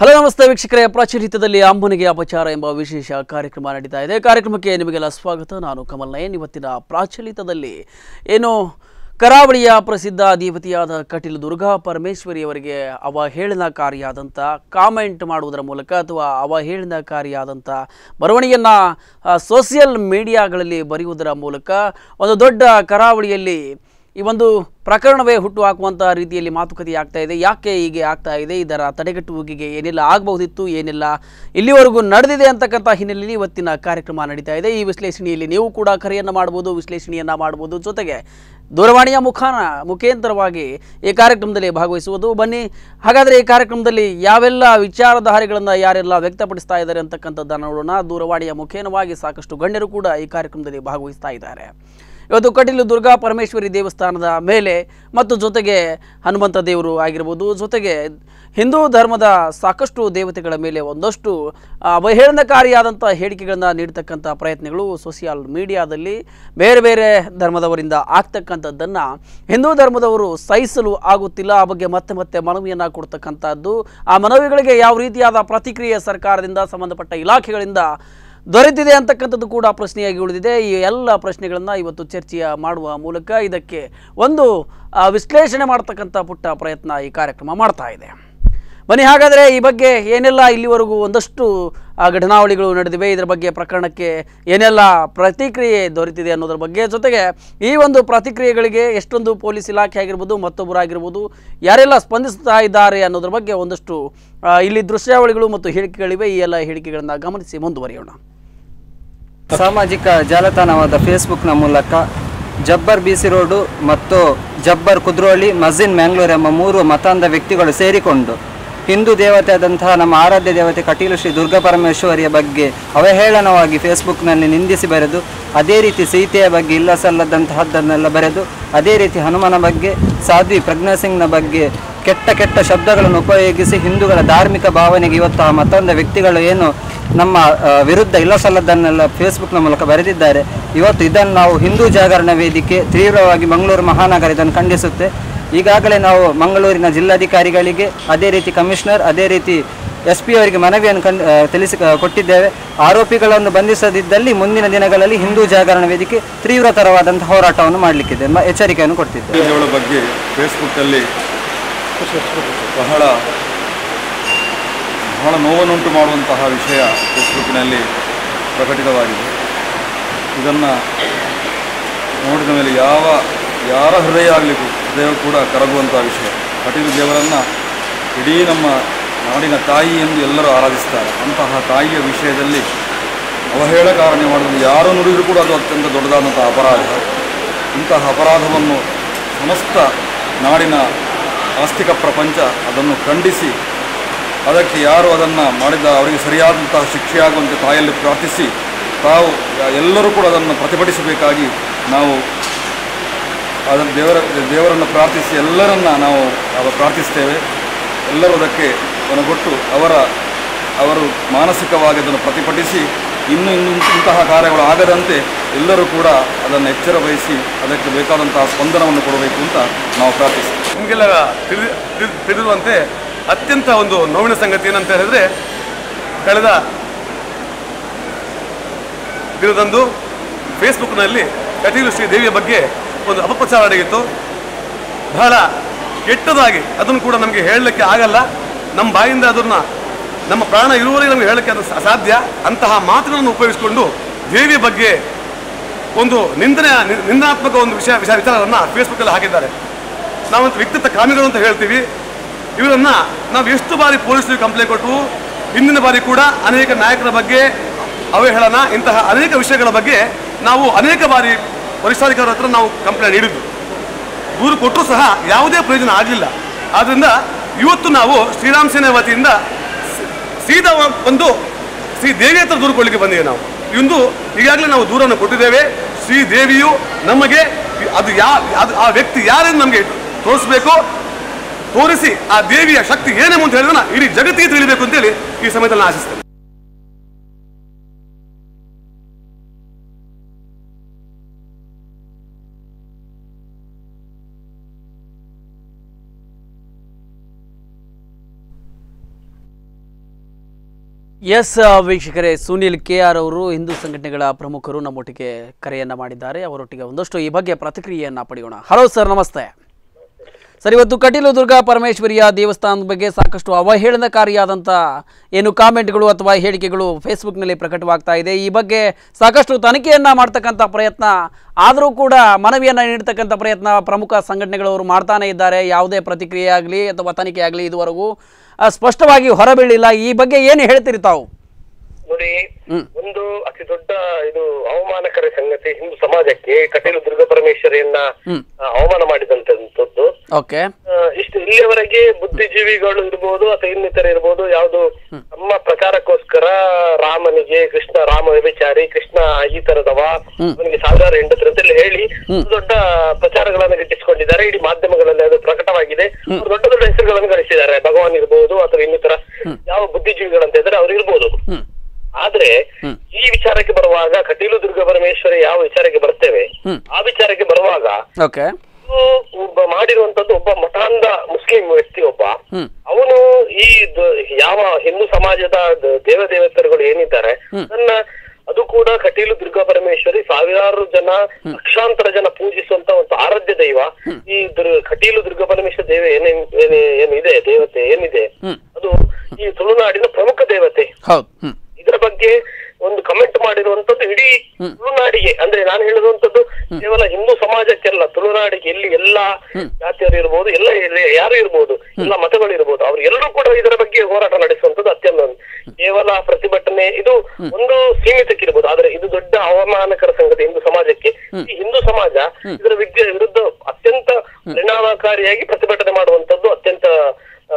Hello ನಮಸ್ತೆ ವೀಕ್ಷಕರೇ ಪ್ರಚಲಿತದಲ್ಲಿ ಅಮ್ಮನಿಗೆ ಅಪಚಾರ ಎಂಬ ವಿಶೇಷ ಕಾರ್ಯಕ್ರಮ ನಡೀತಾ ಇದೆ ಕಾರ್ಯಕ್ರಮಕ್ಕೆ ನಿಮಗೆಲ್ಲ ಸ್ವಾಗತ ನಾನು ಕಮಲ್ ನಯನ್ ಇವತ್ತಿನ ಪ್ರಾಚಲಿತದಲ್ಲಿ ಏನು ಕರಾವಳಿಯ ಪ್ರಸಿದ್ಧ ದೇವತೆಯಾದ ಕಟೀಲು ದುರ್ಗಾ ಪರಮೇಶ್ವರಿಯವರಿಗೆ ಅವಹೇಳನಕಾರಿಯಾದಂಥ ಕಾಮೆಂಟ್ ಮಾಡುವುದರ ಮೂಲಕ ಅಥವಾ ಅವಹೇಳನಕಾರಿಯಾದಂಥ ಬರವಣಿಗೆಯನ್ನು ಸೋಷಿಯಲ್ ಮೀಡಿಯಾಗಳಲ್ಲಿ ಬರೆಯುವುದರ ಮೂಲಕ ಒಂದು ದೊಡ್ಡ ಕರಾವಳಿಯಲ್ಲಿ ಈ ಒಂದು ಪ್ರಕರಣವೇ ಹುಟ್ಟು ಹಾಕುವಂಥ ರೀತಿಯಲ್ಲಿ ಮಾತುಕತೆ ಆಗ್ತಾ ಇದೆ ಯಾಕೆ ಹೀಗೆ ಆಗ್ತಾ ಇದೆ ಇದರ ತಡೆಗಟ್ಟುವಿಕೆಗೆ ಏನೆಲ್ಲ ಆಗಬಹುದಿತ್ತು ಏನೆಲ್ಲ ಇಲ್ಲಿವರೆಗೂ ನಡೆದಿದೆ ಅಂತಕ್ಕಂಥ ಹಿನ್ನೆಲೆಯಲ್ಲಿ ಇವತ್ತಿನ ಕಾರ್ಯಕ್ರಮ ನಡೀತಾ ಇದೆ ಈ ವಿಶ್ಲೇಷಣೆಯಲ್ಲಿ ನೀವು ಕೂಡ ಕರೆಯನ್ನು ಮಾಡ್ಬೋದು ವಿಶ್ಲೇಷಣೆಯನ್ನು ಮಾಡ್ಬೋದು ಜೊತೆಗೆ ದೂರವಾಣಿಯ ಮುಖಾನ ಮುಖೇಂತರವಾಗಿ ಈ ಕಾರ್ಯಕ್ರಮದಲ್ಲಿ ಭಾಗವಹಿಸುವುದು ಬನ್ನಿ ಹಾಗಾದರೆ ಈ ಕಾರ್ಯಕ್ರಮದಲ್ಲಿ ಯಾವೆಲ್ಲ ವಿಚಾರಧಾರೆಗಳನ್ನು ಯಾರೆಲ್ಲ ವ್ಯಕ್ತಪಡಿಸ್ತಾ ಇದ್ದಾರೆ ಅಂತಕ್ಕಂಥದ್ದನ್ನು ನೋಡೋಣ ದೂರವಾಣಿಯ ಮುಖೇನವಾಗಿ ಸಾಕಷ್ಟು ಗಣ್ಯರು ಕೂಡ ಈ ಕಾರ್ಯಕ್ರಮದಲ್ಲಿ ಭಾಗವಹಿಸ್ತಾ ಇದ್ದಾರೆ ಇವತ್ತು ಕಟೀಲು ದುರ್ಗಾ ಪರಮೇಶ್ವರಿ ದೇವಸ್ಥಾನದ ಮೇಲೆ ಮತ್ತು ಜೊತೆಗೆ ಹನುಮಂತ ದೇವರು ಆಗಿರ್ಬೋದು ಜೊತೆಗೆ ಹಿಂದೂ ಧರ್ಮದ ಸಾಕಷ್ಟು ದೇವತೆಗಳ ಮೇಲೆ ಒಂದಷ್ಟು ಆ, ಅವಹೇಳನಕಾರಿಯಾದಂಥ ಹೇಳಿಕೆಗಳನ್ನು ನೀಡ್ತಕ್ಕಂಥ ಪ್ರಯತ್ನಗಳು ಸೋಷಿಯಲ್ ಮೀಡಿಯಾದಲ್ಲಿ ಬೇರೆ ಬೇರೆ ಧರ್ಮದವರಿಂದ ಆಗ್ತಕ್ಕಂಥದ್ದನ್ನು ಹಿಂದೂ ಧರ್ಮದವರು ಸಹಿಸಲು ಆಗುತ್ತಿಲ್ಲ ಆ ಬಗ್ಗೆ ಮತ್ತೆ ಮತ್ತೆ ಮನವಿಯನ್ನು ಕೊಡ್ತಕ್ಕಂಥದ್ದು ಆ ಮನವಿಗಳಿಗೆ ಯಾವ ರೀತಿಯಾದ ಪ್ರತಿಕ್ರಿಯೆ ಸರ್ಕಾರದಿಂದ ಸಂಬಂಧಪಟ್ಟ ಇಲಾಖೆಗಳಿಂದ ದೊರೆತಿದೆ ಅಂತಕ್ಕಂಥದ್ದು ಕೂಡ ಪ್ರಶ್ನೆಯಾಗಿ ಉಳಿದಿದೆ ಈ ಎಲ್ಲ ಪ್ರಶ್ನೆಗಳನ್ನು ಇವತ್ತು ಚರ್ಚೆಯ ಮಾಡುವ ಮೂಲಕ ಇದಕ್ಕೆ ಒಂದು ಆ, ವಿಶ್ಲೇಷಣೆ ಮಾಡ್ತಕ್ಕಂಥ ಪುಟ್ಟ ಪ್ರಯತ್ನ ಈ ಕಾರ್ಯಕ್ರಮ ಮಾಡ್ತಾ ಇದೆ ಬನ್ನಿ ಹಾಗಾದರೆ ಈ ಬಗ್ಗೆ ಏನೆಲ್ಲ ಇಲ್ಲಿವರೆಗೂ ಒಂದಷ್ಟು ಆ, ಘಟನಾವಳಿಗಳು ನಡೆದಿವೆ ಇದರ ಬಗ್ಗೆ ಪ್ರಕರಣಕ್ಕೆ ಏನೆಲ್ಲ ಪ್ರತಿಕ್ರಿಯೆ ದೊರೆತಿದೆ ಅನ್ನೋದ್ರ ಬಗ್ಗೆ ಜೊತೆಗೆ ಈ ಒಂದು ಪ್ರತಿಕ್ರಿಯೆಗಳಿಗೆ ಎಷ್ಟೊಂದು ಪೊಲೀಸ್ ಇಲಾಖೆ ಆಗಿರ್ಬೋದು ಮತ್ತೊಬ್ಬರಾಗಿರ್ಬೋದು ಯಾರೆಲ್ಲ ಸ್ಪಂದಿಸ್ತಾ ಇದ್ದಾರೆ ಅನ್ನೋದ್ರ ಬಗ್ಗೆ ಒಂದಷ್ಟು ಆ, ಇಲ್ಲಿ ದೃಶ್ಯಾವಳಿಗಳು ಮತ್ತು ಹೇಳಿಕೆಗಳಿವೆ ಈ ಎಲ್ಲ ಹೇಳಿಕೆಗಳನ್ನು ಗಮನಿಸಿ ಮುಂದುವರಿಯೋಣ ಸಾಮಾಜಿಕ ಜಾಲತಾಣವಾದ ಫೇಸ್ಬುಕ್ನ ಮೂಲಕ ಜಬ್ಬರ್ ಬಿಸಿ ರೋಡು ಮತ್ತು ಜಬ್ಬರ್ ಕುದ್ರೋಳಿ ಮಜಿನ್ ಮ್ಯಾಂಗ್ಳೂರ್ ಎಂಬ ಮೂರು ಮತಾಂಧ ವ್ಯಕ್ತಿಗಳು ಸೇರಿಕೊಂಡು ಹಿಂದೂ ದೇವತೆಯಾದಂತಹ ನಮ್ಮ ಆರಾಧ್ಯ ದೇವತೆ ಕಟೀಲು ಶ್ರೀ ದುರ್ಗಾ ಪರಮೇಶ್ವರಿಯ ಬಗ್ಗೆ ಅವಹೇಳನವಾಗಿ ಫೇಸ್ಬುಕ್ನಲ್ಲಿ ನಿಂದಿಸಿ ಬರೆದು ಅದೇ ರೀತಿ ಸೀತೆಯ ಬಗ್ಗೆ ಇಲ್ಲ ಸಲ್ಲದಂತಹದ್ದನ್ನೆಲ್ಲ ಬರೆದು ಅದೇ ರೀತಿ ಹನುಮನ ಬಗ್ಗೆ ಸಾಧ್ವಿ ಪ್ರಜ್ಞಾ ಸಿಂಗ್ನ ಬಗ್ಗೆ ಕೆಟ್ಟ ಕೆಟ್ಟ ಶಬ್ದಗಳನ್ನು ಉಪಯೋಗಿಸಿ ಹಿಂದೂಗಳ ಧಾರ್ಮಿಕ ಭಾವನೆಗೆ ಇವತ್ತು ಆ ಮತ್ತೊಂದು ವ್ಯಕ್ತಿಗಳು ಏನು ನಮ್ಮ ಆ, ವಿರುದ್ಧ ಇಲ್ಲ ಸಲ್ಲದನ್ನೆಲ್ಲ ಫೇಸ್ಬುಕ್ನ ಮೂಲಕ ಬರೆದಿದ್ದಾರೆ ಇವತ್ತು ಇದನ್ನು ನಾವು ಹಿಂದೂ ಜಾಗರಣ ವೇದಿಕೆ ತೀವ್ರವಾಗಿ ಮಂಗಳೂರು ಮಹಾನಗರ ಇದನ್ನು ಖಂಡಿಸುತ್ತೆ ಈಗಾಗಲೇ ನಾವು ಮಂಗಳೂರಿನ ಜಿಲ್ಲಾಧಿಕಾರಿಗಳಿಗೆ ಅದೇ ರೀತಿ ಕಮಿಷನರ್ ಅದೇ ರೀತಿ ಎಸ್ ಪಿ ಅವರಿಗೆ ಮನವಿಯನ್ನು ಕನ್ ಆ, ತಿಳಿಸಿ ಕೊಟ್ಟಿದ್ದೇವೆ ಆರೋಪಿಗಳನ್ನು ಬಂಧಿಸದಿದ್ದಲ್ಲಿ ಮುಂದಿನ ದಿನಗಳಲ್ಲಿ ಹಿಂದೂ ಜಾಗರಣ ವೇದಿಕೆ ತೀವ್ರತರವಾದಂತಹ ಹೋರಾಟವನ್ನು ಮಾಡಲಿಕ್ಕಿದೆ ಎಂಬ ಎಚ್ಚರಿಕೆಯನ್ನು ಕೊಡ್ತಿದ್ದೇವೆ ವಿಷಯಗಳ ಬಗ್ಗೆ ಫೇಸ್ಬುಕ್ಕಲ್ಲಿ ಬಹಳ ಬಹಳ ನೋವನ್ನುಂಟು ಮಾಡುವಂತಹ ವಿಷಯ ಫೇಸ್ಬುಕ್ಕಿನಲ್ಲಿ ಪ್ರಕಟಿತವಾಗಿದೆ ಇದನ್ನು ನೋಡಿದ ಮೇಲೆ ಯಾವ ಯಾರ ಹೃದಯ ಆಗಲಿಕ್ಕೂ ಹೃದಯ ಕೂಡ ಕರಗುವಂತಹ ವಿಷಯ ಕಟೀಲು ದೇವರನ್ನು ಇಡೀ ನಮ್ಮ ನಾಡಿನ ತಾಯಿ ಎಂದು ಎಲ್ಲರೂ ಆರಾಧಿಸ್ತಾರೆ ಅಂತಹ ತಾಯಿಯ ವಿಷಯದಲ್ಲಿ ಅವಹೇಳಕಾರಣೆ ಮಾಡೋದು ಯಾರು ನುಡಿದರೂ ಕೂಡ ಅದು ಅತ್ಯಂತ ದೊಡ್ಡದಾದಂತಹ ಅಪರಾಧ ಇಂತಹ ಅಪರಾಧವನ್ನು ಸಮಸ್ತ ನಾಡಿನ ಆಸ್ತಿಕ ಪ್ರಪಂಚ ಅದನ್ನು ಖಂಡಿಸಿ ಅದಕ್ಕೆ ಯಾರು ಅದನ್ನು ಮಾಡಿದ ಅವರಿಗೆ ಸರಿಯಾದಂತಹ ಶಿಕ್ಷೆಯಾಗುವಂತೆ ತಾಯಲ್ಲಿ ಪ್ರಾರ್ಥಿಸಿ ತಾವು ಎಲ್ಲರೂ ಕೂಡ ಅದನ್ನು ಪ್ರತಿಭಟಿಸಬೇಕಾಗಿ ನಾವು ಅದನ್ನು ದೇವರ ದೇವರನ್ನು ಪ್ರಾರ್ಥಿಸಿ ಎಲ್ಲರನ್ನ ನಾವು ಅವ ಪ್ರಾರ್ಥಿಸ್ತೇವೆ ಎಲ್ಲರೂ ಅದಕ್ಕೆ ಕೊನೆಗೊಟ್ಟು ಅವರ ಅವರು ಮಾನಸಿಕವಾಗಿ ಅದನ್ನು ಪ್ರತಿಭಟಿಸಿ ಇನ್ನು ಇನ್ನು ಇಂತಹ ಕಾರ್ಯಗಳು ಆಗದಂತೆ ಎಲ್ಲರೂ ಕೂಡ ಅದನ್ನು ಎಚ್ಚರ ವಹಿಸಿ ಅದಕ್ಕೆ ಬೇಕಾದಂತಹ ಸ್ಪಂದನವನ್ನು ಕೊಡಬೇಕು ಅಂತ ನಾವು ಪ್ರಾರ್ಥಿಸ್ತೇವೆ ನಿಮಗೆಲ್ಲ ತಿಳಿದು ತಿಳಿದು- ತಿಳಿದಿರುವಂತೆ ಅತ್ಯಂತ ಒಂದು ನೋವಿನ ಸಂಗತಿ ಏನಂತ ಹೇಳಿದ್ರೆ ಕಳೆದ ದಿನದಂದು ಫೇಸ್ಬುಕ್ನಲ್ಲಿ ಕಟೀಲು ಶ್ರೀ ದೇವಿಯ ಬಗ್ಗೆ ಒಂದು ಅಪಪ್ರಚಾರ ನಡೆಯಿತು ಬಹಳ ಕೆಟ್ಟದಾಗಿ ಅದನ್ನು ಕೂಡ ನಮಗೆ ಹೇಳಲಿಕ್ಕೆ ಆಗಲ್ಲ ನಮ್ಮ ಬಾಯಿಂದ ಅದನ್ನು ನಮ್ಮ ಪ್ರಾಣ ಇರುವವರೆಗೆ ನಮಗೆ ಹೇಳಲಿಕ್ಕೆ ಅದು ಸ- ಅಸಾಧ್ಯ ಅಂತಹ ಮಾತುಗಳನ್ನು ಉಪಯೋಗಿಸಿಕೊಂಡು ದೇವಿಯ ಬಗ್ಗೆ ಒಂದು ನಿಂದನೆ ನಿ- ನಿಂದನಾತ್ಮಕ ಒಂದು ವಿಷಯ ವಿಚಾರ ವಿಚಾರವನ್ನು ಫೇಸ್ಬುಕ್ಕಲ್ಲಿ ಹಾಕಿದ್ದಾರೆ ನಾವಂತ ವ್ಯಕ್ತಿತ್ವ ಕಾಮಿಗಳು ಅಂತ ಹೇಳ್ತೀವಿ ಇವರನ್ನ ನಾವು ಎಷ್ಟು ಬಾರಿ ಪೊಲೀಸರಿಗೆ ಕಂಪ್ಲೇಂಟ್ ಕೊಟ್ಟು ಹಿಂದಿನ ಬಾರಿ ಕೂಡ ಅನೇಕ ನಾಯಕರ ಬಗ್ಗೆ ಅವಹೇಳನ ಇಂತಹ ಅನೇಕ ವಿಷಯಗಳ ಬಗ್ಗೆ ನಾವು ಅನೇಕ ಬಾರಿ ವರಿಷ್ಠಾಧಿಕಾರಿ ಹತ್ರ ನಾವು ಕಂಪ್ಲೇಂಟ್ ನೀಡಿದ್ವಿ ದೂರು ಕೊಟ್ಟರು ಸಹ ಯಾವುದೇ ಪ್ರಯೋಜನ ಆಗಲಿಲ್ಲ ಆದ್ದರಿಂದ ಇವತ್ತು ನಾವು ಶ್ರೀರಾಮ್ ಸೇನೆ ವತಿಯಿಂದ ಸ- ಸೀದಾ ಒಂದು ಶ್ರೀ ದೇವಿ ಹತ್ರ ದೂರು ಕೊಡಲಿಕ್ಕೆ ಬಂದಿದ್ದೇವೆ ನಾವು ಇಂದು ಈಗಾಗಲೇ ನಾವು ದೂರನ್ನು ಕೊಟ್ಟಿದ್ದೇವೆ ಶ್ರೀ ದೇವಿಯು ನಮಗೆ ಅದು ಯಾ ಅದು ಆ ವ್ಯಕ್ತಿ ಯಾರೆಂದು ನಮಗೆ ತೋರಿಸ್ಬೇಕು ತೋರಿಸಿ ಆ ದೇವಿಯ ಶಕ್ತಿ ಏನೆಂಬ ಅಂತ ಹೇಳಿದ್ರೆ ಇಡೀ ಜಗತ್ತಿಗೆ ತಿಳಿಬೇಕು ಅಂತೇಳಿ ಈ ಸಮಯದಲ್ಲಿ ನಾನು ಆಶಿಸ್ತೇನೆ ಎಸ್ ವೀಕ್ಷಕರೇ ಸುನಿಲ್ ಕೆ ಆರ್ ಅವರು ಹಿಂದೂ ಸಂಘಟನೆಗಳ ಪ್ರಮುಖರು ನಮ್ಮೊಟ್ಟಿಗೆ ಕರೆಯನ್ನ ಮಾಡಿದ್ದಾರೆ ಅವರೊಟ್ಟಿಗೆ ಒಂದಷ್ಟು ಈ ಬಗ್ಗೆ ಪ್ರತಿಕ್ರಿಯೆಯನ್ನ ಪಡೆಯೋಣ ಹಲೋ ಸರ್ ನಮಸ್ತೆ ಸರ್ ಇವತ್ತು ಕಟೀಲು ದುರ್ಗಾ ಪರಮೇಶ್ವರಿಯ ದೇವಸ್ಥಾನದ ಬಗ್ಗೆ ಸಾಕಷ್ಟು ಅವಹೇಳನಕಾರಿಯಾದಂಥ ಏನು ಕಾಮೆಂಟ್ಗಳು ಅಥವಾ ಹೇಳಿಕೆಗಳು ಫೇಸ್ಬುಕ್ನಲ್ಲಿ ಪ್ರಕಟವಾಗ್ತಾ ಇದೆ ಈ ಬಗ್ಗೆ ಸಾಕಷ್ಟು ತನಿಖೆಯನ್ನ ಮಾಡ್ತಕ್ಕಂಥ ಪ್ರಯತ್ನ ಆದರೂ ಕೂಡ ಮನವಿಯನ್ನು ನೀಡ್ತಕ್ಕಂಥ ಪ್ರಯತ್ನ ಪ್ರಮುಖ ಸಂಘಟನೆಗಳವರು ಮಾಡ್ತಾನೆ ಇದ್ದಾರೆ ಯಾವುದೇ ಪ್ರತಿಕ್ರಿಯೆ ಆಗಲಿ ಅಥವಾ ತನಿಖೆ ಆಗಲಿ ಇದುವರೆಗೂ ಆ, ಸ್ಪಷ್ಟವಾಗಿ ಹೊರಬೀಳಿಲ್ಲ ಈ ಬಗ್ಗೆ ಏನು ಹೇಳ್ತೀರಿ ತಾವು ನೋಡಿ ಹ್ಮ್. ಒಂದು ಅತಿ ದೊಡ್ಡ ಇದು ಅವಮಾನಕರ ಸಂಗತಿ ಹಿಂದೂ ಸಮಾಜಕ್ಕೆ ಕಟೀಲು ದುರ್ಗ ಪರಮೇಶ್ವರಿಯನ್ನ ಹ್ಮ್. ಆ, ಅವಮಾನ ಮಾಡಿದಂತದ್ದು ಓಕೆ ಇಷ್ಟು ಇಲ್ಲಿಯವರೆಗೆ ಬುದ್ಧಿಜೀವಿಗಳು ಇರ್ಬೋದು ಅಥವಾ ಇನ್ನಿತರ ಇರ್ಬೋದು ಯಾವುದು ನಮ್ಮ ಪ್ರಕಾರಕ್ಕೋಸ್ಕರ ರಾಮನಿಗೆ ಕೃಷ್ಣ ರಾಮ ವ್ಯಭಿಚಾರಿ ಕೃಷ್ಣ ಈ ತರದವ ಅವನಿಗೆ ಸಾವಿರಾರು ಹೆಂಡತಿ ಅಂತೆಲ್ಲ ಹೇಳಿ ದೊಡ್ಡ ಪ್ರಚಾರಗಳನ್ನು ಗಿಟ್ಟಿಸಿಕೊಂಡಿದ್ದಾರೆ ಇಡೀ ಮಾಧ್ಯಮಗಳಲ್ಲಿ ಅದು ಪ್ರಕಟವಾಗಿದೆ ಅವ್ರು ದೊಡ್ಡ ದೊಡ್ಡ ಹೆಸರುಗಳನ್ನು ಗಳಿಸಿದ್ದಾರೆ ಭಗವಾನ್ ಇರ್ಬೋದು ಅಥವಾ ಇನ್ನಿತರ ಯಾವ ಬುದ್ಧಿಜೀವಿಗಳಂತ ಇದ್ರೆ ಅವ್ರು ಇರ್ಬೋದು ಹ್ಮ್. ಆದ್ರೆ ಈ ವಿಚಾರಕ್ಕೆ ಬರುವಾಗ ಕಟೀಲು ದುರ್ಗ ಪರಮೇಶ್ವರಿ ಯಾವ ವಿಚಾರಕ್ಕೆ ಬರ್ತೇವೆ ಹ್ಮ್. ಆ ವಿಚಾರಕ್ಕೆ ಬರುವಾಗ ಓಕೆ ಇದು ಒಬ್ಬ ಮಾಡಿರುವಂತದ್ದು ಒಬ್ಬ ಮಠಾಂಧ ಮುಸ್ಲಿಂ ವ್ಯಕ್ತಿ ಒಬ್ಬ ಹ್ಮ್. ಅವನು ಈ ದ- ಯಾವ ಹಿಂದೂ ಸಮಾಜದ ದ- ದೇವದೇವತೆಗಳು ಏನಿದ್ದಾರೆ ನನ್ನ ಅದು ಕೂಡ ಕಟೀಲು ದುರ್ಗಾ ಪರಮೇಶ್ವರಿ ಸಾವಿರಾರು ಜನ ಲಕ್ಷಾಂತರ ಜನ ಪೂಜಿಸುವಂತ ಒಂದು ಆರಾಧ್ಯ ದೈವ ಈ ದುರ್- ಕಟೀಲು ದುರ್ಗಾ ಪರಮೇಶ್ವರ ದೇವ ಏನೇ ಏನೇ- ಏನಿದೆ ದೇವತೆ ಏನಿದೆ ಹ್ಮ್. ಅದು ಈ ತುಳುನಾಡಿನ ಪ್ರಮುಖ ದೇವತೆ ಹೌದು ಹ್ಮ್ ಇದರ ಬಗ್ಗೆ ಒಂದು ಕಮೆಂಟ್ ಮಾಡಿರುವಂತದ್ದು ಇಡೀ ತುಳುನಾಡಿಗೆ ಅಂದ್ರೆ ನಾನು ಹೇಳುವಂತದ್ದು ಕೇವಲ ಹಿಂದೂ ಸಮಾಜಕ್ಕೆಲ್ಲ ತುಳುನಾಡಿಗೆ ಎಲ್ಲಿ ಎಲ್ಲಾ ಜಾತಿಯವರು ಇರ್ಬೋದು ಎಲ್ಲ ಎಲ್ಲ- ಯಾರು ಇರ್ಬೋದು ಎಲ್ಲ ಮತಗಳು ಇರ್ಬೋದು ಅವ್ರು ಎಲ್ಲರೂ ಕೂಡ ಇದರ ಬಗ್ಗೆ ಹೋರಾಟ ನಡೆಸುವಂತದ್ದು ಅತ್ಯಂತ ಕೇವಲ ಪ್ರತಿಭಟನೆ ಇದು ಒಂದು ಸೀಮಿತಕ್ಕಿರ್ಬೋದು ಆದ್ರೆ ಇದು ದೊಡ್ಡ ಅವಮಾನಕರ ಸಂಗತಿ ಹಿಂದೂ ಸಮಾಜಕ್ಕೆ ಈ ಹಿಂದೂ ಸಮಾಜ ಇದರ ವಿದ್ಯ ವಿರುದ್ಧ ಅತ್ಯಂತ ಪರಿಣಾಮಕಾರಿಯಾಗಿ ಪ್ರತಿಭಟನೆ ಮಾಡುವಂತದ್ದು ಅತ್ಯಂತ ಆ,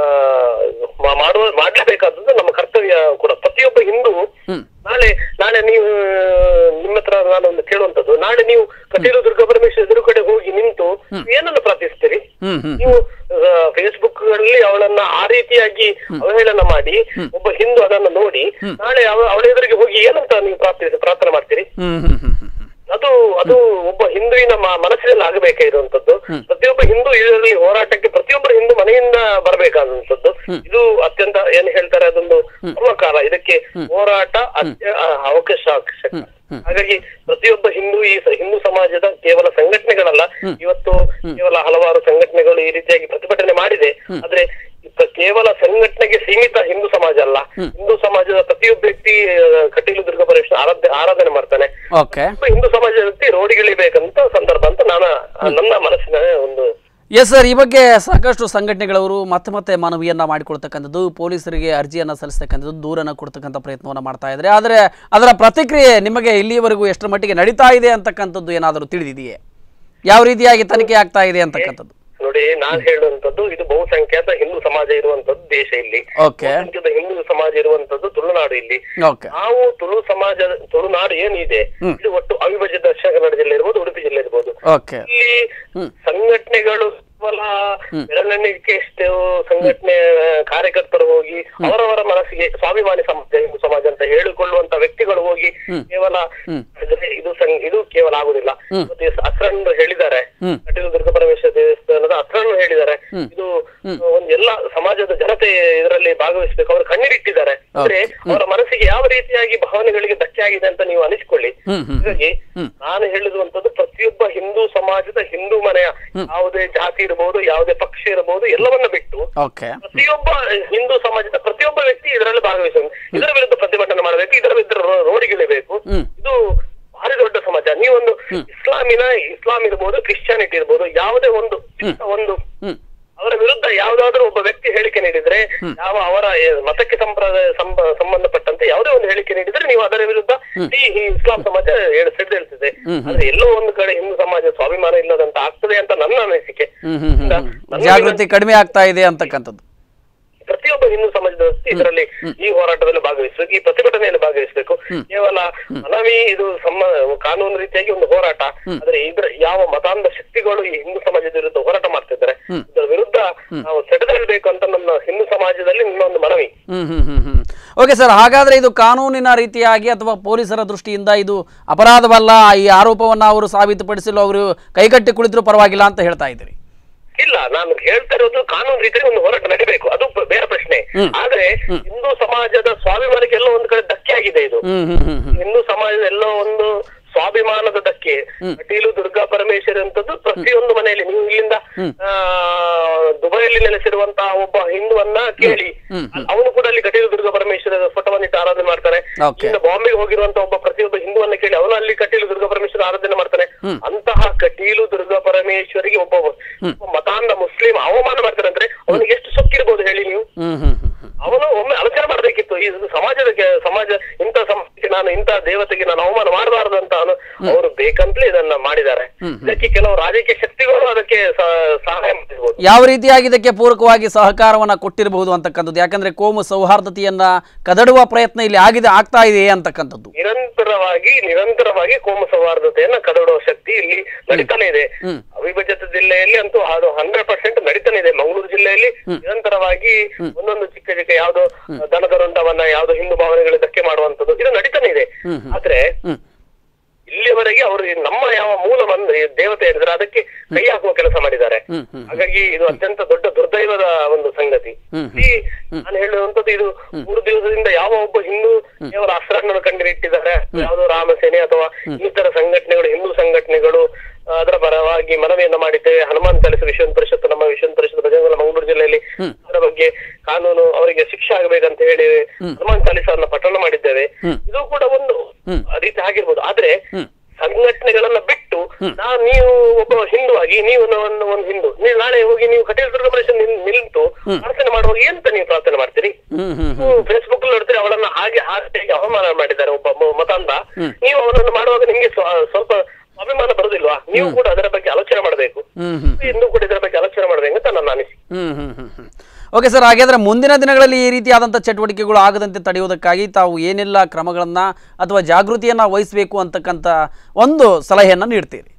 ಮಾ- ಮಾಡುವ ಮಾಡ್ಲೇಬೇಕಾದದ್ದು ನಮ್ಮ ಕರ್ತವ್ಯ ಕೂಡ ಪ್ರತಿಯೊಬ್ಬ ಹಿಂದೂ ನಾಳೆ ನಾಳೆ ನೀವು ನಿಮ್ಮ ಹತ್ರ ನಾನೊಂದು ಕೇಳುವಂತದ್ದು ನಾಳೆ ನೀವು ಕಟೀಲು ದುರ್ಗಾ ಪರಮೇಶ್ವರ ಎದುರು ಕಡೆ ಹೋಗಿ ನಿಂತು ಏನನ್ನು ಪ್ರಾರ್ಥಿಸ್ತೀರಿ ಹ್ಮ್ ಹ್ಮ್ ನೀವು ಫೇಸ್ಬುಕ್ ಗಳಲ್ಲಿ ಅವಳನ್ನ ಆ ರೀತಿಯಾಗಿ ಅವಹೇಳನ ಮಾಡಿ ಒಬ್ಬ ಹಿಂದೂ ಅದನ್ನ ನೋಡಿ ನಾಳೆ ಅವ- ಅವಳ ಎದುರಿಗೆ ಹೋಗಿ ಏನಂತ ನೀವು ಪ್ರಾರ್ಥಿಸಿ ಪ್ರಾರ್ಥನೆ ಮಾಡ್ತೀರಿ ಹ್ಮ್ ಹ್ಮ್ ಹ್ಮ್ ಹ್ಮ್ ಅದು ಅದು ಒಬ್ಬ ಹಿಂದುವಿನ ಮ- ಮನಸ್ಸಿನಲ್ಲಿ ಆಗಬೇಕಾಗಿರುವಂತದ್ದು ಪ್ರತಿಯೊಬ್ಬ ಹಿಂದೂ ಇದರಲ್ಲಿ ಹೋರಾಟಕ್ಕೆ ಪ್ರತಿಯೊಬ್ಬರು ಹಿಂದೂ ಮನೆಯಿಂದ ಬರಬೇಕಾದಂತದ್ದು ಇದು ಅತ್ಯಂತ ಏನ್ ಹೇಳ್ತಾರೆ ಅದೊಂದು ಕಾಲ ಇದಕ್ಕೆ ಹೋರಾಟ ಅತ್ಯ ಆ, ಅವಕಾಶ ಅವಶ್ಯಕ. ಹಾಗಾಗಿ ಪ್ರತಿಯೊಬ್ಬ ಹಿಂದೂ ಈ ಸ- ಹಿಂದೂ ಸಮಾಜದ ಕೇವಲ ಸಂಘಟನೆಗಳಲ್ಲ ಇವತ್ತು ಕೇವಲ ಹಲವಾರು ಸಂಘಟನೆಗಳು ಈ ರೀತಿಯಾಗಿ ಪ್ರತಿಭಟನೆ ಮಾಡಿದೆ ಆದ್ರೆ ಇಪ್ಪ- ಕೇವಲ ಸಂಘಟನೆಗೆ ಸೀಮಿತ ಹಿಂದೂ ಸಮಾಜ ಅಲ್ಲ ಹಿಂದೂ ಸಮಾಜದ ಪ್ರತಿಯೊಬ್ಬ ವ್ಯಕ್ತಿ ಆ, ಕಟೀಲು ದುರ್ಗಾ ಪರಮೇಶ್ವರ ಆರಾಧ್ಯ ಆರಾಧನೆ ಮಾಡ್ತಾನೆ ಓಕೆ ಒಬ್ಬ ಹಿಂದೂ ಸಮಾಜದ ವ್ಯಕ್ತಿ ರೋಡಿಗಿಳಿಬೇಕಂತ ಸಂದರ್ಭ ಅಂತ ನಾನು ನನ್ನ ಮನಸ್ಸಿನ ಒಂದು ಎಸ್ ಸರ್ ಈ ಬಗ್ಗೆ ಸಾಕಷ್ಟು ಸಂಘಟನೆಗಳವರು ಮತ್ತೆ ಮತ್ತೆ ಮನವಿಯನ್ನ ಮಾಡಿಕೊಳ್ತಕ್ಕಂಥದ್ದು ಪೊಲೀಸರಿಗೆ ಅರ್ಜಿಯನ್ನ ಸಲ್ಲಿಸ್ತಕ್ಕಂಥದ್ದು ದೂರನ್ನ ಕೊಡ್ತಕ್ಕಂಥ ಪ್ರಯತ್ನವನ್ನ ಮಾಡ್ತಾ ಇದ್ದಾರೆ ಆದರೆ ಅದರ ಪ್ರತಿಕ್ರಿಯೆ ನಿಮಗೆ ಇಲ್ಲಿಯವರೆಗೂ ಎಷ್ಟರ ಮಟ್ಟಿಗೆ ನಡೀತಾ ಇದೆ ಅಂತಕ್ಕಂಥದ್ದು ಏನಾದರೂ ತಿಳಿದಿದೆಯೇ ಯಾವ ರೀತಿಯಾಗಿ ತನಿಖೆ ಆಗ್ತಾ ಇದೆ ಅಂತಕ್ಕಂಥದ್ದು ನೋಡಿ ನಾನ್ ಹೇಳುವಂತದ್ದು ಇದು ಬಹುಸಂಖ್ಯಾತ ಹಿಂದೂ ಸಮಾಜ ಇರುವಂತದ್ದು ದೇಶ ಇಲ್ಲಿ ಓಕೆ ಬಹುಸಂಖ್ಯಾತ ಹಿಂದೂ ಸಮಾಜ ಇರುವಂತದ್ದು ತುಳುನಾಡು ಇಲ್ಲಿ ಓಕೆ ನಾವು ತುಳು ಸಮಾಜ ತುಳುನಾಡು ಏನಿದೆ ಇದು ಒಟ್ಟು ಅವಿಭಜಿತ ದಕ್ಷಿಣ ಕನ್ನಡ ಜಿಲ್ಲೆ ಇರ್ಬೋದು ಉಡುಪಿ ಜಿಲ್ಲೆ ಇರ್ಬೋದು ಓಕೆ ಇಲ್ಲಿ ಸಂಘಟನೆಗಳು ಕೇವಲ ಬೆರಳೆಣಿಕೆ ಎಷ್ಟು ಸಂಘಟನೆ ಕಾರ್ಯಕರ್ತರು ಹೋಗಿ ಅವರವರ ಮನಸ್ಸಿಗೆ ಸ್ವಾಭಿಮಾನಿ ಸಮಾಜ ಹಿಂದೂ ಸಮಾಜ ಅಂತ ಹೇಳಿಕೊಳ್ಳುವಂತ ವ್ಯಕ್ತಿಗಳು ಹೋಗಿ ಕೇವಲ ಇದ್ರೆ ಇದು ಸಂ- ಇದು ಕೇವಲ ಆಗುದಿಲ್ಲ ಮತ್ತೆ ಅಸ್ರಣ್ಣರು ಹೇಳಿದ್ದಾರೆ ಕಟೀಲು ದುರ್ಗ ಪರಮೇಶ್ವರ ದೇವಸ್ಥಾನದ ಅಸ್ರಣ್ಣರು ಹೇಳಿದ್ದಾರೆ ಇದು ಒಂದು ಎಲ್ಲ ಸಮಾಜದ ಜನತೆ ಇದರಲ್ಲಿ ಭಾಗವಹಿಸಬೇಕು ಅವರು ಕಣ್ಣೀರಿಟ್ಟಿದ್ದಾರೆ ಅಂದ್ರೆ ಅವರ ಮನಸ್ಸಿಗೆ ಯಾವ ರೀತಿಯಾಗಿ ಭಾವನೆಗಳಿಗೆ ಧಕ್ಕೆ ಆಗಿದೆ ಅಂತ ನೀವು ಅನಿಸ್ಕೊಳ್ಳಿ ಹಾಗಾಗಿ ನಾನು ಹೇಳಿರುವಂತದ್ದು ಪ್ರತಿಯೊಬ್ಬ ಹಿಂದೂ ಸಮಾಜದ ಹಿಂದೂ ಮನೆಯ ಯಾವುದೇ ಜಾತಿ ಇರಬಹುದು ಯಾವುದೇ ಪಕ್ಷ ಇರಬಹುದು ಎಲ್ಲವನ್ನ ಬಿಟ್ಟು ಓಕೆ ಪ್ರತಿಯೊಬ್ಬ ಹಿಂದೂ ಸಮಾಜದ ಪ್ರತಿಯೊಬ್ಬ ವ್ಯಕ್ತಿ ಇದರಲ್ಲಿ ಭಾಗವಹಿಸಬೇಕು ಇದರ ವಿರುದ್ಧ ಪ್ರತಿಭಟನೆ ಮಾಡಬೇಕು ಇದರ ವಿರುದ್ಧ ರೋ- ರೋಡಿಗಿಳಿಬೇಕು ಇದು ಭಾರಿ ದೊಡ್ಡ ಸಮಾಜ ನೀವೊಂದು ಇಸ್ಲಾಮಿನ ಇಸ್ಲಾಂ ಇರ್ಬೋದು ಕ್ರಿಶ್ಚಿಯಾನಿಟಿ ಇರ್ಬೋದು ಯಾವುದೇ ಒಂದು ಚಿಕ್ಕ ಒಂದು ಹ್ಮ್ ಅವರ ವಿರುದ್ಧ ಯಾವ್ದಾದ್ರು ಒಬ್ಬ ವ್ಯಕ್ತಿ ಹೇಳಿಕೆ ನೀಡಿದ್ರೆ ಯಾವ ಅವರ ಏ, ಮತಕ್ಕೆ ಸಂಪ್ರದಾಯ ಸಂಬ- ಸಂಬಂಧಪಟ್ಟಂತೆ ಯಾವುದೇ ಒಂದು ಹೇಳಿಕೆ ನೀಡಿದ್ರೆ ನೀವು ಅದರ ವಿರುದ್ಧ ಈ ಈ ಇಸ್ಲಾಂ ಸಮಾಜ ಹೇಳ ಸಿಡಿದೇಳ್ತಿದೆ ಆದ್ರೆ ಎಲ್ಲೋ ಒಂದು ಕಡೆ ಹಿಂದೂ ಸಮಾಜ ಸ್ವಾಭಿಮಾನ ಇಲ್ಲದಂತ ಆಗ್ತದೆ ಅಂತ ನನ್ನ ಅನಿಸಿಕೆ ಹ್ಮ್ ಹ್ಮ್ ಹ್ಮ್ ಹ್ಮ್. ನನ್ನ ಜಾಗೃತಿ ಕಡಿಮೆ ಆಗ್ತಾ ಇದೆ ಅಂತಕ್ಕಂಥದ್ದು ಪ್ರತಿಯೊಬ್ಬ ಹಿಂದೂ ಸಮಾಜದ ವ್ಯಕ್ತಿ ಇದರಲ್ಲಿ ಈ ಹೋರಾಟದಲ್ಲಿ ಭಾಗವಹಿಸಬೇಕು ಈ ಪ್ರತಿಭಟನೆಯಲ್ಲಿ ಭಾಗವಹಿಸಬೇಕು ಕೇವಲ ಮನವಿ ಇದು ಸಮ್ಮ ಕಾನೂನು ರೀತಿಯಾಗಿ ಒಂದು ಹೋರಾಟ ಆದ್ರೆ ಇದ್ರ ಯಾವ ಮತಾಂಧ ಶಕ್ತಿಗಳು ಈ ಹಿಂದೂ ಸಮಾಜದ ವಿರುದ್ಧ ಹೋರಾಟ ಮಾಡ್ತಿದ್ದಾರೆ ಇದರ ವಿರುದ್ಧ ನಾವು ಸೆಟೆದೇಳ್ಬೇಕು ಅಂತ ನನ್ನ ಹಿಂದೂ ಸಮಾಜದಲ್ಲಿ ನನ್ನ ಒಂದು ಮನವಿ ಹ್ಮ್ ಹ್ಮ್ ಹ್ಮ್ ಹ್ಮ್ ಓಕೆ ಸರ್ ಹಾಗಾದ್ರೆ ಇದು ಕಾನೂನಿನ ರೀತಿಯಾಗಿ ಅಥವಾ ಪೊಲೀಸರ ದೃಷ್ಟಿಯಿಂದ ಇದು ಅಪರಾಧವಲ್ಲ ಈ ಆರೋಪವನ್ನ ಅವರು ಸಾಬೀತುಪಡಿಸಲು ಅವರು ಕೈಗಟ್ಟಿ ಕುಳಿತರೂ ಪರವಾಗಿಲ್ಲ ಅಂತ ಹೇಳ್ತಾ ಇದ್ದೀರಿ ಇಲ್ಲ ನಾನು ಹೇಳ್ತಾ ಇರೋದು ಕಾನೂನು ರೀತಿಯಲ್ಲಿ ಒಂದು ಹೋರಾಟ ನಡಿಬೇಕು ಅದು ಬ- ಬೇರೆ ಪ್ರಶ್ನೆ ಆದ್ರೆ ಹಿಂದೂ ಸಮಾಜದ ಸ್ವಾಭಿಮಾನಕ್ಕೆ ಎಲ್ಲೋ ಒಂದು ಕಡೆ ಧಕ್ಕೆ ಆಗಿದೆ ಇದು ಹ್ಮ್ ಹ್ಮ್ ಹ್ಮ್ ಹ್ಮ್ ಹಿಂದೂ ಸಮಾಜದ ಎಲ್ಲೋ ಒಂದು ಸ್ವಾಭಿಮಾನದ ಧಕ್ಕೆ ಕಟೀಲು ದುರ್ಗಾ ಪರಮೇಶ್ವರಿ ಅಂತದ್ದು ಪ್ರತಿಯೊಂದು ಮನೆಯಲ್ಲಿ ನೀವು ಇಲ್ಲಿಂದ ಆ, ದುಬೈಯಲ್ಲಿ ನೆಲೆಸಿರುವಂತಹ ಒಬ್ಬ ಹಿಂದುವನ್ನ ಕೇಳಿ ಅವನು ಕೂಡ ಅಲ್ಲಿ ಕಟೀಲು ದುರ್ಗಾ ಪರಮೇಶ್ವರ ಫೋಟೋವನ್ನಿಟ್ಟು ಆರಾಧನೆ ಮಾಡ್ತಾನೆ Okay. ಇಲ್ಲಿಂದ ಬಾಂಬೆಗೆ ಹೋಗಿರುವಂತಹ ಒಬ್ಬ ಪ್ರತಿಯೊಬ್ಬ ಹಿಂದುವನ್ನ ಕೇಳಿ ಅವನು ಅಲ್ಲಿ ಕಟೀಲು ದುರ್ಗಾ ಪರಮೇಶ್ವರ ಆರಾಧನೆ ಮಾಡ್ತಾನೆ ಅಂತಹ ಕಟೀಲು ದುರ್ಗಾ ಪರಮೇಶ್ವರಿಗೆ ಒಬ್ಬ ಒಬ್ಬ ಮತಾಂಧ ಮುಸ್ಲಿಂ ಅವಮಾನ ಮಾಡ್ತಾರೆ ಅಂದ್ರೆ ಅವನಿಗೆ ಎಷ್ಟು ಸೊಕ್ಕಿರ್ಬೋದು ಹೇಳಿ ನೀವು ಹ್ಮ್ ಹ್ಮ್ ಹ್ಮ್ ಹ್ಮ್ ಅವನು ಒಮ್ಮೆ ಆಲೋಚನೆ ಮಾಡ್ಬೇಕಿತ್ತು ಈ ಸಮಾಜದ ಕೆ- ಸಮಾಜ ಇಂಥ ಸಮಾಜಕ್ಕೆ ನಾನು ಇಂಥ ದೇವತೆಗೆ ನಾನು ಅವಮಾನ ಮಾಡಬಾರದು ಅಂತ ಅವನು ಅವರು ಬೇಕಂತಲೇ ಇದನ್ನ ಮಾಡಿದ್ದಾರೆ ಇದಕ್ಕೆ ಕೆಲವು ರಾಜಕೀಯ ಶಕ್ತಿಗಳು ಅದಕ್ಕೆ ಸ- ಸಹಾಯ ಮಾಡಿರ್ಬೋದು ಯಾವ ರೀತಿಯಾಗಿ ಇದಕ್ಕೆ ಪೂರಕವಾಗಿ ಸಹಕಾರವನ್ನ ಕೊಟ್ಟಿರಬಹುದು ಅಂತಕ್ಕಂಥದ್ದು ಯಾಕಂದ್ರೆ ಕೋಮು ಸೌಹಾರ್ದತೆಯನ್ನ ಕದಡುವ ಪ್ರಯತ್ನ ಇಲ್ಲಿ ಆಗಿದೆ ಆಗ್ತಾ ಇದೆ ಅಂತಕ್ಕಂಥದ್ದು ನಿರಂತರವಾಗಿ ನಿರಂತರವಾಗಿ ಕೋಮು ಸೌಹಾರ್ದತೆಯನ್ನ ಕದಡುವ ಶಕ್ತಿ ಇಲ್ಲಿ ನಡೀತಾನೆ ಇದೆ ಅವಿಭಜಿತ ಜಿಲ್ಲೆಯಲ್ಲಿ ಅಂತೂ ಅದು ಹಂಡ್ರೆಡ್ ಪರ್ಸೆಂಟ್ ನಡೀತಾನೆ ಇದೆ ಮಂಗಳೂರು ಜಿಲ್ಲೆಯಲ್ಲಿ ನಿರಂತರವಾಗಿ ಒಂದೊಂದು ಚಿಕ್ಕ ಚಿಕ್ಕ ಯಾವ್ದೋ ದನದರುಂಡವನ್ನ ಯಾವ್ದೋ ಹಿಂದೂ ಭಾವನೆಗಳಿಗೆ ಧಕ್ಕೆ ಮಾಡುವಂತದ್ದು ಇದು ನಡೀತಾನೆ ಇದೆ ಆದ್ರೆ ಹ್ಮ್. ಇಲ್ಲಿಯವರೆಗೆ ಅವರು ನಮ್ಮ ಯಾವ ಮೂಲ ಮಂದ್ ದೇವತೆ ಹೇಳಿದ್ರೆ ಅದಕ್ಕೆ ಕೈ ಹಾಕುವ ಕೆಲಸ ಮಾಡಿದ್ದಾರೆ ಹ್ಮ್, ಹ್ಮ್. ಹಾಗಾಗಿ ಇದು ಅತ್ಯಂತ ದೊಡ್ಡ ದುರ್ದೈವದ ಒಂದು ಸಂಗತಿ ಈ ನಾನು ಹೇಳುವಂತದ್ದು ಇದು ಮೂರು ದಿವಸದಿಂದ ಯಾವ ಒಬ್ಬ ಹಿಂದೂ ಕೇವಲ ಅಸ್ತ್ರಗಳನ್ನು ಕಂಡಿಟ್ಟಿದ್ದಾರೆ ಯಾವುದೋ ರಾಮಸೇನೆ ಅಥವಾ ಇನ್ನಿತರ ಸಂಘಟನೆಗಳು ಹಿಂದೂ ಸಂಘಟನೆಗಳು ಆ, ಅದರ ಪರವಾಗಿ ಮನವಿಯನ್ನ ಮಾಡಿದ್ದೇವೆ ಹನುಮಾನ್ ಚಾಲಿಸ ವಿಶ್ವ ಪರಿಷತ್ ನಮ್ಮ ವಿಶ್ವ ಪರಿಷತ್ ಬಜರಂಗಲ ಮಂಗಳೂರು ಜಿಲ್ಲೆಯಲ್ಲಿ ಅದರ ಬಗ್ಗೆ ಕಾನೂನು ಅವರಿಗೆ ಶಿಕ್ಷೆ ಆಗಬೇಕಂತ ಹೇಳಿ ಹನುಮಾನ್ ಚಾಲಿಸವನ್ನ ಪಠಣ ಮಾಡಿದ್ದೇವೆ ಇದು ಕೂಡ ಒಂದು ರೀತಿ ಆಗಿರ್ಬೋದು ಆದ್ರೆ ಸಂಘಟನೆಗಳನ್ನ ಬಿಟ್ಟು ನಾ ನೀವು ಒಬ್ಬ ಹಿಂದೂ ಆಗಿ ನೀವು ಒಂದು ಒಂದು ಹಿಂದೂ ನೀವು ನಾಳೆ ಹೋಗಿ ನೀವು ಕಟೀಲ್ ದುರ್ಗ ಪರಿಷತ್ ನಿಲ್- ನಿಲ್ತು ಪ್ರಾರ್ಥನೆ ಮಾಡುವಾಗ ಎಂತ ನೀವು ಪ್ರಾರ್ಥನೆ ಮಾಡ್ತೀರಿ ಹ್ಮ್ ಹ್ಮ್ ಫೇಸ್ಬುಕ್ ಅಲ್ಲಿ ನೋಡ್ತೀರಿ ಅವಳನ್ನ ಹಾಗೆ ಹಾಗೆ ಅವಮಾನ ಮಾಡಿದ್ದಾರೆ ಒಬ್ಬ ಮ- ಮತಾಂಧ ನೀವು ಅವರನ್ನು ಮಾಡುವಾಗ ನಿಮ್ಗೆ ಸ್ವ- ಸ್ವಲ್ಪ ಅಭಿಮಾನ ಬರುದಿಲ್ವಾ ನೀವು ಕೂಡ ಅದರ ಬಗ್ಗೆ ಆಲೋಚನೆ ಮಾಡಬೇಕು ಹ್ಮ್ ಹ್ಮ್ ಹಿಂದೂ ಕೂಡ ಇದರ ಬಗ್ಗೆ ಆಲೋಚನೆ ಮಾಡಬೇಕು ಅಂತ ನನ್ನ ಅನಿಸಿಕೆ ಹ್ಮ್ ಹ್ಮ್ ಹ್ಮ್ ಹ್ಮ್ ಓಕೆ ಸರ್ ಹಾಗಾದ್ರೆ ಮುಂದಿನ ದಿನಗಳಲ್ಲಿ ಈ ರೀತಿಯಾದಂಥ ಚಟುವಟಿಕೆಗಳು ಆಗದಂತೆ ತಡೆಯುವುದಕ್ಕಾಗಿ ತಾವು ಏನೆಲ್ಲ ಕ್ರಮಗಳನ್ನು ಅಥವಾ ಜಾಗೃತಿಯನ್ನು ವಹಿಸಬೇಕು ಅಂತಕ್ಕಂಥ ಒಂದು ಸಲಹೆಯನ್ನು ನೀಡ್ತೀರಿ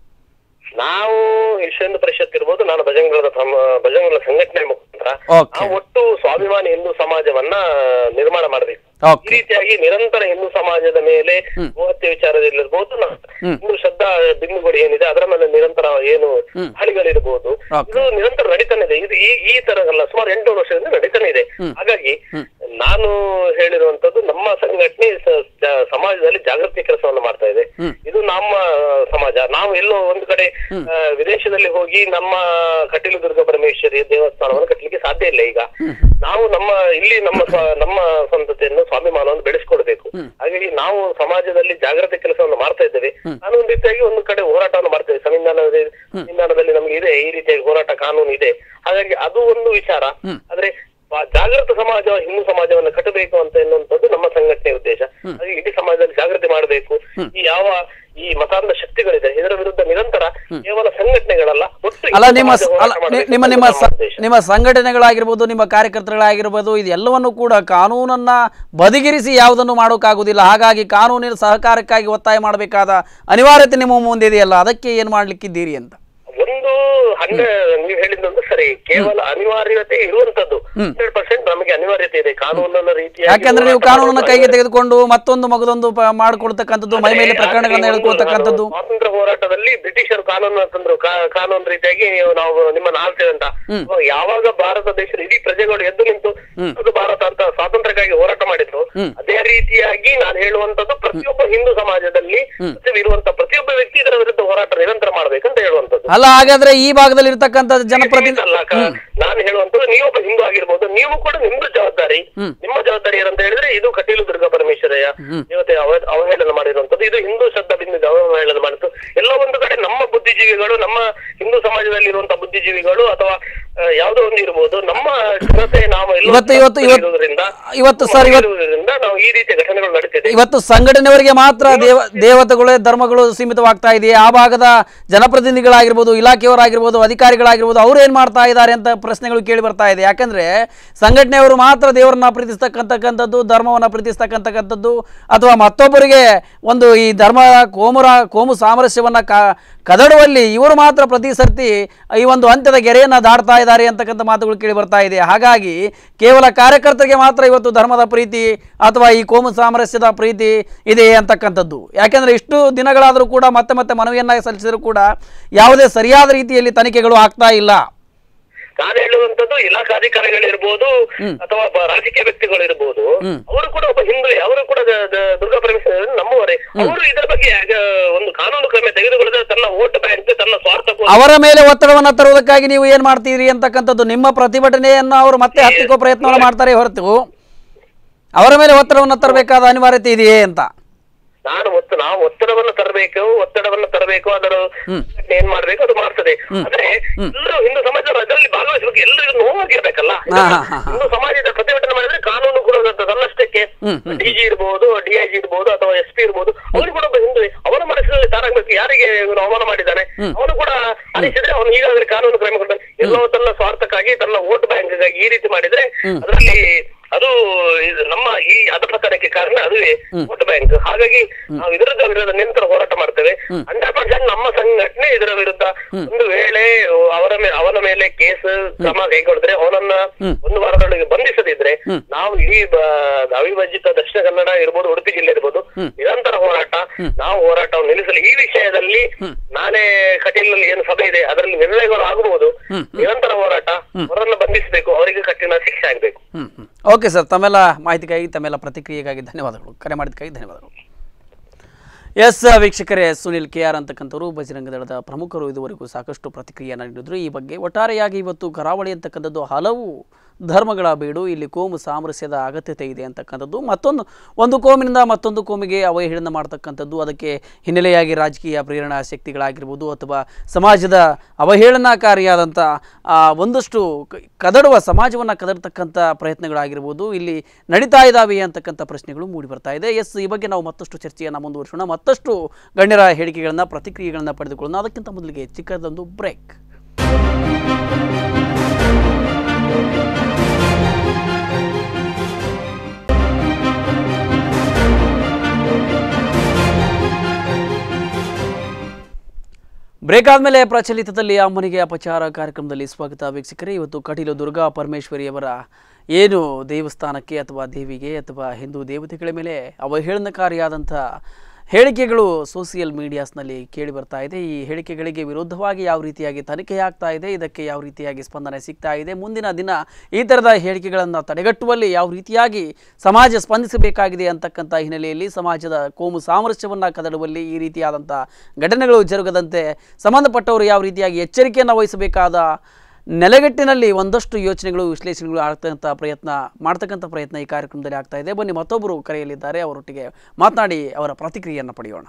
ನಾವು ವಿಶ್ವ ಪರಿಷತ್ ಇರ್ಬೋದು ನಾನು ಭಜಂಗಳದ ಭಜಂಗಳ ಸಂಘಟನೆ ಮುಖಾಂತರ Okay. ನಾವು ಒಟ್ಟು ಸ್ವಾಭಿಮಾನಿ ಹಿಂದೂ ಸಮಾಜವನ್ನ ನಿರ್ಮಾಣ ಮಾಡಬೇಕು ಈ ಓಕೆ ರೀತಿಯಾಗಿ ನಿರಂತರ ಹಿಂದೂ ಸಮಾಜದ ಮೇಲೆ ಗೋಹತ್ಯೆ ವಿಚಾರದಲ್ಲಿರ್ಬೋದು ನ- ಹಿಂದೂ ಶ್ರದ್ಧಾ ಬಿಂದುಗಳು ಏನಿದೆ ಅದರ ಮೇಲೆ ನಿರಂತರ ಏನು ದಾಳಿಗಳಿರ್ಬೋದು Okay. ಇದು ನಿರಂತರ ನಡೀತಾನೆ ಇದೆ ಇದು ಈ ಈ ತರ ಅಲ್ಲ ಸುಮಾರು ಎಂಟು ವರ್ಷದಿಂದ ನಡೀತಾನೆ ಇದೆ ಹಾಗಾಗಿ ನಾನು ಹೇಳಿರುವಂತದ್ದು ನಮ್ಮ ಸಂಘಟನೆ ಸ- ಜ- ಸಮಾಜದಲ್ಲಿ ಜಾಗೃತಿ ಕೆಲಸವನ್ನು ಮಾಡ್ತಾ ಇದೆ ಇದು ನಮ್ಮ ಸಮಾಜ ನಾವು ಎಲ್ಲೋ ಒಂದು ಕಡೆ ಆ, ವಿದೇಶದಲ್ಲಿ ಹೋಗಿ ನಮ್ಮ ಕಟೀಲು ದುರ್ಗ ಪರಮೇಶ್ವರಿ ದೇವಸ್ಥಾನವನ್ನು ಕಟ್ಟಲಿಕ್ಕೆ ಸಾಧ್ಯ ಇಲ್ಲ ಈಗ ನಾವು ನಮ್ಮ ಇಲ್ಲಿ ನಮ್ಮ ಸ್ವ- ನಮ್ಮ ಸ್ವಂತತೆಯನ್ನು ಸ್ವಾಭಿಮಾನವನ್ನು ಬೆಳೆಸ್ಕೊಡ್ಬೇಕು ಹಾಗಾಗಿ ನಾವು ಸಮಾಜದಲ್ಲಿ ಜಾಗೃತಿ ಕೆಲಸವನ್ನು ಮಾಡ್ತಾ ಇದ್ದೇವೆ ನಾನು ಒಂದು ರೀತಿಯಾಗಿ ಒಂದು ಕಡೆ ಹೋರಾಟವನ್ನು ಮಾಡ್ತೇವೆ ಸಂವಿಧಾನದ ಸಂವಿಧಾನದಲ್ಲಿ ನಮ್ಗೆ ಇದೆ ಈ ರೀತಿಯಾಗಿ ಹೋರಾಟ ಕಾನೂನು ಇದೆ ಹಾಗಾಗಿ ಅದು ಒಂದು ವಿಚಾರ ಆದ್ರೆ ಆ ಜಾಗೃತ ಸಮಾಜ ಹಿಂದೂ ಸಮಾಜವನ್ನು ಕಟ್ಟಬೇಕು ಅಂತ ಎನ್ನುವಂಥದ್ದು ನಮ್ಮ ಸಂಘಟನೆ ಉದ್ದೇಶ ಹಾಗೆ ಇಡೀ ಸಮಾಜದಲ್ಲಿ ಜಾಗೃತಿ ಮಾಡಬೇಕು ಈ ಯಾವ ಈ ಮತಾಂಧ ಶಕ್ತಿಗಳಿದೆ ಇದರ ವಿರುದ್ಧ ನಿರಂತರ ಕೇವಲ ಸಂಘಟನೆಗಳಲ್ಲ ಒಟ್ಟು ಅಲ್ಲ ಹಿಂದೂ ನಿಮ್ಮ ಸಮಾಜ ಸ- ಹೋರಾಟ ಅಲ್ಲ ನಿ- ಮಾಡ್ಬೇಕು ನಿಮ್ಮ ಅಂತ ನಿಮ್ಮ ನಮ್ಮ ಸ- ಉದ್ದೇಶ. ನಿಮ್ಮ ಸಂಘಟನೆಗಳಾಗಿರ್ಬೋದು ನಿಮ್ಮ ಕಾರ್ಯಕರ್ತರುಗಳಾಗಿರ್ಬೋದು ಇದೆಲ್ಲವನ್ನು ಕೂಡ ಕಾನೂನನ್ನ ಬದಿಗಿರಿಸಿ ಯಾವುದನ್ನು ಮಾಡೋಕ್ಕಾಗುವುದಿಲ್ಲ ಹಾಗಾಗಿ ಕಾನೂನಿನ ಸಹಕಾರಕ್ಕಾಗಿ ಒತ್ತಾಯ ಮಾಡಬೇಕಾದ ಅನಿವಾರ್ಯತೆ ನಿಮ್ಮ ಮುಂದಿದೆಯಲ್ಲ ಅದಕ್ಕೆ ಏನು ಮಾಡ್ಲಿಕ್ಕಿದ್ದೀರಿ ಅಂತ ಒಂದು ಹಂಡ್ರೆಡ್ ನೀವು ಹೇಳಿದ್ದೊಂದು ಸರಿ ಕೇವಲ ಅನಿವಾರ್ಯತೆ ಇರುವಂತದ್ದು ಹಂಡ್ರೆಡ್ ಪರ್ಸೆಂಟ್ ನಮಗೆ ಅನಿವಾರ್ಯತೆ ಇದೆ ಕಾನೂನನ್ನ ರೀತಿಯ ಯಾಕಂದ್ರೆ ನೀವು ಕಾನೂನನ್ನ ಕೈಗೆ ತೆಗೆದುಕೊಂಡು ಮತ್ತೊಂದು ಮಗದೊಂದು ಪ- ಮಾಡ್ಕೊಳ್ತಕ್ಕಂಥದ್ದು ಮೈ ಮೇಲೆ ಪ್ರಕರಣಗಳನ್ನ ಹೇಳ್ಕೊಳ್ತಕ್ಕಂಥದ್ದು ಸ್ವಾತಂತ್ರ್ಯ ಹೋರಾಟದಲ್ಲಿ ಬ್ರಿಟಿಷರು ಕಾನೂನು ತಂದ್ರು ಕಾ- ಕಾನೂನು ರೀತಿಯಾಗಿ ನೀವು ನಾವು ನಿಮ್ಮನ್ನ ಆಳ್ತೇವೆ ಅಂತ ಅವಾಗ ಯಾವಾಗ ಭಾರತ ದೇಶದ ಇಡೀ ಪ್ರಜೆಗಳು ಎದ್ದು ನಿಂತು ಅದು ಭಾರತ ಅಂತ ಸ್ವಾತಂತ್ರ್ಯಕ್ಕಾಗಿ ಹೋರಾಟ ಮಾಡಿದ್ರು ಅದೇ ರೀತಿಯಾಗಿ ನಾನು ಹೇಳುವಂತದ್ದು ಪ್ರತಿಯೊಬ್ಬ ಹಿಂದೂ ಸಮಾಜದಲ್ಲಿ ಇರುವಂತ ಪ್ರತಿಯೊಬ್ಬ ವ್ಯಕ್ತಿ ಇದರ ವಿರುದ್ಧ ಹೋರಾಟ ನಿರಂತರ ಮಾಡ್ಬೇಕಂತ ಹೇಳುವಂತದ್ದು ಅಲ್ಲ ಹಾಗಾದ್ರೆ ಈ ಭಾಗದಲ್ಲಿ ಇರ್ತಕ್ಕಂಥ ಜನಪ್ರತಿನಿಧಿ ಅಲ್ಲ ಅಕ್ಕ. ನಾನು ಹೇಳುವಂತದ್ದು ನೀವೊಬ್ಬ ಹಿಂದೂ ಆಗಿರ್ಬೋದು ನೀವು ಕೂಡ ನಿಮ್ದು ಜವಾಬ್ದಾರಿ ನಿಮ್ಮ ಜವಾಬ್ದಾರಿ ಏನಂತ ಹೇಳಿದ್ರೆ ಇದು ಕಟೀಲು ದುರ್ಗ ಪರಮೇಶ್ವರಯ್ಯ ದೇವತೆ ಅವ- ಅವಹೇಳನ ಮಾಡಿರುವಂತದ್ದು ಇದು ಹಿಂದೂ ಶ್ರದ್ಧಾ ಬಿಂದು ಅವಹೇಳನ ಮಾಡಿದ್ದು ಎಲ್ಲ ಒಂದು ಕಡೆ ನಮ್ಮ ಬುದ್ಧಿಜೀವಿಗಳು ನಮ್ಮ ಹಿಂದೂ ಸಮಾಜದಲ್ಲಿ ಇರುವಂತಹ ಬುದ್ಧಿಜೀವಿಗಳು ಅಥವಾ ಆ, ಯಾವುದೋ ಒಂದು ಇರ್ಬೋದು ನಮ್ಮ ಜನತೆ ನಾವು ಎಲ್ಲ ಇವತ್ತು- ಇವತ್ತು- ಇವತ್ತು- ಇರುವುದರಿಂದ ಇವತ್ತು ಸರ್ ಇವತ್ತು ಇರುವುದರಿಂದ ನಾವು ಈ ರೀತಿಯ ಘಟನೆಗಳು ನಡೀತಿದೆ ಇವತ್ತು ಸಂಘಟನೆಯವರಿಗೆ ಮಾತ್ರ ದೇವ ದೇವತೆಗಳು ಧರ್ಮಗಳು ಸೀಮಿತವಾಗ್ತಾ ಇದೆಯೇ ಆ ಭಾಗದ ಜನಪ್ರತಿನಿಧಿಗಳಾಗಿರ್ಬೋದು ಇಲಾಖೆಯವರಾಗಿರ್ಬೋದು ಅಧಿಕಾರಿಗಳಾಗಿರ್ಬೋದು ಅವ್ರು ಏನು ಮಾಡ್ತಾ ಇದ್ದಾರೆ ಅಂತ ಪ್ರಶ್ನೆಗಳು ಕೇಳಿ ಬರ್ತಾ ಇದೆ ಯಾಕಂದ್ರೆ ಸಂಘಟನೆಯವರು ಮಾತ್ರ ದೇವರನ್ನ ಪ್ರೀತಿಸ್ತಕ್ಕಂತಕ್ಕಂಥದ್ದು ಧರ್ಮವನ್ನು ಪ್ರೀತಿಸ್ತಕ್ಕಂತಕ್ಕಂಥದ್ದು ಅಥವಾ ಮತ್ತೊಬ್ಬರಿಗೆ ಒಂದು ಈ ಧರ್ಮ ಕೋಮುರ ಕೋಮು ಸಾಮರಸ್ಯವನ್ನ ಕ ಕದಡುವಲ್ಲಿ ಇವರು ಮಾತ್ರ ಪ್ರತಿ ಸರ್ತಿ ಈ ಒಂದು ಅಂತ್ಯದ ಗೆರೆಯನ್ನು ದಾಟ್ತಾ ಇದ್ದಾರೆ ಅಂತಕ್ಕಂಥ ಮಾತುಗಳು ಕೇಳಿ ಬರ್ತಾ ಇದೆ ಹಾಗಾಗಿ ಕೇವಲ ಕಾರ್ಯಕರ್ತರಿಗೆ ಮಾತ್ರ ಇವತ್ತು ಧರ್ಮದ ಪ್ರೀತಿ ಅಥವಾ ಈ ಕೋಮು ಸಾಮರಸ್ಯದ ಪ್ರೀತಿ ಇದೆ ಅಂತಕ್ಕಂಥದ್ದು ಯಾಕೆಂದರೆ ಇಷ್ಟು ದಿನಗಳಾದರೂ ಕೂಡ ಮತ್ತೆ ಮತ್ತೆ ಮನವಿಯನ್ನು ಸಲ್ಲಿಸಿದರೂ ಕೂಡ ಯಾವುದೇ ಸರಿಯಾದ ರೀತಿಯಲ್ಲಿ ತನಿಖೆಗಳು ಆಗ್ತಾ ಇಲ್ಲ ನಾನು ಹೇಳುವಂತದ್ದು ಇಲಾಖಾಧಿಕಾರಿಗಳಿರ್ಬೋದು ಅಥವಾ ಒಬ್ಬ ರಾಜಕೀಯ ವ್ಯಕ್ತಿಗಳಿರ್ಬೋದು ಅವರು ಕೂಡ ಒಬ್ಬ ಹಿಂದೂ ಅವರು ಕೂಡ ದ- ದ- ದುರ್ಗಾ ಪರಮೇಶ್ವರ ನಮ್ಮವರೇ ಅವರು ಇದರ ಬಗ್ಗೆ ಆ, ಒಂದು ಕಾನೂನು ಕ್ರಮ ತೆಗೆದುಕೊಳ್ಳದೆ ತನ್ನ ವೋಟ್ ಬ್ಯಾಂಕ್ ತನ್ನ ಸ್ವಾರ್ಥಕ್ಕೋಸ್ಕರ ಅವರ ಮೇಲೆ ಒತ್ತಡವನ್ನು ತರುವುದಕ್ಕಾಗಿ ನೀವು ಏನ್ ಮಾಡ್ತೀರಿ ಅಂತಕ್ಕಂಥದ್ದು ನಿಮ್ಮ ಪ್ರತಿಭಟನೆಯನ್ನು ಅವರು ಮತ್ತೆ ಹತ್ತಿಕ್ಕೋ ಪ್ರಯತ್ನವನ್ನು ಮಾಡ್ತಾರೆ ಹೊರತು ಅವರ ಮೇಲೆ ಒತ್ತಡವನ್ನು ತರಬೇಕಾದ ಅನಿವಾರ್ಯತೆ ಇದೆಯೇ ಅಂತ ನಾನು ಒತ್ತ ನಾವು ಒತ್ತಡವನ್ನು ತರಬೇಕು ಒತ್ತಡವನ್ನು ತರಬೇಕು ಅದರ ಏನ್ ಮಾಡ್ಬೇಕು ಅದು ಮಾಡ್ತದೆ ಆದ್ರೆ ಎಲ್ಲರೂ ಹಿಂದೂ ಸಮಾಜದವರು ಅದರಲ್ಲಿ ಭಾಗವಹಿಸಬೇಕು ಎಲ್ಲರಿಗೂ ನೋವಾಗಿರ್ಬೇಕಲ್ಲ ಹಾ, ಹಾ, ಹಾ, ಹಾ. ಹಿಂದೂ ಸಮಾಜದ ಪ್ರತಿಭಟನೆ ಮಾಡಿದ್ರೆ ಕಾನೂನು ಕೂಡ ಅದನ್ನ ತನ್ನಷ್ಟಕ್ಕೆ ಡಿಜಿ ಇರ್ಬೋದು ಡಿಐಜಿ ಇರ್ಬೋದು ಅಥವಾ ಎಸ್ ಪಿ ಇರ್ಬೋದು ಅವನು ಕೂಡ ಒಬ್ಬ ಹಿಂದೂ ಅವನ ಮನಸ್ಸಿನಲ್ಲಿ ತಾರಾಗಬೇಕು ಯಾರಿಗೆ ಇವನು ಅವಮಾನ ಮಾಡಿದ್ದಾನೆ ಅವನು ಕೂಡ ಅನಿಸಿದ್ರೆ ಅವನು ಈಗಾಗಲೇ ಕಾನೂನು ಕ್ರಮ ಕೊಡ್ತಾನೆ ಎಲ್ಲೋ ತನ್ನ ಸ್ವಾರ್ಥಕ್ಕಾಗಿ ತನ್ನ ವೋಟ್ ಬ್ಯಾಂಕ್ಗಾಗಿ ಈ ರೀತಿ ಮಾಡಿದ್ರೆ ಅದರಲ್ಲಿ ಅದು ಇದು ನಮ್ಮ ಈ ಅಧಪತನಕ್ಕೆ ಕಾರಣ ಅದುವೇ ವೋಟ್ ಬ್ಯಾಂಕ್ ಹಾಗಾಗಿ ನಾವು ಇದರದ ವಿರುದ್ಧ ನಿರಂತರ ಹೋರಾಟ ಮಾಡ್ತೇವೆ ಹಂಡ್ರೆಡ್ ಪರ್ಸೆಂಟ್ ನಮ್ಮ ಸಂಘಟನೆ ಇದರ ವಿರುದ್ಧ ಒಂದು ವೇಳೆ ಅವರ ಮೇ ಅವನ ಮೇಲೆ ಕೇಸ್ ಕ್ರಮ ಕೈಗೊಂಡ್ರೆ ಅವನನ್ನ ಒಂದು ವಾರದೊಳಗೆ ಬಂಧಿಸದಿದ್ರೆ ನಾವು ಇಡೀ ಬ- ಅವಿಭಜಿತ ದಕ್ಷಿಣ ಕನ್ನಡ ಇರ್ಬೋದು ಉಡುಪಿ ಜಿಲ್ಲೆ ಇರ್ಬೋದು ನಿರಂತರ ಹೋರಾಟ ನಾವು ಹೋರಾಟವನ್ನು ನಿಲ್ಲಿಸಲು ಈ ವಿಷಯದಲ್ಲಿ ನಾನೇ ಕಟೀಲ್ನಲ್ಲಿ ಏನು ಸಭೆ ಇದೆ ಅದರಲ್ಲಿ ನಿರ್ಣಯಗಳು ಆಗಬಹುದು ನಿರಂತರ ಹೋರಾಟ ಅವರನ್ನ ಬಂಧಿಸಬೇಕು ಅವರಿಗೆ ಕಠಿಣ ಶಿಕ್ಷೆ ಆಗಬೇಕು ಹ್ಮ್ ಹ್ಮ್ ಓಕೆ ಸರ್ ತಮ್ಮೆಲ್ಲ ಮಾಹಿತಿಗಾಗಿ ತಮ್ಮೆಲ್ಲ ಪ್ರತಿಕ್ರಿಯೆಗಾಗಿ ಧನ್ಯವಾದಗಳು ಕರೆ ಮಾಡಿದ್ದಕ್ಕಾಗಿ ಧನ್ಯವಾದಗಳು ಎಸ್ ವೀಕ್ಷಕರೇ ಸುನಿಲ್ ಕೆ ಆರ್ ಅಂತಕ್ಕಂಥವ್ರು ಬಜರಂಗ ದಳದ ಪ್ರಮುಖರು ಇದುವರೆಗೂ ಸಾಕಷ್ಟು ಪ್ರತಿಕ್ರಿಯೆಯನ್ನು ನೀಡಿದ್ರು ಈ ಬಗ್ಗೆ ಒಟ್ಟಾರೆಯಾಗಿ ಇವತ್ತು ಕರಾವಳಿ ಅಂತಕ್ಕಂಥದ್ದು ಹಲವು ಧರ್ಮಗಳ ಬೀಡು ಇಲ್ಲಿ ಕೋಮು ಸಾಮರಸ್ಯದ ಅಗತ್ಯತೆ ಇದೆ ಅಂತಕ್ಕಂಥದ್ದು ಮತ್ತೊಂದು ಒಂದು ಕೋಮಿನಿಂದ ಮತ್ತೊಂದು ಕೋಮಿಗೆ ಅವಹೇಳನ ಮಾಡ್ತಕ್ಕಂಥದ್ದು ಅದಕ್ಕೆ ಹಿನ್ನೆಲೆಯಾಗಿ ರಾಜಕೀಯ ಪ್ರೇರಣಾ ಶಕ್ತಿಗಳಾಗಿರ್ಬೋದು ಅಥವಾ ಸಮಾಜದ ಅವಹೇಳನಕಾರಿಯಾದಂಥ ಆ, ಒಂದಷ್ಟು ಕ- ಕದಡುವ ಸಮಾಜವನ್ನು ಕದಡ್ತಕ್ಕಂಥ ಪ್ರಯತ್ನಗಳಾಗಿರ್ಬೋದು ಇಲ್ಲಿ ನಡೀತಾ ಇದ್ದಾವೆ ಅಂತಕ್ಕಂಥ ಪ್ರಶ್ನೆಗಳು ಮೂಡಿ ಬರ್ತಾ ಇದೆ ಎಸ್ ಈ ಬಗ್ಗೆ ನಾವು ಮತ್ತಷ್ಟು ಚರ್ಚೆಯನ್ನು ಮುಂದುವರಿಸೋಣ ಮತ್ತಷ್ಟು ಗಣ್ಯರ ಹೇಳಿಕೆಗಳನ್ನು ಪ್ರತಿಕ್ರಿಯೆಗಳನ್ನು ಪಡೆದುಕೊಳ್ಳೋಣ ಅದಕ್ಕಿಂತ ಮೊದಲಿಗೆ ಚಿಕ್ಕದೊಂದು ಬ್ರೇಕ್ ಬ್ರೇಕ್ ಆದಮೇಲೆ ಪ್ರಚಲಿತದಲ್ಲಿ ಅಮ್ಮನಿಗೆ ಅಪಚಾರ ಕಾರ್ಯಕ್ರಮದಲ್ಲಿ ಸ್ವಾಗತ ವೀಕ್ಷಕರೇ ಇವತ್ತು ಕಟೀಲು ದುರ್ಗಾ ಪರಮೇಶ್ವರಿಯವರ ಏನು ದೇವಸ್ಥಾನಕ್ಕೆ ಅಥವಾ ದೇವಿಗೆ ಅಥವಾ ಹಿಂದೂ ದೇವತೆಗಳ ಮೇಲೆ ಅವಹೇಳನಕಾರಿಯಾದಂಥ ಹೇಳಿಕೆಗಳು ಸೋಷಿಯಲ್ ಮೀಡಿಯಾಸ್ನಲ್ಲಿ ಕೇಳಿ ಬರ್ತಾ ಇದೆ ಈ ಹೇಳಿಕೆಗಳಿಗೆ ವಿರುದ್ಧವಾಗಿ ಯಾವ ರೀತಿಯಾಗಿ ತನಿಖೆ ಆಗ್ತಾ ಇದೆ ಇದಕ್ಕೆ ಯಾವ ರೀತಿಯಾಗಿ ಸ್ಪಂದನೆ ಸಿಗ್ತಾ ಇದೆ ಮುಂದಿನ ದಿನ ಈ ಥರದ ಹೇಳಿಕೆಗಳನ್ನು ತಡೆಗಟ್ಟುವಲ್ಲಿ ಯಾವ ರೀತಿಯಾಗಿ ಸಮಾಜ ಸ್ಪಂದಿಸಬೇಕಾಗಿದೆ ಅಂತಕ್ಕಂಥ ಹಿನ್ನೆಲೆಯಲ್ಲಿ ಸಮಾಜದ ಕೋಮು ಸಾಮರಸ್ಯವನ್ನು ಕದಡುವಲ್ಲಿ ಈ ರೀತಿಯಾದಂಥ ಘಟನೆಗಳು ಜರುಗದಂತೆ ಸಂಬಂಧಪಟ್ಟವರು ಯಾವ ರೀತಿಯಾಗಿ ಎಚ್ಚರಿಕೆಯನ್ನು ವಹಿಸಬೇಕಾದ ನೆಲೆಗಟ್ಟಿನಲ್ಲಿ ಒಂದಷ್ಟು ಯೋಚನೆಗಳು ವಿಶ್ಲೇಷಣೆಗಳು ಆಗ್ತಕ್ಕಂಥ ಪ್ರಯತ್ನ ಮಾಡ್ತಕ್ಕಂಥ ಪ್ರಯತ್ನ ಈ ಕಾರ್ಯಕ್ರಮದಲ್ಲಿ ಆಗ್ತಾ ಇದೆ ಬನ್ನಿ ಮತ್ತೊಬ್ಬರು ಕರೆಯಲಿದ್ದಾರೆ ಅವರೊಟ್ಟಿಗೆ ಮಾತನಾಡಿ ಅವರ ಪ್ರತಿಕ್ರಿಯೆಯನ್ನು ಪಡೆಯೋಣ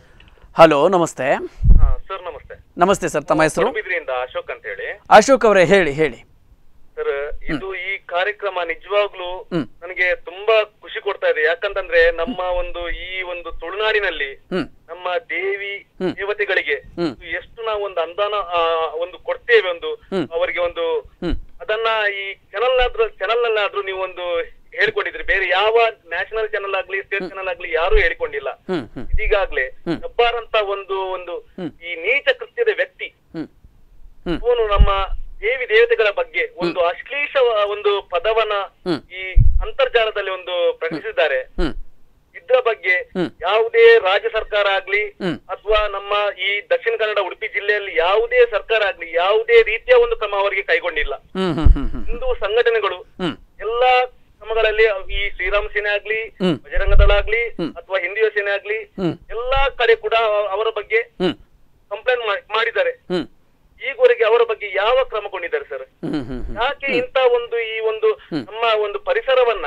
ಹಲೋ ನಮಸ್ತೆ ಸರ್ ನಮಸ್ತೆ ನಮಸ್ತೆ ಸರ್ ತಮ್ಮ ಹೆಸರು ಬಿದ್ರಿಯಿಂದ ಅಶೋಕ್ ಅಂತ ಹೇಳಿ ಅಶೋಕ್ ಅವರೇ ಹೇಳಿ ಹೇಳಿ ಸರ್ ಇದು ಈ ಕಾರ್ಯಕ್ರಮ ನಿಜವಾಗ್ಲೂ ಹ್ಮ್. ನನಗೆ ತುಂಬಾ ಖುಷಿ ಕೊಡ್ತಾ ಇದೆ ಯಾಕಂತಂದ್ರೆ ನಮ್ಮ ಒಂದು ಈ ಒಂದು ತುಳುನಾಡಿನಲ್ಲಿ ಹ್ಮ್ ನಮ್ಮ ದೇವಿ ಹ್ಮ್. ದೇವತೆಗಳಿಗೆ ಹ್ಮ್. ಎಷ್ಟು ನಾವು ಒಂದು ಅನುದಾನ ಆ, ಒಂದು ಕೊಡ್ತೇವೆ ಒಂದು ಹ್ಮ್. ಅವರಿಗೆ ಒಂದು ಹ್ಮ್ ಅದನ್ನ ಈ ಚಾನಲ್ ಚಾನಲ್ ನಲ್ಲಾದ್ರೂ ನೀವು ಒಂದು ಹೇಳ್ಕೊಂಡಿದ್ರಿ ಬೇರೆ ಯಾವ ನ್ಯಾಷನಲ್ ಚಾನಲ್ ಆಗ್ಲಿ ಸ್ಟೇಟ್ ಚಾನಲ್ ಆಗ್ಲಿ ಯಾರು ಹೇಳಿಕೊಂಡಿಲ್ಲ ಹ್ಮ್ ಹ್ಮ್ ಇದೀಗಾಗ್ಲೇ ಹ್ಮ್. ಜಬ್ಬಾರ್ ಅಂತ ಒಂದು ಒಂದು ಹ್ಮ್. ಈ ನೀಚ ಕೃತ್ಯದ ವ್ಯಕ್ತಿ ಹ್ಮ್ ಹ್ಮ್ ಅವನು ನಮ್ಮ ದೇವಿ ದೇವತೆಗಳ ಬಗ್ಗೆ ಒಂದು ಅಶ್ಲೀಷ ಒಂದು ಪದವನ್ನ ಹ್ಮ್. ಈ ಅಂತರ್ಜಾಲದಲ್ಲಿ ಒಂದು ಪ್ರಕಟಿಸಿದ್ದಾರೆ ಹ್ಮ್ ಇದ್ರ ಬಗ್ಗೆ ಹ್ಮ್. ಯಾವುದೇ ರಾಜ್ಯ ಸರ್ಕಾರ ಆಗ್ಲಿ ಹ್ಮ್. ಅಥವಾ ನಮ್ಮ ಈ ದಕ್ಷಿಣ ಕನ್ನಡ ಉಡುಪಿ ಜಿಲ್ಲೆಯಲ್ಲಿ ಯಾವುದೇ ಸರ್ಕಾರ ಆಗ್ಲಿ ಯಾವುದೇ ರೀತಿಯ ಒಂದು ಕ್ರಮ ಅವರಿಗೆ ಕೈಗೊಂಡಿಲ್ಲ ಹ್ಮ್ ಹ್ಮ್ ಹ್ಮ್ ಹ್ಮ್ ಹಿಂದೂ ಸಂಘಟನೆಗಳು ಹ್ಮ್ ಎಲ್ಲಾ ಕ್ರಮಗಳಲ್ಲಿ ಈ ಶ್ರೀರಾಮ ಸೇನೆ ಆಗ್ಲಿ ಹ್ಮ್. ಬಜರಂಗ ದಳ ಆಗ್ಲಿ ಹ್ಮ್. ಅಥವಾ ಹಿಂದಿಯ ಸೇನೆ ಆಗ್ಲಿ ಹ್ಮ್. ಎಲ್ಲಾ ಕಡೆ ಕೂಡ ಅವರ ಬಗ್ಗೆ ಹ್ಮ್ ಕಂಪ್ಲೇಂಟ್ ಮಾಡಿದ್ದಾರೆ ಹ್ಮ್ ಈವರೆಗೆ ಅವರ ಬಗ್ಗೆ ಯಾವ ಕ್ರಮ ಕೊಂಡಿದ್ದಾರೆ ಸರ್ ಹ್ಮ್ ಹ್ಮ್ ಹ್ಮ್ ಯಾಕೆ ಇಂತ ಒಂದು ಈ ಒಂದು ನಮ್ಮ ಒಂದು ಪರಿಸರವನ್ನ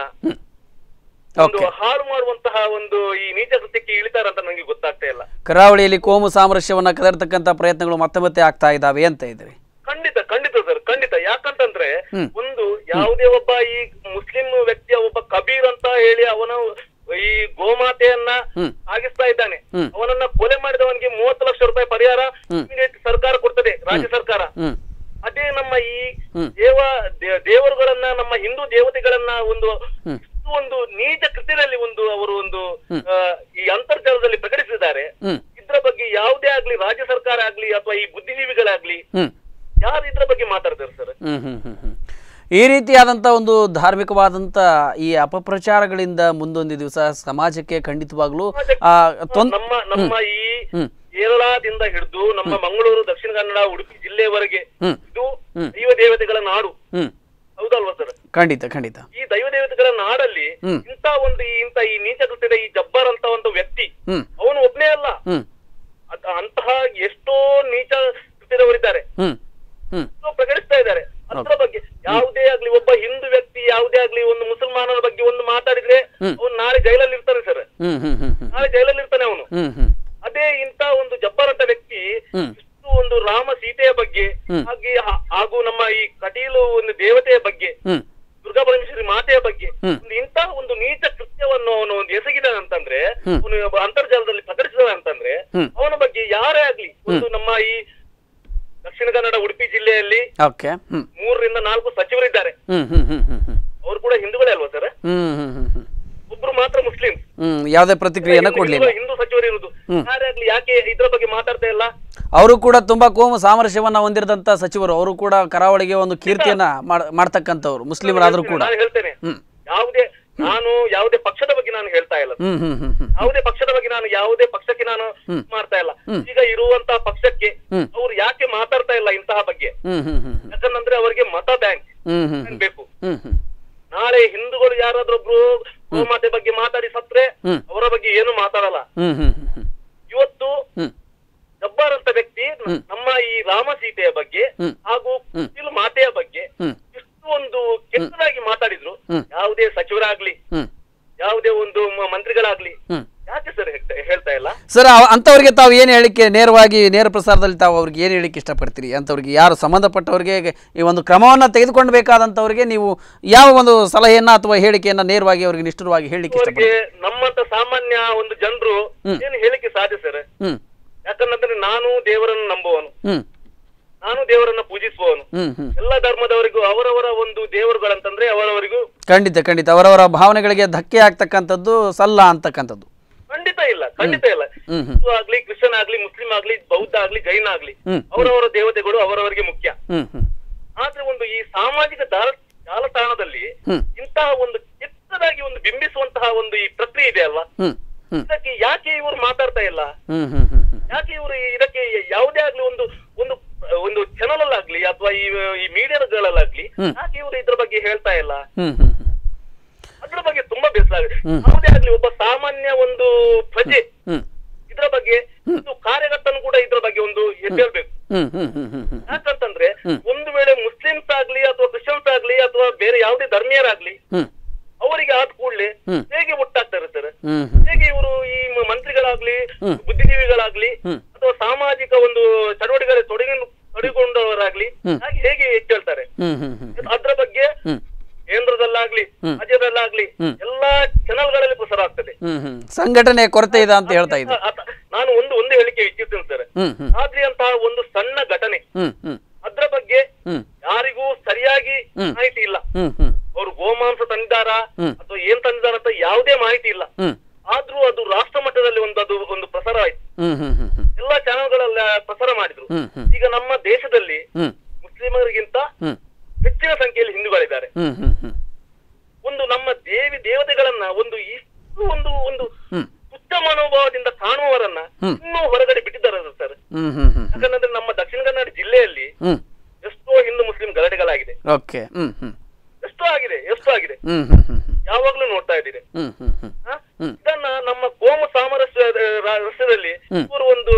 ಒಂದು ಓಕೆ ಹಾಳು ಮಾಡುವಂತಹ ಒಂದು ಈ ನೀಚ ಕೃತ್ಯಕ್ಕೆ ಇಳಿತಾರಂತ ನನಗೆ ಗೊತ್ತಾಗ್ತಾ ಇಲ್ಲ ಕರಾವಳಿಯಲ್ಲಿ ಕೋಮು ಸಾಮರಸ್ಯವನ್ನು ಕದರ್ತಕ್ಕಂಥ ಪ್ರಯತ್ನಗಳು ಮತ್ತೆ ಮತ್ತೆ ಆಗ್ತಾ ಇದ್ದಾವೆ ಅಂತ ಇದ್ರಿ ಖಂಡಿತ ಖಂಡಿತ ಸರ್ ಖಂಡಿತ ಯಾಕಂತಂದ್ರೆ ಹ್ಮ್. ಒಂದು ಯಾವುದೇ ಒಬ್ಬ ಈ ಮುಸ್ಲಿಂ ವ್ಯಕ್ತಿಯ ಒಬ್ಬ ಕಬೀರ್ ಅಂತ ಹೇಳಿ ಅವನ ಈ ಗೋಮಾತೆಯನ್ನ ಹ್ಮ್. ಸಾಗಿಸ್ತಾ ಇದ್ದಾನೆ ಹ್ಮ್. ಅವನನ್ನ ಕೊಲೆ ಮಾಡಿದವನಿಗೆ ಮೂವತ್ತು ಲಕ್ಷ ರೂಪಾಯಿ ಪರಿಹಾರ ಹ್ಮ್. immediate ಸರ್ಕಾರ ಕೊಡ್ತದೆ ರಾಜ್ಯ ಸರ್ಕಾರ ಹ್ಮ್ ಅದೇ ನಮ್ಮ ಈ ಹ್ಮ್. ದೇವ ದೇ- ದೇವರುಗಳನ್ನ ನಮ್ಮ ಹಿಂದೂ ದೇವತೆಗಳನ್ನ ಒಂದು ಹ್ಮ್. ಇಷ್ಟು ಒಂದು ನೀಚ ಕೃತ್ಯದಲ್ಲಿ ಒಂದು ಅವರು ಒಂದು ಆ, ಈ ಅಂತರ್ಜಾಲದಲ್ಲಿ ಪ್ರಕಟಿಸಿದ್ದಾರೆ ಹ್ಮ್ ಇದ್ರ ಬಗ್ಗೆ ಯಾವುದೇ ಆಗ್ಲಿ ರಾಜ್ಯ ಸರ್ಕಾರ ಆಗ್ಲಿ ಅಥವಾ ಈ ಬುದ್ಧಿಜೀವಿಗಳಾಗ್ಲಿ ಹ್ಮ್ ಯಾರು ಇದ್ರ ಬಗ್ಗೆ ಮಾತಾಡ್ತಾರೆ ಸರ್ ಹ್ಮ್ ಹ್ಮ್ ಹ್ಮ್ ಹ್ಮ್ ಈ ರೀತಿಯಾದಂಥ ಒಂದು ಧಾರ್ಮಿಕವಾದಂಥ ಈ ಅಪಪ್ರಚಾರಗಳಿಂದ ಮುಂದೊಂದು ದಿವಸ ಸಮಾಜಕ್ಕೆ ಖಂಡಿತವಾಗ್ಲೂ ಆ ತೊಂದ್ ನಮ್ಮ ನಮ್ಮ ಈ ಹ್ಮ್ ಕೇರಳದಿಂದ ಹಿಡಿದು ನಮ್ಮ ಮಂಗಳೂರು ದಕ್ಷಿಣ ಕನ್ನಡ ಉಡುಪಿ ಜಿಲ್ಲೆಯವರೆಗೆ ಹ್ಮ್ ಇದು ಹ್ಮ್. ದೈವ ದೇವತೆಗಳ ನಾಡು ಹ್ಮ್ ಹೌದಲ್ವಾ ಸರ್ ಖಂಡಿತ ಖಂಡಿತ ಈ ದೈವ ದೇವತೆಗಳ ನಾಡಲ್ಲಿ ಹ್ಮ್. ಇಂತ ಒಂದು ಈ- ಇಂತ ಈ ನೀಚ ಕೃತ್ಯದ ಈ ಜಬ್ಬರ್ ಅಂತ ಒಂದು ವ್ಯಕ್ತಿ ಹ್ಮ್ ಅವನು ಒಬ್ನೇ ಅಲ್ಲ ಹ್ಮ್ ಅದ್- ಅಂತಹ ಎಷ್ಟೋ ನೀಚ ಕೃತ್ಯದವರಿದ್ದಾರೆ ಹ್ಮ್ ಹ್ಮ್ ಎಷ್ಟೋ ಪ್ರಕಟಿಸ್ತಾ ಇದ್ದಾರೆ ಅದ್ರ ಬಗ್ಗೆ ಯಾವುದೇ ಆಗ್ಲಿ ಒಬ್ಬ ಹಿಂದೂ ವ್ಯಕ್ತಿ ಯಾವುದೇ ಆಗ್ಲಿ ಒಂದು ಮುಸಲ್ಮಾನರ ಬಗ್ಗೆ ಒಂದು ಮಾತಾಡಿದ್ರೆ ಅವನು ನಾಳೆ ಜೈಲಲ್ಲಿ ಇರ್ತಾನೆ ಸರ್ ಹ್ಮ್ ಹ್ಮ್ ಹ್ಮ್ ಹ್ಮ್ ನಾಳೆ ಜೈಲಲ್ಲಿ ಇರ್ತಾನೆ ಅವನು ಹ್ಮ್ ಹ್ಮ್ ಅದೇ ಇಂತ ಒಂದು ಜಬ್ಬರ್ ಅಂತ ವ್ಯಕ್ತಿ ಹ್ಮ್. ಇಷ್ಟು ಒಂದು ರಾಮ ಸೀತೆಯ ಬಗ್ಗೆ ಹ್ಮ್. ಹಾಗೆ ಹಾ- ಹಾಗೂ ನಮ್ಮ ಈ ಕಟೀಲು ಒಂದು ದೇವತೆಯ ಬಗ್ಗೆ ಹ್ಮ್ ದುರ್ಗಾ ಪರಮೇಶ್ವರಿ ಮಾತೆಯ ಬಗ್ಗೆ ಹ್ಮ್. ಒಂದು ಇಂತಹ ಒಂದು ನೀಚ ಕೃತ್ಯವನ್ನು ಅವನು ಒಂದು ಎಸಗಿದ ಅಂತಂದ್ರೆ ಹ್ಮ್. ಅವನು ಒಬ್ಬ ಅಂತರ್ಜಾಲದಲ್ಲಿ ಪ್ರಕಟಿಸಿದ ಅಂತಂದ್ರೆ ಹ್ಮ್. ಅವನ ಬಗ್ಗೆ ಯಾರೇ ಆಗ್ಲಿ ಒಂದು ನಮ್ಮ ಈ ದಕ್ಷಿಣ ಕನ್ನಡ ಉಡುಪಿ ಜಿಲ್ಲೆಯಲ್ಲಿ ಓಕೆ ಹ್ಮ್ ಮೂರರಿಂದ ನಾಲ್ಕು ಸಚಿವರಿದ್ದಾರೆ ಹ್ಮ್ ಹ್ಮ್ ಹ್ಮ್ ಹ್ಮ್ ಹ್ಮ್ ಅವರು ಕೂಡ ಹಿಂದೂಗಳೇ ಅಲ್ವಾ ಸರ್ ಹ್ಮ್ ಹ್ಮ್ ಹ್ಮ್ ಹ್ಮ್ ಒಬ್ರು ಮಾತ್ರ ಮುಸ್ಲಿಂ ಹ್ಮ್ ಯಾವುದೇ ಪ್ರತಿಕ್ರಿಯೆಯನ್ನ ಕೊಡ್ಲಿಲ್ಲ ಹಿಂದೂ ಸಚಿವರು ಇರುವುದು ಯಾರೇ ಆಗ್ಲಿ ಯಾಕೆ ಇದ್ರ ಬಗ್ಗೆ ಮಾತಾಡ್ತಾ ಇಲ್ಲ ಅವರು ಕೂಡ ತುಂಬಾ ಕೋಮು ಸಾಮರಸ್ಯವನ್ನ ಹೊಂದಿರದಂತ ಸಚಿವರು ಅವರು ಕೂಡ ಕರಾವಳಿಗೆ ಒಂದು ಕೀರ್ತಿಯನ್ನ ಮಾಡ್- ಮಾಡ್ತಕ್ಕಂಥವ್ರು ಮುಸ್ಲಿಮರಾದ್ರೂ ಕೂಡ ನಾನು ಹೇಳ್ತೇನೆ ಹ್ಮ್ ಯಾವುದೇ ನಾನು ಯಾವುದೇ ಪಕ್ಷದ ಬಗ್ಗೆ ನಾನು ಹೇಳ್ತಾ ಇಲ್ಲ ಹ್ಮ್ ಹ್ಮ್ ಹ್ಮ್ ಹ್ಮ್ ಯಾವುದೇ ಪಕ್ಷದ ಬಗ್ಗೆ ನಾನು ಯಾವುದೇ ಪಕ್ಷಕ್ಕೆ ನಾನು ಮಾಡ್ತಾ ಇಲ್ಲ ಈಗ ಇರುವಂತಹ ಪಕ್ಷಕ್ಕೆ ಹ್ಮ್. ಅವ್ರು ಯಾಕೆ ಮಾತಾಡ್ತಾ ಇಲ್ಲ ಇಂತಹ ಬಗ್ಗೆ ಹ್ಮ್ ಹ್ಮ್ ಹ್ಮ್ ಹ್ಮ್ ಯಾಕಂದ್ರೆ ಅವರಿಗೆ ಮತ ಬ್ಯಾಂಕ್ ಹ್ಮ್ ಹ್ಮ್ ಹ್ಮ್ ಬೇಕು ಹ್ಮ್ ಹ್ಮ್ ನಾಳೆ ಹಿಂದೂಗಳು ಯಾರಾದ್ರೊಬ್ರು ಗೋಮಾತೆ ಬಗ್ಗೆ ಮಾತಾಡಿ ಸತ್ರೆ ಹ್ಮ್. ಅವರ ಬಗ್ಗೆ ಏನು ಮಾತಾಡಲ್ಲ ಹ್ಮ್ ಹ್ಮ್ ಹ್ಮ್ ಹ್ಮ್ ಇವತ್ತು ಹ್ಮ್ ಜಬ್ಬಾರ್ ಅಂತ ವ್ಯಕ್ತಿ ನಮ್ಮ ಈ ರಾಮ ಸೀತೆಯ ಬಗ್ಗೆ ಹ್ಮ್. ಹಾಗೂ ಹ್ಮ್. ಕುಟಿಲ್ ಮಾತೆಯ ಬಗ್ಗೆ ಹ್ಮ್ ಇಷ್ಟು ಒಂದು ಕೆಟ್ಟದಾಗಿ ಮಾತಾಡಿದ್ರು ಹ್ಮ್. ಯಾವುದೇ ಸಚಿವರಾಗ್ಲಿ ಹ್ಮ್ ಯಾವುದೇ ಒಂದು ಮ- ಮಂತ್ರಿಗಳಾಗ್ಲಿ ಹ್ಮ್ ಯಾಕೆ ಸರ್ ಹೇಳ್ತಾ ಇಲ್ಲ ಸರ್ ಅವ- ಅಂಥವ್ರಿಗೆ ತಾವು ಏನು ಹೇಳಿಕೆ ನೇರವಾಗಿ ನೇರ ಪ್ರಸಾರದಲ್ಲಿ ತಾವು ಅವ್ರಿಗೆ ಏನು ಹೇಳಿಕ್ಕೆ ಇಷ್ಟಪಡ್ತೀರಿ ಅಂಥವ್ರಿಗೆ ಯಾರು ಸಂಬಂಧಪಟ್ಟವ್ರಿಗೆ ಈ ಒಂದು ಕ್ರಮವನ್ನು ತೆಗೆದುಕೊಂಡು ಬೇಕಾದಂಥವ್ರಿಗೆ ನೀವು ಯಾವ ಒಂದು ಸಲಹೆಯನ್ನ ಅಥವಾ ಹೇಳಿಕೆಯನ್ನ ನೇರವಾಗಿ ಅವರಿಗೆ ನಿಷ್ಠುರವಾಗಿ ಹೇಳಲಿಕ್ಕೆ ಅವರಿಗೆ ಇಷ್ಟಪಡ್ತೀರಿ ನಮ್ಮಂತ ಸಾಮಾನ್ಯ ಒಂದು ಜನರು ಏನು ಹೇಳಿಕೆ ಸಾಧ್ಯ ಸರ್ ಹ್ಮ್ ಯಾಕಂದ್ರೆ ನಾನು ದೇವರನ್ನು ನಂಬುವನು ಹ್ಮ್ ನಾನು ದೇವರನ್ನ ಪೂಜಿಸುವವನು ಹ್ಮ್ ಹ್ಮ್ ಎಲ್ಲ ಧರ್ಮದವರಿಗೂ ಅವರವರ ಒಂದು ದೇವರುಗಳಂತಂದ್ರೆ ಅವರವರಿಗೂ ಖಂಡಿತ ಖಂಡಿತ ಅವರವರ ಭಾವನೆಗಳಿಗೆ ಧಕ್ಕೆ ಆಗ್ತಕ್ಕಂಥದ್ದು ಸಲ್ಲ ಅಂತಕ್ಕಂಥದ್ದು ಖಂಡಿತ ಇಲ್ಲ ಖಂಡಿತ ಇಲ್ಲ ಹ್ಮ್ ಹ್ಮ್ ಹಿಂದೂ ಆಗ್ಲಿ ಕ್ರಿಶ್ಚಿಯನ್ ಆಗ್ಲಿ ಮುಸ್ಲಿಂ ಆಗ್ಲಿ ಬೌದ್ಧ ಆಗ್ಲಿ ಜೈನ ಆಗ್ಲಿ ಹ್ಮ್. ಅವರವರ ದೇವತೆಗಳು ಅವರವರಿಗೆ ಮುಖ್ಯ ಹ್ಮ್ ಹ್ಮ್ ಆದ್ರೆ ಒಂದು ಈ ಸಾಮಾಜಿಕ ಜಾಲ ಜಾಲತಾಣದಲ್ಲಿ ಹ್ಮ್. ಇಂತಹ ಒಂದು ಕೆಟ್ಟದಾಗಿ ಒಂದು ಬಿಂಬಿಸುವಂತಹ ಒಂದು ಈ ಪ್ರಕ್ರಿಯೆ ಇದೆ ಅಲ್ವಾ ಹ್ಮ್ ಹ್ಮ್ ಇದಕ್ಕೆ ಯಾಕೆ ಇವರು ಮಾತಾಡ್ತಾ ಇಲ್ಲ ಹ್ಮ್ ಹ್ಮ್ ಹ್ಮ್ ಹ್ಮ್ ಯಾಕೆ ಇವರು ಇದಕ್ಕೆ ಯಾವುದೇ ಆಗ್ಲಿ ಒಂದು ಒಂದು ಒಂದು ಚಾನಲ್ ಅಲ್ಲಾಗ್ಲಿ ಅಥವಾ ಈ ಈ ಮೀಡಿಯಾಗಳಲ್ಲಾಗ್ಲಿ ಹ್ಮ್. ಯಾಕೆ ಇವರು ಇದ್ರ ಬಗ್ಗೆ ಹೇಳ್ತಾ ಇಲ್ಲ ಹ್ಮ್ ಹ್ಮ್ ಹ್ಮ್ ಅದ್ರ ಬಗ್ಗೆ ತುಂಬಾ ಬೇಸರ ಆಗುತ್ತೆ ಹ್ಮ್. ಯಾವುದೇ ಆಗ್ಲಿ ಒಬ್ಬ ಸಾಮಾನ್ಯ ಒಂದು ಪ್ರಜೆ ಹ್ಮ್ ಇದ್ರ ಬಗ್ಗೆ ಒಂದು ಕಾರ್ಯಕರ್ತನು ಕೂಡ ಇದ್ರ ಬಗ್ಗೆ ಒಂದು ಎದ್ದೇಳ್ಬೇಕು ಹ್ಮ್ ಹ್ಮ್ ಹ್ಮ್ ಹ್ಮ್ ಹ್ಮ್ ಯಾಕಂತಂದ್ರೆ ಹ್ಮ್. ಒಂದು ವೇಳೆ ಮುಸ್ಲಿಮ್ಸ್ ಆಗ್ಲಿ ಅಥವಾ ಕ್ರಿಶ್ಚಿಯನ್ಸ್ ಆಗ್ಲಿ ಅಥವಾ ಬೇರೆ ಯಾವುದೇ ಧರ್ಮೀಯರಾಗ್ಲಿ ಹ್ಮ್ ಅವರಿಗೆ ಆದ ಕೂಡಲೇ ಹ್ಮ್. ಹೇಗೆ ಮುಟ್ಟಾಗ್ತಾರೆ ಸರ್ ಹ್ಮ್ ಹ್ಮ್ ಹೇಗೆ ಇವರು ಈ ಮ- ಮಂತ್ರಿಗಳಾಗ್ಲಿ ಹ್ಮ್. ಬುದ್ಧಿಜೀವಿಗಳಾಗ್ಲಿ ಹ್ಮ್. ಅಥವಾ ಸಾಮಾಜಿಕ ಒಂದು ಚಟುವಟಿಕೆ ತೊಡಗಿ ತೊಡಗಿಕೊಂಡವರಾಗ್ಲಿ ಹ್ಮ್. ಹಾಗೆ ಹೇಗೆ ಎಚ್ಚೇಳ್ತಾರೆ ಹ್ಮ್ ಹ್ಮ್ ಹ್ಮ್ ಅದ್ರ ಬಗ್ಗೆ ಹ್ಮ್ ಕೇಂದ್ರದಲ್ಲಾಗ್ಲಿ ಹ್ಮ್. ರಾಜ್ಯದಲ್ಲಾಗ್ಲಿ ಹ್ಮ್. ಎಲ್ಲಾ ಚಾನಲ್ಗಳಲ್ಲಿ ಪ್ರಸಾರ ಆಗ್ತದೆ ಹ್ಮ್ ಹ್ಮ್ ಸಂಘಟನೆ ಕೊರತೆ ಇದೆ ಅಂತ ಹೇಳ್ತಾ ಇದ್ದೆ ಆತ- ನಾನು ಒಂದು ಒಂದು ಹೇಳಿಕೆ ಇಚ್ಛಿಸ್ತೇನೆ ಸರ್ ಹ್ಮ್ ಹ್ಮ್ ಆದ್ರೆ ಅಂತಹ ಒಂದು ಸಣ್ಣ ಘಟನೆ ಹ್ಮ್ ಹ್ಮ್ ಅದ್ರ ಬಗ್ಗೆ ಹ್ಮ್ ಯಾರಿಗೂ ಸರಿಯಾಗಿ ಹ್ಮ್. ಮಾಹಿತಿ ಇಲ್ಲ ಹ್ಮ್ ಹ್ಮ್ ಅವರು ಗೋಮಾಂಸ ತಂದಿದ್ದಾರ ಹ್ಮ್. ಅಥವಾ ಏನ್ ತಂದಿದ್ದಾರ ಅಂತ ಯಾವುದೇ ಮಾಹಿತಿ ಇಲ್ಲ ಹ್ಮ್ ಆದ್ರೂ ಅದು ರಾಷ್ಟ್ರ ಮಟ್ಟದಲ್ಲಿ ಒಂದು ಅದು ಒಂದು ಪ್ರಸಾರ ಆಯ್ತು ಹ್ಮ್ ಹ್ಮ್ ಹ್ಮ್ ಹ್ಮ್ ಎಲ್ಲಾ ಚಾನೆಲ್ಗಳೆಲ್ಲ ಪ್ರಸಾರ ಮಾಡಿದ್ರು ಹ್ಮ್ ಹ್ಮ್ ಈಗ ನಮ್ಮ ದೇಶದಲ್ಲಿ ಹ್ಮ್ ಮುಸ್ಲಿಮರಿಗಿಂತ ಹ್ಮ್ ಹೆಚ್ಚಿನ ಸಂಖ್ಯೆಯಲ್ಲಿ ಹಿಂದೂಗಳಿದ್ದಾರೆ ಹ್ಮ್ ಹ್ಮ್ ಹ್ಮ್ ಒಂದು ನಮ್ಮ ದೇವಿ ದೇವತೆಗಳನ್ನ ಒಂದು ಇಷ್ಟು ಒಂದು ಒಂದು ಹ್ಮ್ ತುಚ್ಛ ಮನೋಭಾವದಿಂದ ಕಾಣುವವರನ್ನ ಹ್ಮ್. ಇನ್ನೂ ಹೊರಗಡೆ ಬಿಟ್ಟಿದ್ದಾರೆ ಸರ್ ಹ್ಮ್ ಹ್ಮ್ ಹ್ಮ್ ಯಾಕಂದ್ರೆ ನಮ್ಮ ದಕ್ಷಿಣ ಕನ್ನಡ ಜಿಲ್ಲೆಯಲ್ಲಿ ಹ್ಮ್ ಎಷ್ಟೋ ಹಿಂದೂ ಮುಸ್ಲಿಂ ಗಲಾಟೆಗಳಾಗಿದೆ ಓಕೆ ಹ್ಮ್ ಹ್ಮ್ ಎಷ್ಟೋ ಆಗಿದೆ ಎಷ್ಟೋ ಆಗಿದೆ ಹ್ಮ್ ಹ್ಮ್ ಹ್ಮ್ ಯಾವಾಗ್ಲೂ ನೋಡ್ತಾ ಇದ್ದೀರಿ ಹ್ಮ್ ಹ್ಮ್ ಹ್ಮ್ ಹ? ಹ್ಮ್. ಇದನ್ನ ನಮ್ಮ ಕೋಮು ಸಾಮರಸ್ಯ ರ- ರಸ್ಯದಲ್ಲಿ ಹ್ಮ್. ಇವರು ಒಂದು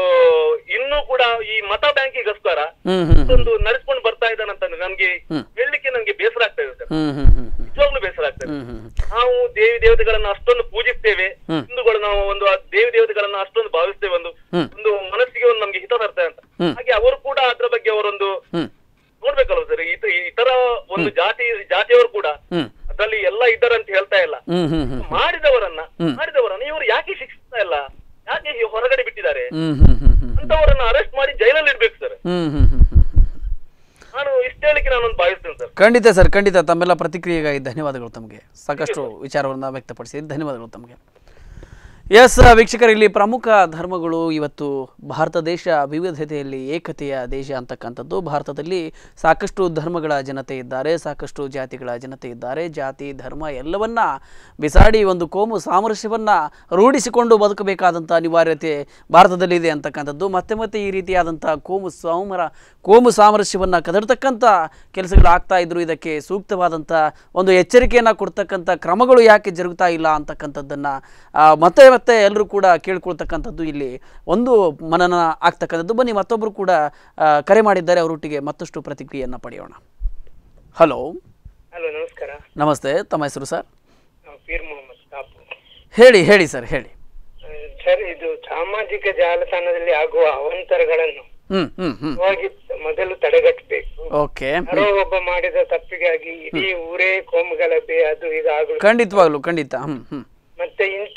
ಇನ್ನೂ ಕೂಡ ಈ ಮತ ಬ್ಯಾಂಕಿಗೋಸ್ಕರ ಹ್ಮ್ ಹ್ಮ್ ಹ್ಮ್ ಒಂದು ನಡೆಸ್ಕೊಂಡು ಬರ್ತಾ ಇದ್ದಾನಂತಂದ್ರೆ ನನ್ಗೆ ಹ್ಮ್. ಹೇಳಲಿಕ್ಕೆ ನನ್ಗೆ ಬೇಸರ ಆಗ್ತಾ ಇದೆ ಸರ್ ಹ್ಮ್ ಹ್ಮ್ ಹ್ಮ್ ಹ್ಮ್ ನಿಜವಾಗ್ಲೂ ಬೇಸರ ಆಗ್ತದೆ ಹ್ಮ್ ಹ್ಮ್ ನಾವು ದೇವಿ ದೇವತೆಗಳನ್ನ ಅಷ್ಟೊಂದು ಪೂಜಿಸ್ತೇವೆ ಹ್ಮ್. ಹಿಂದೂಗಳು ನಾವು ಒಂದು ಆ ದೇವಿ ದೇವತೆಗಳನ್ನ ಅಷ್ಟೊಂದು ಭಾವಿಸ್ತೇವೆ ಒಂದು ಹ್ಮ್. ಒಂದು ಮನಸ್ಸಿಗೆ ಒಂದು ನಮ್ಗೆ ಹಿತ ತರ್ತದೆ ಅಂತ ಹ್ಮ್. ಹಾಗೆ ಅವರು ಕೂಡ ಅದ್ರ ಬಗ್ಗೆ ಅವರೊಂದು ಹ್ಮ್ ನೋಡ್ಬೇಕಲ್ವ ಸರ್ ಇತರ ಒಂದು ಜಾತಿ ಜಾತಿಯವರು ಕೂಡ ಹ್ಮ್ ಅದ್ರಲ್ಲಿ ಎಲ್ಲ ಇದ್ದಾರೆ ಅಂತ ಹೇಳ್ತಾ ಇಲ್ಲ ಹ್ಮ್ ಹ್ಮ್ ಹ್ಮ್ ಮಾಡಿದವರನ್ನ ಹ್ಮ್. ಮಾಡಿದವರನ್ನ ಇವರು ಯಾಕೆ ಶಿಕ್ಷಿಸ್ತಾ ಇಲ್ಲ ಯಾಕೆ ಹೀಗೆ ಹೊರಗಡೆ ಬಿಟ್ಟಿದ್ದಾರೆ ಹ್ಮ್ ಹ್ಮ್ ಹ್ಮ್ ಹ್ಮ್ ಅಂತವರನ್ನ ಅರೆಸ್ಟ್ ಮಾಡಿ ಜೈಲಲ್ಲಿ ಇಡ್ಬೇಕು ಸರ್ ಹ್ಮ್ ಹ್ಮ್ ಹ್ಮ್ ಹ್ಮ್ ಹ್ಮ್ ನಾನು ಇಷ್ಟ ಹೇಳಿಕ್ಕೆ ನಾನೊಂದು ಭಾವಿಸ್ತೇನೆ ಸರ್ ಖಂಡಿತ ಸರ್ ಖಂಡಿತ ತಮ್ಮೆಲ್ಲ ಪ್ರತಿಕ್ರಿಯೆಗಾಗಿ ಧನ್ಯವಾದಗಳು ತಮಗೆ ಸಾಕಷ್ಟು ವಿಚಾರವನ್ನು ವ್ಯಕ್ತಪಡಿಸಿ ಧನ್ಯವಾದಗಳು ತಮಗೆ ಎಸ್ ವೀಕ್ಷಕರು ಇಲ್ಲಿ ಪ್ರಮುಖ ಧರ್ಮಗಳು ಇವತ್ತು ಭಾರತ ದೇಶ ವಿವಿಧತೆಯಲ್ಲಿ ಏಕತೆಯ ದೇಶ ಅಂತಕ್ಕಂಥದ್ದು ಭಾರತದಲ್ಲಿ ಸಾಕಷ್ಟು ಧರ್ಮಗಳ ಜನತೆ ಇದ್ದಾರೆ ಸಾಕಷ್ಟು ಜಾತಿಗಳ ಜನತೆ ಇದ್ದಾರೆ ಜಾತಿ ಧರ್ಮ ಎಲ್ಲವನ್ನ ಬಿಸಾಡಿ ಒಂದು ಕೋಮು ಸಾಮರಸ್ಯವನ್ನ ರೂಢಿಸಿಕೊಂಡು ಬದುಕಬೇಕಾದಂಥ ಅನಿವಾರ್ಯತೆ ಭಾರತದಲ್ಲಿದೆ ಅಂತಕ್ಕಂಥದ್ದು ಮತ್ತೆ ಮತ್ತೆ ಈ ರೀತಿಯಾದಂಥ ಕೋಮು ಸಾಮರ ಕೋಮು ಸಾಮರಸ್ಯವನ್ನು ಕದಡ್ತಕ್ಕಂಥ ಕೆಲಸಗಳು ಆಗ್ತಾ ಇದ್ರು ಇದಕ್ಕೆ ಸೂಕ್ತವಾದಂಥ ಒಂದು ಎಚ್ಚರಿಕೆಯನ್ನು ಕೊಡ್ತಕ್ಕಂಥ ಕ್ರಮಗಳು ಯಾಕೆ ಜರುಗ್ತಾ ಇಲ್ಲ ಅಂತಕ್ಕಂಥದ್ದನ್ನು ಮತ್ತೆ ಮತ್ತೆ ಎಲ್ಲರೂ ಕೂಡ ಕೇಳ್ಕೊಳ್ತಕ್ಕಂಥದ್ದು ಇಲ್ಲಿ ಒಂದು ಮನನ ಆಗ್ತಕ್ಕಂಥದ್ದು ಬನ್ನಿ ಮತ್ತೊಬ್ಬರು ಕೂಡ ಆ, ಕರೆ ಮಾಡಿದ್ದಾರೆ ಅವರೊಟ್ಟಿಗೆ ಮತ್ತಷ್ಟು ಪ್ರತಿಕ್ರಿಯೆಯನ್ನು ಪಡೆಯೋಣ ಹಲೋ ಹಲೋ ನಮಸ್ಕಾರ ನಮಸ್ತೆ ತಮ್ಮ ಹೆಸರು ಸರ್ ನಾವು ಪೀರ್ ಮೊಹಮ್ಮದ್ ಕಾಪು ಹೇಳಿ ಹೇಳಿ ಸರ್ ಹೇಳಿ ಆ, ಸರ್ ಇದು ಸಾಮಾಜಿಕ ಜಾಲತಾಣದಲ್ಲಿ ಆಗುವ ಅವಾಂತರಗಳನ್ನು ಹ್ಞೂ ಹ್ಞೂ ಹ್ಞೂ ನಿಜವಾಗಿ ಮೊದಲು ತಡೆಗಟ್ಟಬೇಕು ಓಕೆ ಯಾರೋ ಒಬ್ಬ ಮಾಡಿದ ತಪ್ಪಿಗಾಗಿ ಇಡೀ ಊರೇ ಕೋಮುಗಲಭೆ ಅದು ಇದು ಆಗಲು ಖಂಡಿತವಾಗ್ಲು ಖಂಡಿತ ಹ್ಞೂ ಹ್ಞೂ ಮತ್ತೆ ಇಂಥ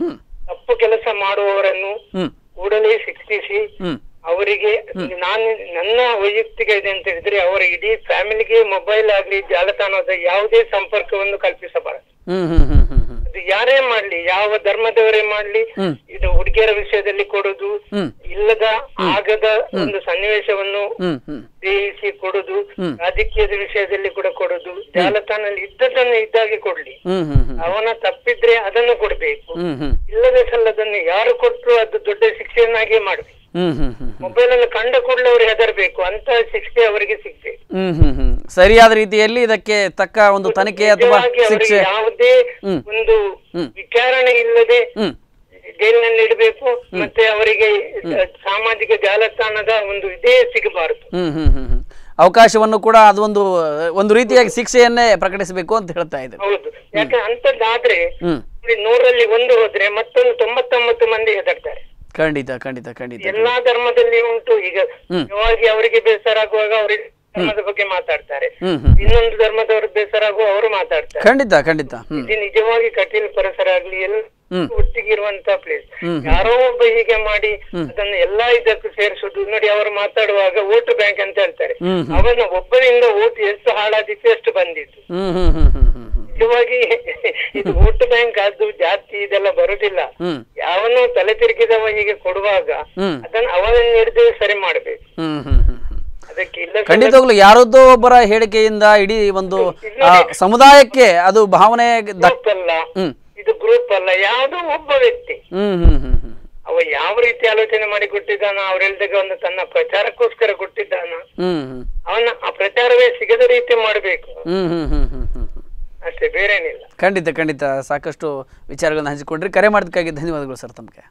ತಪ್ಪು ಕೆಲಸ ಮಾಡುವವರನ್ನು ಹ್ಞೂ ಕೂಡಲೇ ಶಿಕ್ಷಿಸಿ ಹ್ಞೂ ಅವರಿಗೆ ನಾನು ನನ್ನ ವೈಯಕ್ತಿಕ ಇದೆ ಅಂತ ಹೇಳಿದ್ರೆ ಅವರ ಇಡೀ ಫ್ಯಾಮಿಲಿಗೆ ಮೊಬೈಲ್ ಆಗ್ಲಿ ಜಾಲತಾಣದ ಯಾವುದೇ ಸಂಪರ್ಕವನ್ನು ಕಲ್ಪಿಸಬಾರದು ಹ್ಞೂ ಹ್ಞೂ ಹ್ಞೂ ಹ್ಞೂ ಹ್ಞೂ ಅದು ಯಾರೇ ಮಾಡ್ಲಿ ಯಾವ ಧರ್ಮದವರೇ ಮಾಡ್ಲಿ ಹ್ಮ್. ಇದು ಹುಡುಗಿಯರ ವಿಷಯದಲ್ಲಿ ಕೊಡುದು ಹ್ಮ್. ಇಲ್ಲದ ಆಗದ ಒಂದು ಸನ್ನಿವೇಶವನ್ನು ಹ್ಞೂ ಹ್ಞೂ ಬೇಯಿಸಿ ಕೊಡುದು ರಾಜಕೀಯದ ವಿಷಯದಲ್ಲಿ ಕೂಡ ಕೊಡುದು ಜಾಲತಾಣದಲ್ಲಿ ಇದ್ದದನ್ನು ಇದ್ದಾಗೆ ಕೊಡ್ಲಿ ಹ್ಞೂ ಹ್ಞೂ ಹ್ಞೂ ಅವನ ತಪ್ಪಿದ್ರೆ ಅದನ್ನು ಕೊಡ್ಬೇಕು ಹ್ಞೂ ಹ್ಞೂ ಇಲ್ಲದೆ ಸಲ್ಲದನ್ನು ಯಾರು ಕೊಟ್ಟರು ಅದು ದೊಡ್ಡ ಶಿಕ್ಷೆಯನ್ನಾಗಿ ಮಾಡ್ಬೇಕು ಹ್ಮ್ ಹ್ಮ್ ಹ್ಮ್ ಮೊಬೈಲ್ ಅನ್ನು ಕಂಡ ಕೂಡಲೇ ಅವ್ರು ಹೆದರ್ಬೇಕು ಅಂತ ಶಿಕ್ಷೆ ಅವರಿಗೆ ಸಿಗ್ಬೇಕು ಹ್ಮ್ ಹ್ಮ್ ಹ್ಮ್ ಸರಿಯಾದ ರೀತಿಯಲ್ಲಿ ಇದಕ್ಕೆ ತಕ್ಕ ಒಂದು ತನಿಖೆ ಅಥವಾ ನಿಜವಾಗಿ ಅವರಿಗೆ ಶಿಕ್ಷೆ ಯಾವುದೇ ಹ್ಮ್. ಒಂದು ಹ್ಮ್. ವಿಚಾರಣೆ ಇಲ್ಲದೆ ಹ್ಮ್ ಜೈಲಿನಲ್ಲಿ ಇಡಬೇಕು ಮತ್ತೆ ಅವರಿಗೆ ಸಾಮಾಜಿಕ ಜಾಲತಾಣದ ಒಂದು ಇದೇ ಸಿಗಬಾರದು ಹ್ಮ್ ಹ್ಮ್ ಹ್ಮ್ ಹ್ಮ್ ಅವಕಾಶವನ್ನು ಕೂಡ ಅದೊಂದು ಒಂದು ರೀತಿಯಾಗಿ ಶಿಕ್ಷೆಯನ್ನೇ ಪ್ರಕಟಿಸಬೇಕು ಅಂತ ಹೇಳ್ತಾ ಇದ್ದಾರೆ ಹೌದು ಯಾಕೆ ಅಂತದ್ದಾದ್ರೆ ಹ್ಮ್ ನೋಡಿ, ನೂರಲ್ಲಿ ಒಂದು ಹೋದ್ರೆ ಮತ್ತೊಂದು ತೊಂಬತ್ತೊಂಬತ್ತು ಮಂದಿ ಹೆದರ್ತಾರೆ ಖಂಡಿತ ಖಂಡಿತ ಖಂಡಿತ ಎಲ್ಲಾ ಧರ್ಮದಲ್ಲಿ ಉಂಟು ಈಗ ನಿಜವಾಗಿ ಅವರಿಗೆ ಬೇಸರ ಆಗುವಾಗ ಅವರಿಗೆ ಧರ್ಮದ ಬಗ್ಗೆ ಮಾತಾಡ್ತಾರೆ ಹ್ಮ್ ಹ್ಮ್ ಇನ್ನೊಂದು ಧರ್ಮದವರು ಬೇಸರ ಆಗುವ ಅವರು ಮಾತಾಡ್ತಾರೆ ಖಂಡಿತ ಖಂಡಿತ ಹ್ಮ್ ಇದು ನಿಜವಾಗಿ ಕಟೀಲ್ ಪರಿಸರ ಆಗ್ಲಿ ಎಲ್ಲ ಹ್ಮ್. ಒಟ್ಟಿಗಿರುವಂತ ಪ್ಲೇಸ್ ಯಾರೋ ಒಬ್ಬ ಹೀಗೆ ಮಾಡಿ ಅದನ್ನ ಎಲ್ಲಾ ಇದಕ್ಕೂ ಸೇರಿಸುದು ನೋಡಿ ಅವರು ಮಾತಾಡುವಾಗ ವೋಟ್ ಬ್ಯಾಂಕ್ ಅಂತ ಹೇಳ್ತಾರೆ ಹ್ಮ್ ಅವನ ಒಬ್ಬರಿಂದ ವೋಟ್ ಎಷ್ಟು ಹಾಳಾದಿತ್ತು ಎಷ್ಟು ಬಂದಿತ್ತು ಹ್ಮ್ ಹ್ಮ್ ಹ್ಮ್ ಹ್ಮ್ ಹ್ಮ್ ಹ್ಮ್ ನಿಜವಾಗಿ ಇದು ವೋಟ್ ಬ್ಯಾಂಕ್ ಅದು ಜಾತಿ ಇದೆಲ್ಲ ಬರುದಿಲ್ಲ ಹ್ಮ್ ಯಾವನು ತಲೆ ತಿರುಗಿದವ ಹೀಗೆ ಕೊಡುವಾಗ ಹ್ಮ್. ಅದನ್ನ ಅವನನ್ನ ಹಿಡಿದು ಸರಿ ಮಾಡ್ಬೇಕು ಹ್ಮ್ ಹ್ಮ್ ಹ್ಮ್ ಹ್ಮ್ ಅದಕ್ಕೆ ಇಲ್ಲ ಖಂಡಿತವಾಗ್ಲು ಯಾರದ್ದೋ ಒಬ್ಬರ ಹೇಳಿಕೆಯಿಂದ ಇಡೀ ಒಂದು ಆ, ಸಮುದಾಯಕ್ಕೆ ಅದು ಭಾವನೆ ದಕ್ ಗ್ರೂಪ್ ಅಲ್ಲ ಹ್ಮ್ ಇದು ಗ್ರೂಪ್ ಅಲ್ಲ ಯಾವ್ದೋ ಒಬ್ಬ ವ್ಯಕ್ತಿ ಹ್ಮ್ ಹ್ಮ್ ಹ್ಮ್ ಹ್ಮ್ ಅವ ಯಾವ ರೀತಿ ಆಲೋಚನೆ ಮಾಡಿ ಕೊಟ್ಟಿದ್ದಾನ ಅವರೆಲ್ದಾಗ ಒಂದು ತನ್ನ ಪ್ರಚಾರಕ್ಕೋಸ್ಕರ ಕೊಟ್ಟಿದ್ದಾನ ಹ್ಮ್ ಹ್ಮ್ ಅವನ ಆ ಪ್ರಚಾರವೇ ಸಿಗದ ರೀತಿ ಮಾಡಬೇಕು ಹ್ಮ್ ಹ್ಮ್ ಹ್ಮ್ ಹ್ಮ್ ಹ್ಮ್ ಹ್ಮ್ ಅಷ್ಟೇ ಬೇರೇನಿಲ್ಲ ಖಂಡಿತ ಖಂಡಿತ ಸಾಕಷ್ಟು ವಿಚಾರಗಳನ್ನ ಹಂಚಿಕೊಂಡ್ರಿ ಕರೆ ಮಾಡೋದಕ್ಕಾಗಿ ಧನ್ಯವಾದಗಳು ಸರ್ ತಮಗೆ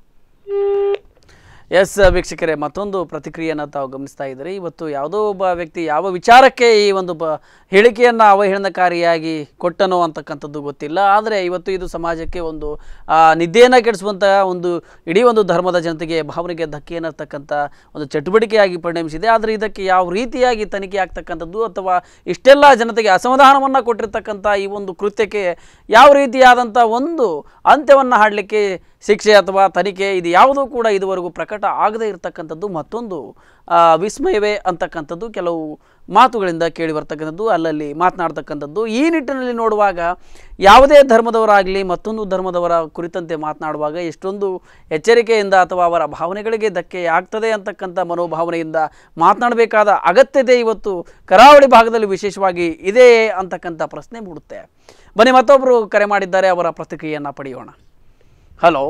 ಎಸ್ ವೀಕ್ಷಕರೇ ಮತ್ತೊಂದು ಪ್ರತಿಕ್ರಿಯೆಯನ್ನು ತಾವು ಗಮನಿಸ್ತಾ ಇದ್ದೀರಿ ಇವತ್ತು ಯಾವುದೋ ಒಬ್ಬ ವ್ಯಕ್ತಿ ಯಾವ ವಿಚಾರಕ್ಕೆ ಈ ಒಂದು ಬ ಹೇಳಿಕೆಯನ್ನು ಅವಹೇಳನಕಾರಿಯಾಗಿ ಕೊಟ್ಟನೋ ಅಂತಕ್ಕಂಥದ್ದು ಗೊತ್ತಿಲ್ಲ ಆದರೆ ಇವತ್ತು ಇದು ಸಮಾಜಕ್ಕೆ ಒಂದು ಆ, ನಿದ್ದೆಯನ್ನು ಕೆಡಿಸುವಂತಹ ಒಂದು ಇಡೀ ಒಂದು ಧರ್ಮದ ಜನತೆಗೆ ಭಾವನೆಗೆ ಧಕ್ಕೆಯನ್ನು ತಕ್ಕಂಥ ಒಂದು ಚಟುವಟಿಕೆಯಾಗಿ ಪರಿಣಮಿಸಿದೆ ಆದರೆ ಇದಕ್ಕೆ ಯಾವ ರೀತಿಯಾಗಿ ತನಿಖೆ ಆಗ್ತಕ್ಕಂಥದ್ದು ಅಥವಾ ಇಷ್ಟೆಲ್ಲ ಜನತೆಗೆ ಅಸಮಾಧಾನವನ್ನು ಕೊಟ್ಟಿರ್ತಕ್ಕಂಥ ಈ ಒಂದು ಕೃತ್ಯಕ್ಕೆ ಯಾವ ರೀತಿಯಾದಂಥ ಒಂದು ಅಂತ್ಯವನ್ನು ಹಾಡಲಿಕ್ಕೆ ಶಿಕ್ಷೆ ಅಥವಾ ತನಿಖೆ ಇದು ಯಾವುದೂ ಕೂಡ ಇದುವರೆಗೂ ಪ್ರಕಟ ಆಗದೇ ಇರತಕ್ಕಂಥದ್ದು ಮತ್ತೊಂದು ಆ, ವಿಸ್ಮಯವೇ ಅಂತಕ್ಕಂಥದ್ದು ಕೆಲವು ಮಾತುಗಳಿಂದ ಕೇಳಿ ಬರ್ತಕ್ಕಂಥದ್ದು ಅಲ್ಲಲ್ಲಿ ಮಾತನಾಡ್ತಕ್ಕಂಥದ್ದು ಈ ನಿಟ್ಟಿನಲ್ಲಿ ನೋಡುವಾಗ ಯಾವುದೇ ಧರ್ಮದವರಾಗಲಿ ಮತ್ತೊಂದು ಧರ್ಮದವರ ಕುರಿತಂತೆ ಮಾತನಾಡುವಾಗ ಎಷ್ಟೊಂದು ಎಚ್ಚರಿಕೆಯಿಂದ ಅಥವಾ ಅವರ ಭಾವನೆಗಳಿಗೆ ಧಕ್ಕೆ ಆಗ್ತದೆ ಅಂತಕ್ಕಂಥ ಮನೋಭಾವನೆಯಿಂದ ಮಾತನಾಡಬೇಕಾದ ಅಗತ್ಯತೆ ಇವತ್ತು ಕರಾವಳಿ ಭಾಗದಲ್ಲಿ ವಿಶೇಷವಾಗಿ ಇದೆಯೇ ಅಂತಕ್ಕಂಥ ಪ್ರಶ್ನೆ ಮೂಡುತ್ತೆ ಬನ್ನಿ ಮತ್ತೊಬ್ಬರು ಕರೆ ಮಾಡಿದ್ದಾರೆ ಅವರ ಪ್ರತಿಕ್ರಿಯೆಯನ್ನು ಪಡೆಯೋಣ ಹಲೋ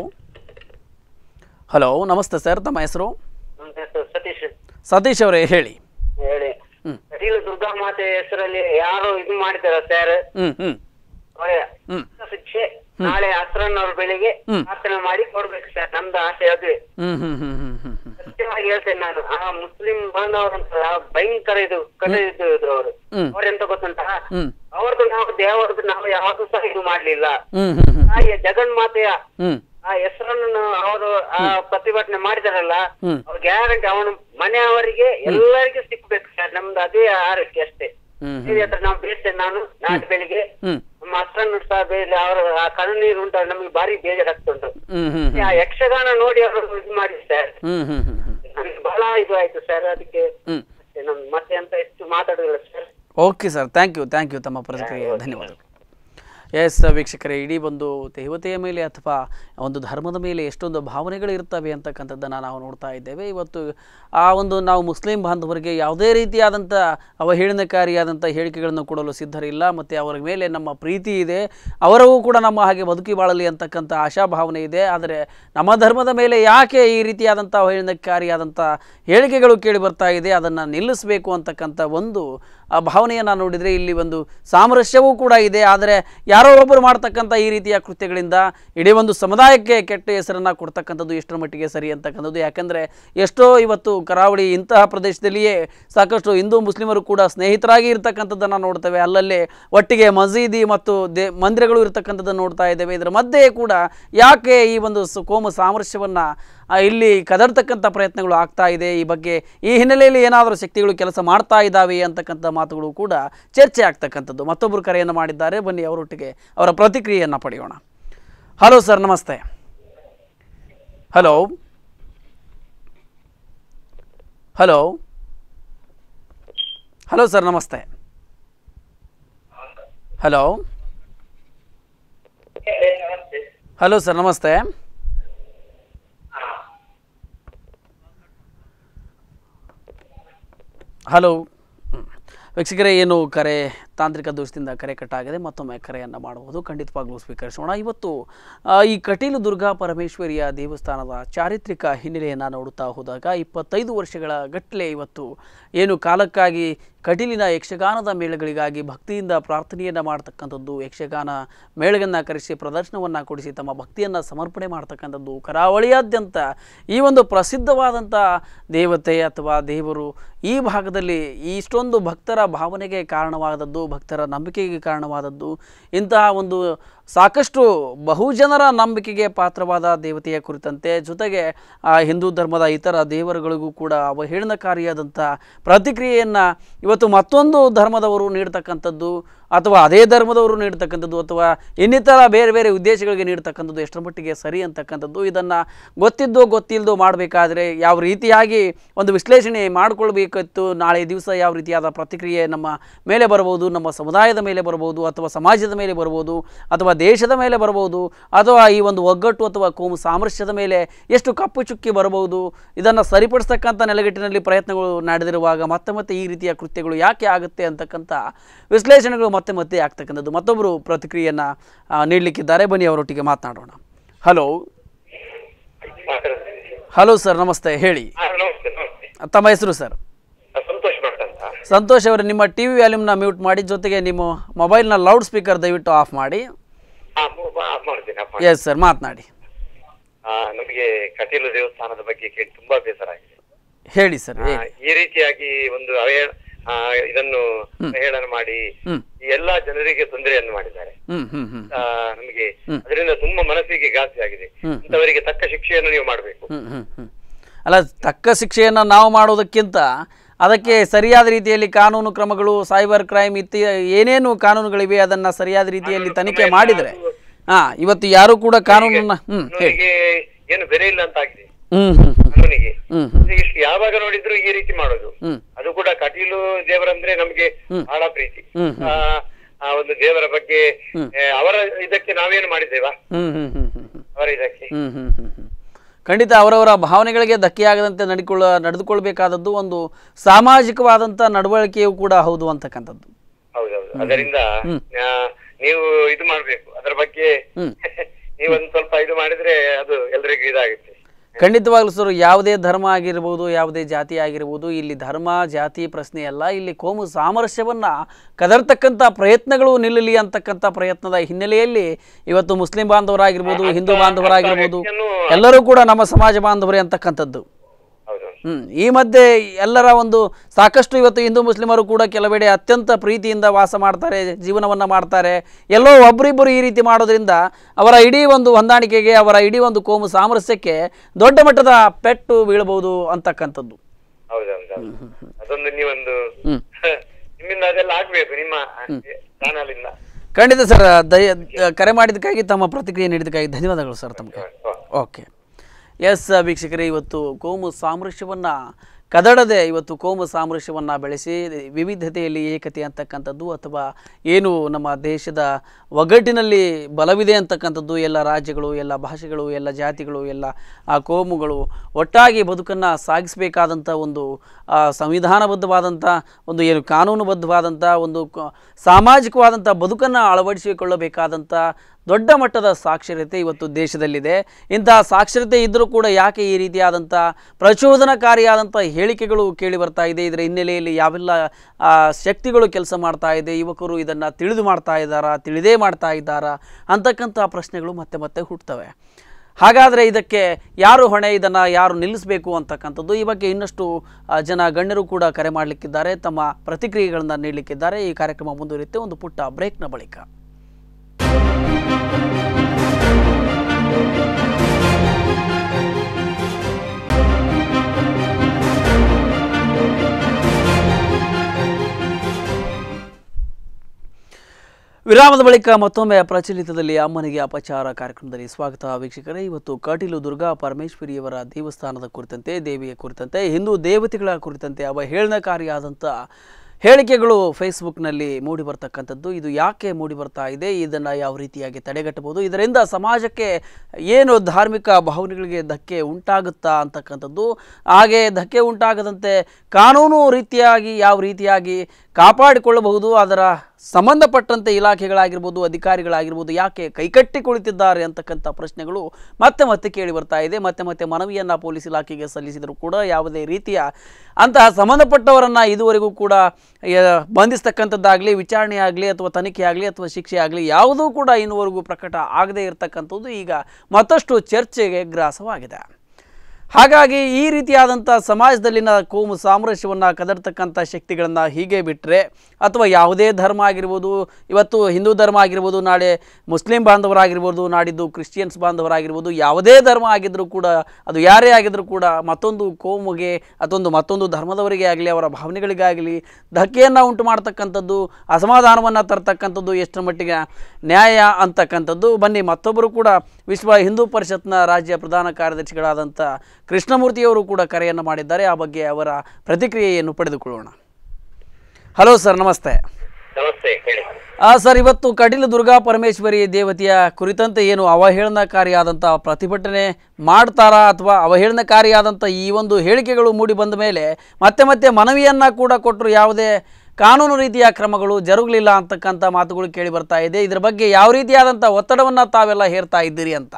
ಹಲೋ ನಮಸ್ತೆ ಸರ್ ತಮ್ಮ ಹೆಸರು ಸತೀಶ್ ಸತೀಶ್ ಅವರೇ ಹೇಳಿ ಹೇಳಿ ಹ್ಮ್. ಕಟೀಲು ದುರ್ಗಾ ಮಾತೆ ಹೆಸರಲ್ಲಿ ಯಾರು ಇದು ಮಾಡಿದಾರ ಸರ್ ಹ್ಮ್ ಹ್ಮ್ ಅವರೇ ಹ್ಮ್ ಶಿಕ್ಷೆ ನಾಳೆ ಹಸ್ರನ್ನವ್ರ ಬೆಳಿಗ್ಗೆ ಹ್ಮ್. ಪ್ರಾರ್ಥನೆ ಮಾಡಿ ಕೊಡ್ಬೇಕು ಸರ್ ನಮ್ದು ಆಸೆ ಅದೇ ಹ್ಮ್ ಹ್ಮ್ ಹ್ಮ್ ಹ್ಮ್ ಹ್ಮ್ ಹ್ಮ್ ಸತ್ಯವಾಗಿ ಹೇಳ್ತೇನೆ ನಾನು ಆ ಮುಸ್ಲಿಂ ಬಾಂಧವರಂತ ಭಯಂಕರ ಇದು ಕಡೆ ಇದು ಇದ್ರು ಅವರು ಹ್ಮ್. ಅವ್ರೆಂತ ಗೊತ್ತುಂಟ ಹ್ಮ್ ಅವ್ರದ್ದು ನಾವು ದೇವರದ್ದು ನಾವು ಯಾವಾಗೂ ಸಹ ಇದು ಮಾಡ್ಲಿಲ್ಲ ಹ್ಮ್ ಹ್ಮ್ ಹ್ಮ್ ತಾಯಿಯ ಜಗನ್ಮಾತೆಯ ಹ್ಮ್ ಆ ಹೆಸರನ್ನು ಅವರು ಆ ಪ್ರತಿಭಟನೆ ಮಾಡಿದಾರಲ್ಲ ಹ್ಮ್. ಅವ್ರ ಗ್ಯಾರಂಟಿ ಅವನು ಮನೆಯವರಿಗೆ ಎಲ್ಲರಿಗೂ ಸಿಕ್ಬೇಕು ಸರ್ ನಮ್ದು ಅದೇ ಆರೈಕೆ ಅಷ್ಟೇ ಹ್ಮ್ ಬೇರೆ ಹತ್ರ ನಾವು ಬೇಡ್ತೇನೆ ನಾನು ನಾಳೆ ಬೆಳಿಗ್ಗೆ ಹ್ಮ್ ನಮ್ಮ ಹಸ್ರನ್ನು ಸಹ ಬೇರೆ ಅವರ ಆ ಕಣ್ಣೀರು ಉಂಟು ನಮಗೆ ಭಾರಿ ಬೇಜಾರಾಗ್ತುಂಟು ಹ್ಮ್ ಹ್ಮ್ ಆ ಯಕ್ಷಗಾನ ನೋಡಿ ಅವರು ಇದು ಮಾಡಿ ಸರ್ ಹ್ಮ್ ಹ್ಮ್ ಹ್ಮ್ ಹ್ಮ್ ನಮ್ಗೆ ಬಹಳ ಇದು ಆಯ್ತು ಸರ್ ಅದಕ್ಕೆ ಹ್ಮ್ ಅಷ್ಟೇ ನಮ್ ಮತ್ತೆ ಅಂತ ಹೆಚ್ಚು ಮಾತಾಡುದಿಲ್ಲ sir okay sir thank you thank you ತಮ್ಮ ಪ್ರತಿಕ್ರಿಯೆ ಧನ್ಯವಾದಗಳು ಎಸ್ ವೀಕ್ಷಕರೇ ಇಡೀ ಒಂದು ದೇವತೆಯ ಮೇಲೆ ಅಥವಾ ಒಂದು ಧರ್ಮದ ಮೇಲೆ ಎಷ್ಟೊಂದು ಭಾವನೆಗಳು ಇರ್ತವೆ ಅಂತಕ್ಕಂಥದ್ದನ್ನು ನಾವು ನೋಡ್ತಾ ಇದ್ದೇವೆ ಇವತ್ತು ಆ ಒಂದು ನಾವು ಮುಸ್ಲಿಂ ಬಾಂಧವರಿಗೆ ಯಾವುದೇ ರೀತಿಯಾದಂಥ ಅವಹೇಳನಕಾರಿಯಾದಂಥ ಹೇಳಿಕೆಗಳನ್ನು ಕೊಡಲು ಸಿದ್ಧರಿಲ್ಲ ಮತ್ತು ಅವರ ಮೇಲೆ ನಮ್ಮ ಪ್ರೀತಿ ಇದೆ ಅವರಿಗೂ ಕೂಡ ನಮ್ಮ ಹಾಗೆ ಬದುಕಿ ಬಾಳಲಿ ಅಂತಕ್ಕಂಥ ಆಶಾಭಾವನೆ ಇದೆ ಆದರೆ ನಮ್ಮ ಧರ್ಮದ ಮೇಲೆ ಯಾಕೆ ಈ ರೀತಿಯಾದಂಥ ಅವಹೇಳನಕಾರಿಯಾದಂಥ ಹೇಳಿಕೆಗಳು ಕೇಳಿ ಬರ್ತಾ ಇದೆ ಅದನ್ನು ನಿಲ್ಲಿಸಬೇಕು ಅಂತಕ್ಕಂಥ ಒಂದು ಆ ಭಾವನೆಯನ್ನು ನೋಡಿದರೆ ಇಲ್ಲಿ ಒಂದು ಸಾಮರಸ್ಯವೂ ಕೂಡ ಇದೆ ಆದರೆ ಯಾರೋ ಒಬ್ಬರು ಮಾಡ್ತಕ್ಕಂಥ ಈ ರೀತಿಯ ಕೃತ್ಯಗಳಿಂದ ಇಡೀ ಒಂದು ಸಮುದಾಯಕ್ಕೆ ಕೆಟ್ಟ ಹೆಸರನ್ನು ಕೊಡ್ತಕ್ಕಂಥದ್ದು ಎಷ್ಟರ ಮಟ್ಟಿಗೆ ಸರಿ ಅಂತಕ್ಕಂಥದ್ದು ಯಾಕಂದರೆ ಎಷ್ಟೋ ಇವತ್ತು ಕರಾವಳಿ ಇಂತಹ ಪ್ರದೇಶದಲ್ಲಿಯೇ ಸಾಕಷ್ಟು ಹಿಂದೂ ಮುಸ್ಲಿಮರು ಕೂಡ ಸ್ನೇಹಿತರಾಗಿ ಇರ್ತಕ್ಕಂಥದ್ದನ್ನು ನೋಡ್ತೇವೆ ಅಲ್ಲಲ್ಲಿ ಒಟ್ಟಿಗೆ ಮಸೀದಿ ಮತ್ತು ದೇ ಮಂದಿರಗಳು ಇರ್ತಕ್ಕಂಥದ್ದನ್ನು ನೋಡ್ತಾ ಇದ್ದೇವೆ ಇದರ ಮಧ್ಯೆ ಕೂಡ ಯಾಕೆ ಈ ಒಂದು ಸ- ಕೋಮು ಸಾಮರಸ್ಯವನ್ನು ಇಲ್ಲಿ ಕದರ್ತಕ್ಕಂಥ ಪ್ರಯತ್ನಗಳು ಆಗ್ತಾ ಇದೆ ಈ ಬಗ್ಗೆ ಈ ಹಿನ್ನೆಲೆಯಲ್ಲಿ ಏನಾದರೂ ಶಕ್ತಿಗಳು ಕೆಲಸ ಮಾಡ್ತಾ ಇದ್ದಾವೆ ಅಂತಕ್ಕಂಥ ಮಾತುಗಳು ಕೂಡ ಚರ್ಚೆ ಆಗ್ತಕ್ಕಂಥದ್ದು ಮತ್ತೊಬ್ಬರು ಕರೆಯನ್ನು ಮಾಡಿದ್ದಾರೆ ಬನ್ನಿ ಅವರೊಟ್ಟಿಗೆ ಅವರ ಪ್ರತಿಕ್ರಿಯೆಯನ್ನು ಪಡೆಯೋಣ ಹಲೋ ಸರ್ ನಮಸ್ತೆ ಹಲೋ ಹಲೋ ಹಲೋ ಸರ್ ನಮಸ್ತೆ ಹಲೋ ಹಲೋ ಸರ್ ನಮಸ್ತೆ ಹಲೋ ಹ್ಮ್. ವೀಕ್ಷಕರೇ ಏನು ಕರೆ ತಾಂತ್ರಿಕ ದೋಷದಿಂದ ಕರೆ ಕಟ್ಟಾಗಿದೆ ಮತ್ತೊಮ್ಮೆ ಕರೆಯನ್ನು ಮಾಡಬಹುದು ಖಂಡಿತವಾಗ್ಲೂ ಸ್ವೀಕರಿಸೋಣ ಇವತ್ತು ಆ, ಈ ಕಟೀಲು ದುರ್ಗಾ ಪರಮೇಶ್ವರಿಯ ದೇವಸ್ಥಾನದ ಚಾರಿತ್ರಿಕ ಹಿನ್ನೆಲೆಯನ್ನು ನೋಡುತ್ತಾ ಹೋದಾಗ ಇಪ್ಪತ್ತೈದು ವರ್ಷಗಳ ಗಟ್ಟಲೆ ಇವತ್ತು ಏನು ಕಾಲಕ್ಕಾಗಿ ಕಟೀಲಿನ ಯಕ್ಷಗಾನದ ಮೇಳಗಳಿಗಾಗಿ ಭಕ್ತಿಯಿಂದ ಪ್ರಾರ್ಥನೆಯನ್ನು ಮಾಡ್ತಕ್ಕಂಥದ್ದು ಯಕ್ಷಗಾನ ಮೇಳಗಳನ್ನು ಕರೆಸಿ ಪ್ರದರ್ಶನವನ್ನು ಕೊಡಿಸಿ ತಮ್ಮ ಭಕ್ತಿಯನ್ನು ಸಮರ್ಪಣೆ ಮಾಡ್ತಕ್ಕಂಥದ್ದು ಕರಾವಳಿಯಾದ್ಯಂತ ಈ ಒಂದು ಪ್ರಸಿದ್ಧವಾದಂಥ ದೇವತೆ ಅಥವಾ ದೇವರು ಈ ಭಾಗದಲ್ಲಿ ಇಷ್ಟೊಂದು ಭಕ್ತರ ಭಾವನೆಗೆ ಕಾರಣವಾದದ್ದು ಭಕ್ತರ ನಂಬಿಕೆಗೆ ಕಾರಣವಾದದ್ದು ಇಂತಹ ಒಂದು ಸಾಕಷ್ಟು ಬಹುಜನರ ನಂಬಿಕೆಗೆ ಪಾತ್ರವಾದ ದೇವತೆಯ ಕುರಿತಂತೆ ಜೊತೆಗೆ ಆ ಹಿಂದೂ ಧರ್ಮದ ಇತರ ದೇವರುಗಳಿಗೂ ಕೂಡ ಅವಹೇಳನಕಾರಿಯಾದಂಥ ಪ್ರತಿಕ್ರಿಯೆಯನ್ನು ಇವತ್ತು ಮತ್ತೊಂದು ಧರ್ಮದವರು ನೀಡ್ತಕ್ಕಂಥದ್ದು ಅಥವಾ ಅದೇ ಧರ್ಮದವರು ನೀಡ್ತಕ್ಕಂಥದ್ದು ಅಥವಾ ಇನ್ನಿತರ ಬೇರೆ ಬೇರೆ ಉದ್ದೇಶಗಳಿಗೆ ನೀಡ್ತಕ್ಕಂಥದ್ದು ಎಷ್ಟರ ಮಟ್ಟಿಗೆ ಸರಿ ಅಂತಕ್ಕಂಥದ್ದು ಇದನ್ನು ಗೊತ್ತಿದ್ದೋ ಗೊತ್ತಿಲ್ಲದೋ ಮಾಡಬೇಕಾದ್ರೆ ಯಾವ ರೀತಿಯಾಗಿ ಒಂದು ವಿಶ್ಲೇಷಣೆ ಮಾಡಿಕೊಳ್ಬೇಕಿತ್ತು ನಾಳೆ ದಿವಸ ಯಾವ ರೀತಿಯಾದ ಪ್ರತಿಕ್ರಿಯೆ ನಮ್ಮ ಮೇಲೆ ಬರ್ಬೋದು ನಮ್ಮ ಸಮುದಾಯದ ಮೇಲೆ ಬರ್ಬೋದು ಅಥವಾ ಸಮಾಜದ ಮೇಲೆ ಬರ್ಬೋದು ಅಥವಾ ದೇಶದ ಮೇಲೆ ಬರ್ಬೋದು ಅಥವಾ ಈ ಒಂದು ಒಗ್ಗಟ್ಟು ಅಥವಾ ಕೋಮು ಸಾಮರಸ್ಯದ ಮೇಲೆ ಎಷ್ಟು ಕಪ್ಪು ಚುಕ್ಕಿ ಬರಬಹುದು ಇದನ್ನು ಸರಿಪಡಿಸ್ತಕ್ಕಂಥ ನೆಲೆಗಟ್ಟಿನಲ್ಲಿ ಪ್ರಯತ್ನಗಳು ನಡೆದಿರುವಾಗ ಮತ್ತೆ ಮತ್ತೆ ಈ ರೀತಿಯ ಕೃತ್ಯಗಳು ಯಾಕೆ ಆಗುತ್ತೆ ಅಂತಕ್ಕಂಥ ವಿಶ್ಲೇಷಣೆಗಳು ಮತ್ತೆ ಮತ್ತೆ ಆಗ್ತಕ್ಕಂಥದ್ದು ಮತ್ತೊಬ್ಬರು ಪ್ರತಿಕ್ರಿಯೆಯನ್ನು ನೀಡಲಿಕ್ಕಿದ್ದಾರೆ ಬನ್ನಿ ಅವರೊಟ್ಟಿಗೆ ಮಾತನಾಡೋಣ ಹಲೋ ಹಲೋ ಸರ್ ನಮಸ್ತೆ ಹೇಳಿ ಹಾ, ನಮಸ್ತೆ ನಮಸ್ತೆ ತಮ್ಮ ಹೆಸರು ಸರ್ ಆ, ಸಂತೋಷ್ ಭಟ್ ಅಂತ ಸಂತೋಷ್ ಅವರೇ ನಿಮ್ಮ ಟಿ ವಿ ವ್ಯಾಲ್ಯೂಮ್ನ ಮ್ಯೂಟ್ ಮಾಡಿ ಜೊತೆಗೆ ನಿಮ್ಮ ಮೊಬೈಲ್ನ ಲೌಡ್ ಸ್ಪೀಕರ್ ದಯವಿಟ್ಟು ಆಫ್ ಮಾಡಿ ಹಾ, ಮು- ಮು- ಆಫ್ ಮಾಡ್ತೀನಿ ಆಫ್ ಮಾಡ್ತೀನಿ. ಎಸ್ ಸರ್ ಮಾತನಾಡಿ ಆ, ನಮಗೆ ಕಟೀಲು ದೇವಸ್ಥಾನದ ಬಗ್ಗೆ ಕೇಳಿ ತುಂಬಾ ಬೇಸರ ಆಗಿದೆ ಹೇಳಿ ಸರ್ ಆ, ಈ ರೀತಿಯಾಗಿ ಒಂದು ಅವೇ ಆ, ಇದನ್ನು ಅವಹೇಳನ ಮಾಡಿ ಹ್ಮ್. ಈ ಎಲ್ಲಾ ಜನರಿಗೆ ತೊಂದರೆಯನ್ನು ಮಾಡಿದ್ದಾರೆ ಹ್ಮ್ ಹ್ಮ್ ಹ್ಮ್ ಆ, ನಮಗೆ ಅದರಿಂದ ತುಂಬಾ ಮನಸ್ಸಿಗೆ ಘಾಸಿ ಆಗಿದೆ ಅಂತವರಿಗೆ ತಕ್ಕ ಶಿಕ್ಷೆಯನ್ನು ನೀವು ಮಾಡಬೇಕು ಹ್ಮ್ ಹ್ಮ್ ಹ್ಮ್ ಅಲ್ಲ ತಕ್ಕ ಶಿಕ್ಷೆಯನ್ನು ನಾವು ಮಾಡೋದಕ್ಕಿಂತ ಅದಕ್ಕೆ ಸರಿಯಾದ ರೀತಿಯಲ್ಲಿ ಕಾನೂನು ಕ್ರಮಗಳು ಸೈಬರ್ ಕ್ರೈಮ್ ಇತ್ತಿ ಏನೇನು ಕಾನೂನುಗಳಿವೆ ಅದನ್ನ ಸರಿಯಾದ ರೀತಿಯಲ್ಲಿ ತನಿಖೆ ಮಾಡಿದರೆ ಹಾ ಇವತ್ತು ಯಾರು ಕೂಡ ಕಾನೂನನ್ನ ಹ್ಮ್ ಹೇಳಿ ಕಾನೂನಿಗೆ ಏನು ಬೆಲೆ ಇಲ್ಲ ಅಂತ ಆಗಿದೆ ಹ್ಮ್ ಹ್ಮ್ ಹ್ಮ್ ಕಾನೂನಿಗೆ ಹ್ಮ್ ಹ್ಮ್ ಇಷ್ಟು ಯಾವಾಗ ನೋಡಿದ್ರು ಈ ರೀತಿ ಮಾಡೋದು ಹ್ಮ್ ಅದು ಕೂಡ ಕಟೀಲು ದೇವರಂದ್ರೆ ನಮ್ಗೆ ಬಹಳ ಪ್ರೀತಿ ಹ್ಮ್, ಆ ಆ ಒಂದು ದೇವರ ಬಗ್ಗೆ ಏ, ಅವರ ಇದಕ್ಕೆ ನಾವೇನು ಮಾಡಿದ್ದೇವಾ ಹ್ಮ್ ಹ್ಮ್ ಹ್ಮ್ ಹ್ಮ್ ಹ್ಮ್ ಅವರ ಇದಕ್ಕೆ ಹ್ಮ್ ಹ್ಮ್ ಹ್ಮ್ ಹ್ಮ್ ಖಂಡಿತ ಅವರವರ ಭಾವನೆಗಳಿಗೆ ಧಕ್ಕೆಯಾಗದಂತೆ ನಡ್ಕೊಳ್ಳ ನಡೆದುಕೊಳ್ಬೇಕಾದದ್ದು ಒಂದು ಸಾಮಾಜಿಕವಾದಂಥ ನಡವಳಿಕೆಯೂ ಕೂಡ ಹೌದು ಅಂತಕ್ಕಂಥದ್ದು ಹೌದೌದು ಅದರಿಂದ ಆ, ನೀವು ಇದು ಮಾಡ್ಬೇಕು ಅದರ ಬಗ್ಗೆ ಹ್ಮ್. ನೀವೊಂದು ಸ್ವಲ್ಪ ಇದು ಮಾಡಿದ್ರೆ ಅದು ಎಲ್ರಿಗೂ ಇದಾಗುತ್ತೆ ಖಂಡಿತವಾಗ್ಲೂ ಸರ್ ಯಾವುದೇ ಧರ್ಮ ಆಗಿರ್ಬೋದು ಯಾವುದೇ ಜಾತಿ ಆಗಿರ್ಬೋದು ಇಲ್ಲಿ ಧರ್ಮ ಜಾತಿ ಪ್ರಶ್ನೆ ಅಲ್ಲ ಇಲ್ಲಿ ಕೋಮು ಸಾಮರಸ್ಯವನ್ನು ಕದರ್ತಕ್ಕಂಥ ಪ್ರಯತ್ನಗಳು ನಿಲ್ಲಲಿ ಅಂತಕ್ಕಂಥ ಪ್ರಯತ್ನದ ಹಿನ್ನೆಲೆಯಲ್ಲಿ ಇವತ್ತು ಮುಸ್ಲಿಂ ಬಾಂಧವರಾಗಿರ್ಬೋದು ಹಿಂದೂ ಬಾಂಧವರಾಗಿರ್ಬೋದು ಎಲ್ಲರೂ ಕೂಡ ನಮ್ಮ ಸಮಾಜ ಬಾಂಧವರೇ ಅಂತಕ್ಕಂಥದ್ದು ಹೌದು ಹ್ಮ್ ಈ ಮಧ್ಯೆ ಎಲ್ಲರ ಒಂದು ಸಾಕಷ್ಟು ಇವತ್ತು ಹಿಂದೂ ಮುಸ್ಲಿಮರು ಕೂಡ ಕೆಲವೆಡೆ ಅತ್ಯಂತ ಪ್ರೀತಿಯಿಂದ ವಾಸ ಮಾಡ್ತಾರೆ ಜೀವನವನ್ನು ಮಾಡ್ತಾರೆ ಎಲ್ಲೋ ಒಬ್ಬರಿಬ್ಬರು ಈ ರೀತಿ ಮಾಡೋದ್ರಿಂದ ಅವರ ಇಡೀ ಒಂದು ಹೊಂದಾಣಿಕೆಗೆ ಅವರ ಇಡೀ ಒಂದು ಕೋಮು ಸಾಮರಸ್ಯಕ್ಕೆ ದೊಡ್ಡ ಮಟ್ಟದ ಪೆಟ್ಟು ಬೀಳಬಹುದು ಅಂತಕ್ಕಂಥದ್ದು ಹೌದೌದು ಅದೊಂದು ನೀವೊಂದು ಹ್ಮ್. ನಿಮ್ಮಿಂದ ಅದೆಲ್ಲ ಆಗ್ಬೇಕು ನಿಮ್ಮ ಚಾನಲ್ ಇಂದ ಖಂಡಿತ ಸರ್ ದಯ ಕರೆ ಮಾಡಿದ್ದಕ್ಕಾಗಿ ತಮ್ಮ ಪ್ರತಿಕ್ರಿಯೆ ನೀಡಿದ್ದಕ್ಕಾಗಿ ಧನ್ಯವಾದಗಳು ಸರ್ ತಮಗೆ ಓಕೆ ಎಸ್ ವೀಕ್ಷಕರೇ ಇವತ್ತು ಕೋಮು ಸಾಮರಸ್ಯವನ್ನು ಕದಡದೆ ಇವತ್ತು ಕೋಮು ಸಾಮರಸ್ಯವನ್ನು ಬೆಳೆಸಿ ವಿವಿಧತೆಯಲ್ಲಿ ಏಕತೆ ಅಂತಕ್ಕಂಥದ್ದು ಅಥವಾ ಏನು ನಮ್ಮ ದೇಶದ ಒಗ್ಗಟ್ಟಿನಲ್ಲಿ ಬಲವಿದೆ ಅಂತಕ್ಕಂಥದ್ದು ಎಲ್ಲ ರಾಜ್ಯಗಳು ಎಲ್ಲ ಭಾಷೆಗಳು ಎಲ್ಲ ಜಾತಿಗಳು ಎಲ್ಲ ಆ ಕೋಮುಗಳು ಒಟ್ಟಾಗಿ ಬದುಕನ್ನು ಸಾಗಿಸಬೇಕಾದಂಥ ಒಂದು ಆ, ಸಂವಿಧಾನಬದ್ಧವಾದಂಥ ಒಂದು ಏನು ಕಾನೂನುಬದ್ಧವಾದಂಥ ಒಂದು ಕ- ಸಾಮಾಜಿಕವಾದಂಥ ಬದುಕನ್ನು ಅಳವಡಿಸಿಕೊಳ್ಳಬೇಕಾದಂಥ ದೊಡ್ಡ ಮಟ್ಟದ ಸಾಕ್ಷರತೆ ಇವತ್ತು ದೇಶದಲ್ಲಿದೆ ಇಂತಹ ಸಾಕ್ಷರತೆ ಇದ್ದರೂ ಕೂಡ ಯಾಕೆ ಈ ರೀತಿಯಾದಂಥ ಪ್ರಚೋದನಕಾರಿಯಾದಂಥ ಹೇಳಿಕೆಗಳು ಕೇಳಿ ಬರ್ತಾ ಇದೆ ಇದರ ಹಿನ್ನೆಲೆಯಲ್ಲಿ ಯಾವೆಲ್ಲ ಆ, ಶಕ್ತಿಗಳು ಕೆಲಸ ಮಾಡ್ತಾ ಇದೆ ಯುವಕರು ಇದನ್ನು ತಿಳಿದು ಮಾಡ್ತಾ ಇದ್ದಾರಾ ತಿಳಿದೇ ಮಾಡ್ತಾ ಇದ್ದಾರಾ ಅಂತಕ್ಕಂಥ ಪ್ರಶ್ನೆಗಳು ಮತ್ತೆ ಮತ್ತೆ ಹುಟ್ಟುತ್ತವೆ ಹಾಗಾದರೆ ಇದಕ್ಕೆ ಯಾರು ಹೊಣೆ ಇದನ್ನು ಯಾರು ನಿಲ್ಲಿಸಬೇಕು ಅಂತಕ್ಕಂಥದ್ದು ಈ ಬಗ್ಗೆ ಇನ್ನಷ್ಟು ಆ, ಜನ ಗಣ್ಯರು ಕೂಡ ಕರೆ ಮಾಡಲಿಕ್ಕಿದ್ದಾರೆ ತಮ್ಮ ಪ್ರತಿಕ್ರಿಯೆಗಳನ್ನು ನೀಡಲಿಕ್ಕಿದ್ದಾರೆ ಈ ಕಾರ್ಯಕ್ರಮ ಮುಂದುವರಿಯುತ್ತೆ ಒಂದು ಪುಟ್ಟ ಬ್ರೇಕ್ನ ಬಳಿಕ ವಿರಾಮದ ಬಳಿಕ ಮತ್ತೊಮ್ಮೆ ಪ್ರಚಲಿತದಲ್ಲಿ ಅಮ್ಮನಿಗೆ ಅಪಚಾರ ಕಾರ್ಯಕ್ರಮದಲ್ಲಿ ಸ್ವಾಗತ ವೀಕ್ಷಕರೇ ಇವತ್ತು ಕಟೀಲು ದುರ್ಗಾ ಪರಮೇಶ್ವರಿಯವರ ದೇವಸ್ಥಾನದ ಕುರಿತಂತೆ ದೇವಿಯ ಕುರಿತಂತೆ ಹಿಂದೂ ದೇವತೆಗಳ ಕುರಿತಂತೆ ಅವಹೇಳನಕಾರಿಯಾದಂಥ ಹೇಳಿಕೆಗಳು ಫೇಸ್ಬುಕ್ನಲ್ಲಿ ಮೂಡಿ ಬರ್ತಕ್ಕಂಥದ್ದು ಇದು ಯಾಕೆ ಮೂಡಿ ಬರ್ತಾ ಇದೆ ಇದನ್ನು ಯಾವ ರೀತಿಯಾಗಿ ತಡೆಗಟ್ಟಬಹುದು ಇದರಿಂದ ಸಮಾಜಕ್ಕೆ ಏನು ಧಾರ್ಮಿಕ ಭಾವನೆಗಳಿಗೆ ಧಕ್ಕೆ ಉಂಟಾಗುತ್ತಾ ಅಂತಕ್ಕಂಥದ್ದು ಹಾಗೆ ಧಕ್ಕೆ ಉಂಟಾಗದಂತೆ ಕಾನೂನು ರೀತಿಯಾಗಿ ಯಾವ ರೀತಿಯಾಗಿ ಕಾಪಾಡಿಕೊಳ್ಳಬಹುದು ಅದರ ಸಂಬಂಧಪಟ್ಟಂತೆ ಇಲಾಖೆಗಳಾಗಿರ್ಬೋದು ಅಧಿಕಾರಿಗಳಾಗಿರ್ಬೋದು ಯಾಕೆ ಕೈಕಟ್ಟಿ ಕುಳಿತಿದ್ದಾರೆ ಅಂತಕ್ಕಂಥ ಪ್ರಶ್ನೆಗಳು ಮತ್ತೆ ಮತ್ತೆ ಕೇಳಿ ಬರ್ತಾ ಇದೆ ಮತ್ತೆ ಮತ್ತೆ ಮನವಿಯನ್ನು ಪೊಲೀಸ್ ಇಲಾಖೆಗೆ ಸಲ್ಲಿಸಿದರೂ ಕೂಡ ಯಾವುದೇ ರೀತಿಯ ಅಂತಹ ಸಂಬಂಧಪಟ್ಟವರನ್ನು ಇದುವರೆಗೂ ಕೂಡ ಯ- ಬಂಧಿಸ್ತಕ್ಕಂಥದ್ದಾಗಲಿ ವಿಚಾರಣೆ ಆಗಲಿ ಅಥವಾ ತನಿಖೆ ಆಗಲಿ ಅಥವಾ ಶಿಕ್ಷೆ ಆಗಲಿ ಯಾವುದೂ ಕೂಡ ಇನ್ನುವರೆಗೂ ಪ್ರಕಟ ಆಗದೇ ಇರತಕ್ಕಂಥದ್ದು ಈಗ ಮತ್ತಷ್ಟು ಚರ್ಚೆಗೆ ಗ್ರಾಸವಾಗಿದೆ ಹಾಗಾಗಿ ಈ ರೀತಿಯಾದಂಥ ಸಮಾಜದಲ್ಲಿನ ಕೋಮು ಸಾಮರಸ್ಯವನ್ನು ಕದರ್ತಕ್ಕಂಥ ಶಕ್ತಿಗಳನ್ನು ಹೀಗೆ ಬಿಟ್ಟರೆ ಅಥವಾ ಯಾವುದೇ ಧರ್ಮ ಆಗಿರ್ಬೋದು ಇವತ್ತು ಹಿಂದೂ ಧರ್ಮ ಆಗಿರ್ಬೋದು ನಾಳೆ ಮುಸ್ಲಿಂ ಬಾಂಧವರಾಗಿರ್ಬೋದು ನಾಡಿದ್ದು ಕ್ರಿಶ್ಚಿಯನ್ಸ್ ಬಾಂಧವರಾಗಿರ್ಬೋದು ಯಾವುದೇ ಧರ್ಮ ಆಗಿದ್ದರೂ ಕೂಡ ಅದು ಯಾರೇ ಆಗಿದ್ದರೂ ಕೂಡ ಮತ್ತೊಂದು ಕೋಮುಗೆ ಅದೊಂದು ಮತ್ತೊಂದು ಧರ್ಮದವರಿಗೆ ಆಗಲಿ ಅವರ ಭಾವನೆಗಳಿಗಾಗಲಿ ಧಕ್ಕೆಯನ್ನು ಉಂಟು ಮಾಡ್ತಕ್ಕಂಥದ್ದು ಅಸಮಾಧಾನವನ್ನು ತರ್ತಕ್ಕಂಥದ್ದು ಎಷ್ಟರ ಮಟ್ಟಿಗೆ ನ್ಯಾಯ ಅಂತಕ್ಕಂಥದ್ದು ಬನ್ನಿ ಮತ್ತೊಬ್ಬರು ಕೂಡ ವಿಶ್ವ ಹಿಂದೂ ಪರಿಷತ್ನ ರಾಜ್ಯ ಪ್ರಧಾನ ಕಾರ್ಯದರ್ಶಿಗಳಾದಂಥ ಕೃಷ್ಣಮೂರ್ತಿಯವರು ಕೂಡ ಕರೆಯನ್ನು ಮಾಡಿದ್ದಾರೆ ಆ ಬಗ್ಗೆ ಅವರ ಪ್ರತಿಕ್ರಿಯೆಯನ್ನು ಪಡೆದುಕೊಳ್ಳೋಣ ಹಲೋ ಸರ್ ನಮಸ್ತೆ ನಮಸ್ತೆ ಹೇಳಿ ಆ, ಸರ್ ಇವತ್ತು ಕಟೀಲು ದುರ್ಗಾ ಪರಮೇಶ್ವರಿ ದೇವತೆಯ ಕುರಿತಂತೆ ಏನು ಅವಹೇಳನಕಾರಿಯಾದಂಥ ಪ್ರತಿಭಟನೆ ಮಾಡ್ತಾರಾ ಅಥವಾ ಅವಹೇಳನಕಾರಿಯಾದಂಥ ಈ ಒಂದು ಹೇಳಿಕೆಗಳು ಮೂಡಿ ಬಂದ ಮೇಲೆ ಮತ್ತೆ ಮತ್ತೆ ಮನವಿಯನ್ನು ಕೂಡ ಕೊಟ್ಟರು ಯಾವುದೇ ಕಾನೂನು ರೀತಿಯ ಕ್ರಮಗಳು ಜರುಗಲಿಲ್ಲ ಅಂತಕ್ಕಂಥ ಮಾತುಗಳು ಕೇಳಿ ಬರ್ತಾ ಇದೆ ಇದರ ಬಗ್ಗೆ ಯಾವ ರೀತಿಯಾದಂಥ ಒತ್ತಡವನ್ನು ತಾವೆಲ್ಲ ಹೇರ್ತಾ ಇದ್ದೀರಿ ಅಂತ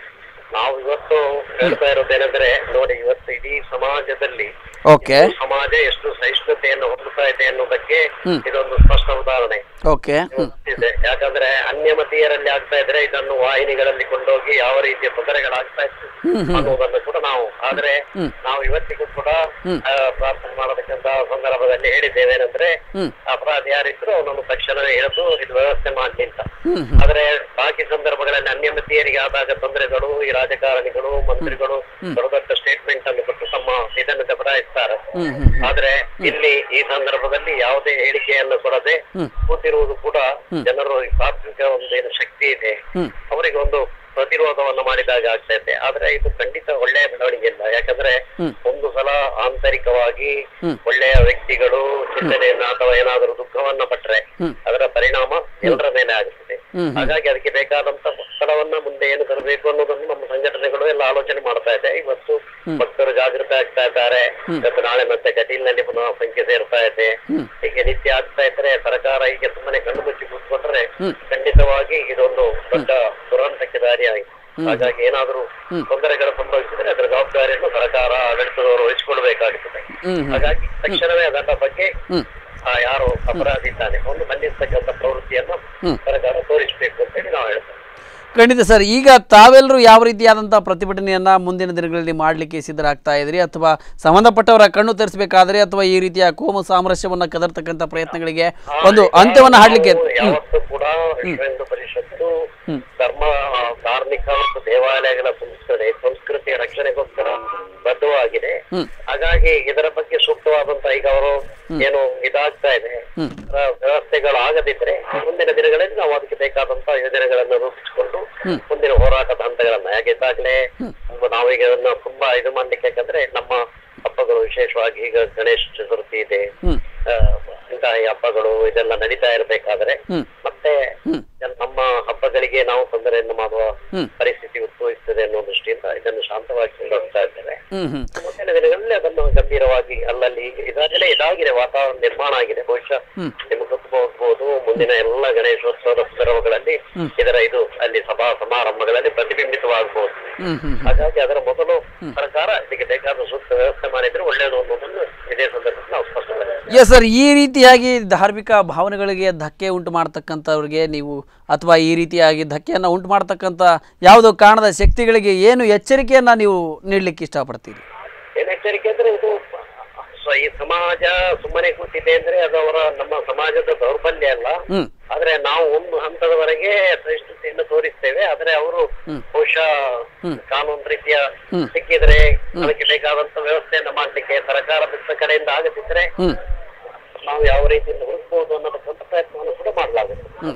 ನಾವು ಇವತ್ತು ಹೇಳ್ತಾ ಇರೋದೇನೆಂದ್ರೆ ನೋಡಿ ಇವತ್ತು ಇಡೀ ಸಮಾಜದಲ್ಲಿ ಓಕೆ ಸಮಾಜ ಎಷ್ಟು ಸಹಿಷ್ಣುತೆಯನ್ನು ಹೊಂದುತ್ತಾ ಇದೆ ಅನ್ನೋದಕ್ಕೆ ಇದೊಂದು ಸ್ಪಷ್ಟ ಉದಾಹರಣೆ ಓಕೆ ಹ್ಞೂ ಇದೆ ಯಾಕಂದ್ರೆ ಅನ್ಯಮತೀಯರಲ್ಲಿ ಆಗ್ತಾ ಇದ್ರೆ ಇದನ್ನು ವಾಹಿನಿಗಳಲ್ಲಿ ಕೊಂಡೋಗಿ ಯಾವ ರೀತಿಯ ತೊಂದರೆಗಳಾಗ್ತಾ ಇತ್ತು ಅನ್ನೋದನ್ನು ಕೂಡ ನಾವು ಆದ್ರೆ ನಾವು ಇವತ್ತಿಗೂ ಕೂಡ ಆ, ಪ್ರಾರ್ಥನೆ ಮಾಡತಕ್ಕಂತ ಸಂದರ್ಭದಲ್ಲಿ ಹೇಳಿದ್ದೇವೆ ಏನಂದ್ರೆ ಅಪರಾಧಿ ಯಾರಿದ್ರು ಅವನನ್ನು ತಕ್ಷಣವೇ ಹಿಡಿದು ಇದು ವ್ಯವಸ್ಥೆ ಮಾಡ್ಲಿ ಅಂತ ಆದ್ರೆ ಬಾಕಿ ಸಂದರ್ಭಗಳಲ್ಲಿ ಅನ್ಯಮತೀಯರಿಗೆ ಆದಾಗ ತೊಂದರೆಗಳು ಈ ರಾಜಕಾರಣಿಗಳು ಮಂತ್ರಿಗಳು ದೊಡ್ಡ ದೊಡ್ಡ ಸ್ಟೇಟ್ಮೆಂಟ್ ಅನ್ನು ಕೊಟ್ಟು ತಮ್ಮ ಇದನ್ನು ದಬರಾಯಿಸ್ತಾರೆ ಆದ್ರೆ ಇಲ್ಲಿ ಈ ಸಂದರ್ಭದಲ್ಲಿ ಯಾವುದೇ ಹೇಳಿಕೆಯನ್ನು ಕೊಡದೆ ಕೂತಿರುವುದು ಕೂಡ ಜನರು ಈ ಪ್ರಾಥಮಿಕ ಒಂದು ಏನು ಶಕ್ತಿ ಇದೆ ಅವರಿಗೆ ಒಂದು ಪ್ರತಿರೋಧವನ್ನು ಮಾಡಿದಾಗ ಆಗ್ತಾ ಇದೆ ಆದ್ರೆ ಇದು ಖಂಡಿತ ಒಳ್ಳೆಯ ಬೆಳವಣಿಗೆ ಇಲ್ಲ ಯಾಕಂದ್ರೆ ಒಂದು ಸಲ ಆಂತರಿಕವಾಗಿ ಒಳ್ಳೆಯ ವ್ಯಕ್ತಿಗಳು ಚಿಂತನೆಯನ್ನ ಅಥವಾ ಏನಾದರೂ ದುಃಖವನ್ನ ಪಟ್ರೆ ಅದರ ಪರಿಣಾಮ ಎಲ್ಲರ ಮೇಲೆ ಆಗುತ್ತದೆ ಹಾಗಾಗಿ ಅದಕ್ಕೆ ಬೇಕಾದಂತ ಒತ್ತಡವನ್ನ ಮುಂದೆ ಏನು ತರಬೇಕು ಅನ್ನೋದನ್ನು ನಮ್ಮ ಸಂಘಟನೆಗಳು ಎಲ್ಲ ಆಲೋಚನೆ ಮಾಡ್ತಾ ಇದೆ ಇವತ್ತು ಭಕ್ತರು ಜಾಗೃತ ಆಗ್ತಾ ಇದ್ದಾರೆ ಇವತ್ತು ನಾಳೆ ಮತ್ತೆ ಕಟೀಲ್ನಲ್ಲಿ ಪುನಃ ಸಂಖ್ಯೆ ಸೇರ್ತಾ ಇದೆ ಹೀಗೆ ನಿತ್ಯ ಆಗ್ತಾ ಇದ್ರೆ ಸರ್ಕಾರ ಹೀಗೆ ಸುಮ್ಮನೆ ಕಣ್ಣು ಮುಚ್ಚಿ ಕೂತ್ಕೊಂಡ್ರೆ ಖಂಡಿತವಾಗಿ ಇದೊಂದು ದೊಡ್ಡ ದುರಂತಕ್ಕೆ ದಾರಿಯಾಗಿದೆ ಹಾಗಾಗಿ ಏನಾದರೂ ತೊಂದರೆಗಳು ಸಂಭವಿಸಿದ್ರೆ ಅದರ ಜವಾಬ್ದಾರಿಯನ್ನು ಸರ್ಕಾರ ಆಡಳಿತದವರು ವಹಿಸಿಕೊಳ್ಬೇಕಾಗುತ್ತದೆ ಹಾಗಾಗಿ ತಕ್ಷಣವೇ ಅದರ ಬಗ್ಗೆ ಆ ಯಾರು ಅಪರಾಧಿ ಇದ್ದಾನೆ ಅವನು ಬಂಧಿಸ್ತಕ್ಕಂಥ ಪ್ರವೃತ್ತಿಯನ್ನು ಸರ್ಕಾರ ತೋರಿಸಬೇಕು ಅಂತ ಹೇಳಿ ನಾವು ಹೇಳ್ತೇವೆ ಖಂಡಿತ ಸರ್ ಈಗ ತಾವೆಲ್ಲರೂ ಯಾವ ರೀತಿಯಾದಂಥ ಪ್ರತಿಭಟನೆಯನ್ನ ಮುಂದಿನ ದಿನಗಳಲ್ಲಿ ಮಾಡಲಿಕ್ಕೆ ಸಿದ್ಧರಾಗ್ತಾ ಇದ್ರಿ ಅಥವಾ ಸಂಬಂಧಪಟ್ಟವರ ಕಣ್ಣು ತರಿಸಬೇಕಾದ್ರೆ ಅಥವಾ ಈ ರೀತಿಯ ಕೋಮು ಸಾಮರಸ್ಯವನ್ನ ಕದರ್ತಕ್ಕಂಥ ಪ್ರಯತ್ನಗಳಿಗೆ ಒಂದು ಅಂತ್ಯವನ್ನು ಹಾಡಲಿಕ್ಕೆ ನಾವು ಯಾವತ್ತೂ ಕೂಡ ವಿಶ್ವ ಹಿಂದೂ ಪರಿಷತ್ತು ಧರ್ಮ ಆ, ಧಾರ್ಮಿಕ ಮತ್ತು ದೇವಾಲಯಗಳ ಸಂಸ್ಕೃತಿ ಸಂಸ್ಕೃತಿಯ ರಕ್ಷಣೆಗೋಸ್ಕರ ಬದ್ಧವಾಗಿದೆ ಹಾಗಾಗಿ ಇದರ ಬಗ್ಗೆ ಸೂಕ್ತವಾದಂತ ಈಗ ಅವರು ಏನು ಇದಾಗ್ತಾ ಇದೆ ಅದರ ವ್ಯವಸ್ಥೆಗಳು ಆಗದಿದ್ರೆ ಮುಂದಿನ ದಿನಗಳಲ್ಲಿ ನಾವು ಅದಕ್ಕೆ ಬೇಕಾದಂತ ಯೋಜನೆಗಳನ್ನು ರೂಪಿಸಿಕೊಂಡು ಮುಂದಿನ ಹೋರಾಟದ ಹಂತಗಳನ್ನ ಯಾಕೆ ಇದ್ದಾಗಲೇ ನಾವೀಗ ಅದನ್ನ ತುಂಬಾ ಇದು ಮಾಡ್ಲಿಕ್ಕೆ ಯಾಕಂದ್ರೆ ನಮ್ಮ ಹಬ್ಬಗಳು ವಿಶೇಷವಾಗಿ ಈಗ ಗಣೇಶ ಚತುರ್ಥಿ ಇದೆ ಹ್ಮ್ ಆ, ಇಂತಹ ಈ ಹಬ್ಬಗಳು ಇದೆಲ್ಲ ನಡೀತಾ ಇರಬೇಕಾದ್ರೆ ಹ್ಮ್. ಮತ್ತೆ ಹ್ಮ್. ನಮ್ಮ ಹಬ್ಬಗಳಿಗೆ ನಾವು ತೊಂದರೆಯನ್ನು ಮಾಡುವ ಹ್ಮ್. ಪರಿಸ್ಥಿತಿ ಉದ್ಭವಿಸ್ತದೆ ಅನ್ನೋ ದೃಷ್ಟಿಯಿಂದ ಇದನ್ನು ಶಾಂತವಾಗಿ ಕೊಂಡೋಗ್ತಾ ಇದ್ದೇವೆ ಹ್ಮ್ ಹ್ಮ್ ಮುಂದಿನ ದಿನಗಳಲ್ಲಿ ಅದನ್ನು ಗಂಭೀರವಾಗಿ ಅಲ್ಲಲ್ಲಿ ಈಗ ಇದಾಗಲೇ ಇದಾಗಿದೆ ವಾತಾವರಣ ನಿರ್ಮಾಣ ಆಗಿದೆ ಬಹುಶಃ ನಿಮ್ಗೆ ಗೊತ್ತಬಹುದು ಮುಂದಿನ ಎಲ್ಲ ಗಣೇಶೋತ್ಸವದ ಸಂದರ್ಭಗಳಲ್ಲಿ ಇದರ ಇದು ಅಲ್ಲಿ ಸಭಾ ಸಮಾರಂಭಗಳಲ್ಲಿ ಪ್ರತಿಬಿಂಬಿತವಾಗಬಹುದು ಹ್ಮ್ ಹ್ಮ್ ಹಾಗಾಗಿ ಅದರ ಮೊದಲು ಸರ್ಕಾರ ಇದಕ್ಕೆ ಬೇಕಾದ ಸೂಕ್ತ ವ್ಯವಸ್ಥೆ ಮಾಡಿದ್ರೆ ಒಳ್ಳೆಯದು ಅನ್ನೋದನ್ನು ಇದೇ ಸಂದರ್ಭದಲ್ಲಿ ನಾವು ಸ್ಪಷ್ಟವಾಗಿ ಎಸ್ ಸರ್ ಈ ರೀತಿಯಾಗಿ ಧಾರ್ಮಿಕ ಭಾವನೆಗಳಿಗೆ ಧಕ್ಕೆ ಉಂಟು ಮಾಡ್ತಕ್ಕಂಥವ್ರಿಗೆ ನೀವು ಅಥವಾ ಈ ರೀತಿಯಾಗಿ ಧಕ್ಕೆಯನ್ನು ಉಂಟು ಮಾಡ್ತಕ್ಕಂಥ ಯಾವುದೋ ಕಾರಣದ ಶಕ್ತಿಗಳಿಗೆ ಏನು ಎಚ್ಚರಿಕೆಯನ್ನು ನೀವು ನೀಡಲಿಕ್ಕೆ ಇಷ್ಟಪಡ್ತೀರಿ ಏನ್ ಎಚ್ಚರಿಕೆ ಅಂದ್ರೆ ಇದು ಸ- ಈ ಸಮಾಜ ಸುಮ್ಮನೆ ಕೂತಿದೆ ಅಂದ್ರೆ ಅದು ಅವರ ನಮ್ಮ ಸಮಾಜದ ದೌರ್ಬಲ್ಯ ಅಲ್ಲ ಹ್ಮ್ ಆದ್ರೆ ನಾವು ಒಂದು ಹಂತದವರೆಗೆ ಸಹಿಷ್ಣುತೆಯನ್ನು ತೋರಿಸ್ತೇವೆ ಆದ್ರೆ ಅವರು ಬಹುಶಃ ಕಾನೂನು ರೀತಿಯ ಸಿಕ್ಕಿದ್ರೆ ಅದಕ್ಕೆ ಬೇಕಾದಂತ ವ್ಯವಸ್ಥೆಯನ್ನ ಮಾಡ್ಲಿಕ್ಕೆ ಸರ್ಕಾರದ ಕಡೆಯಿಂದ ಆಗದಿದ್ರೆ ಹ್ಮ್ ನಾವು ಯಾವ ರೀತಿಯಿಂದ ಹುಡುಕ್ಬಹುದು ಅನ್ನೋದಕ್ಕಂತ ಪ್ರಯತ್ನವನ್ನು ಕೂಡ ಮಾಡಲಾಗುತ್ತೆ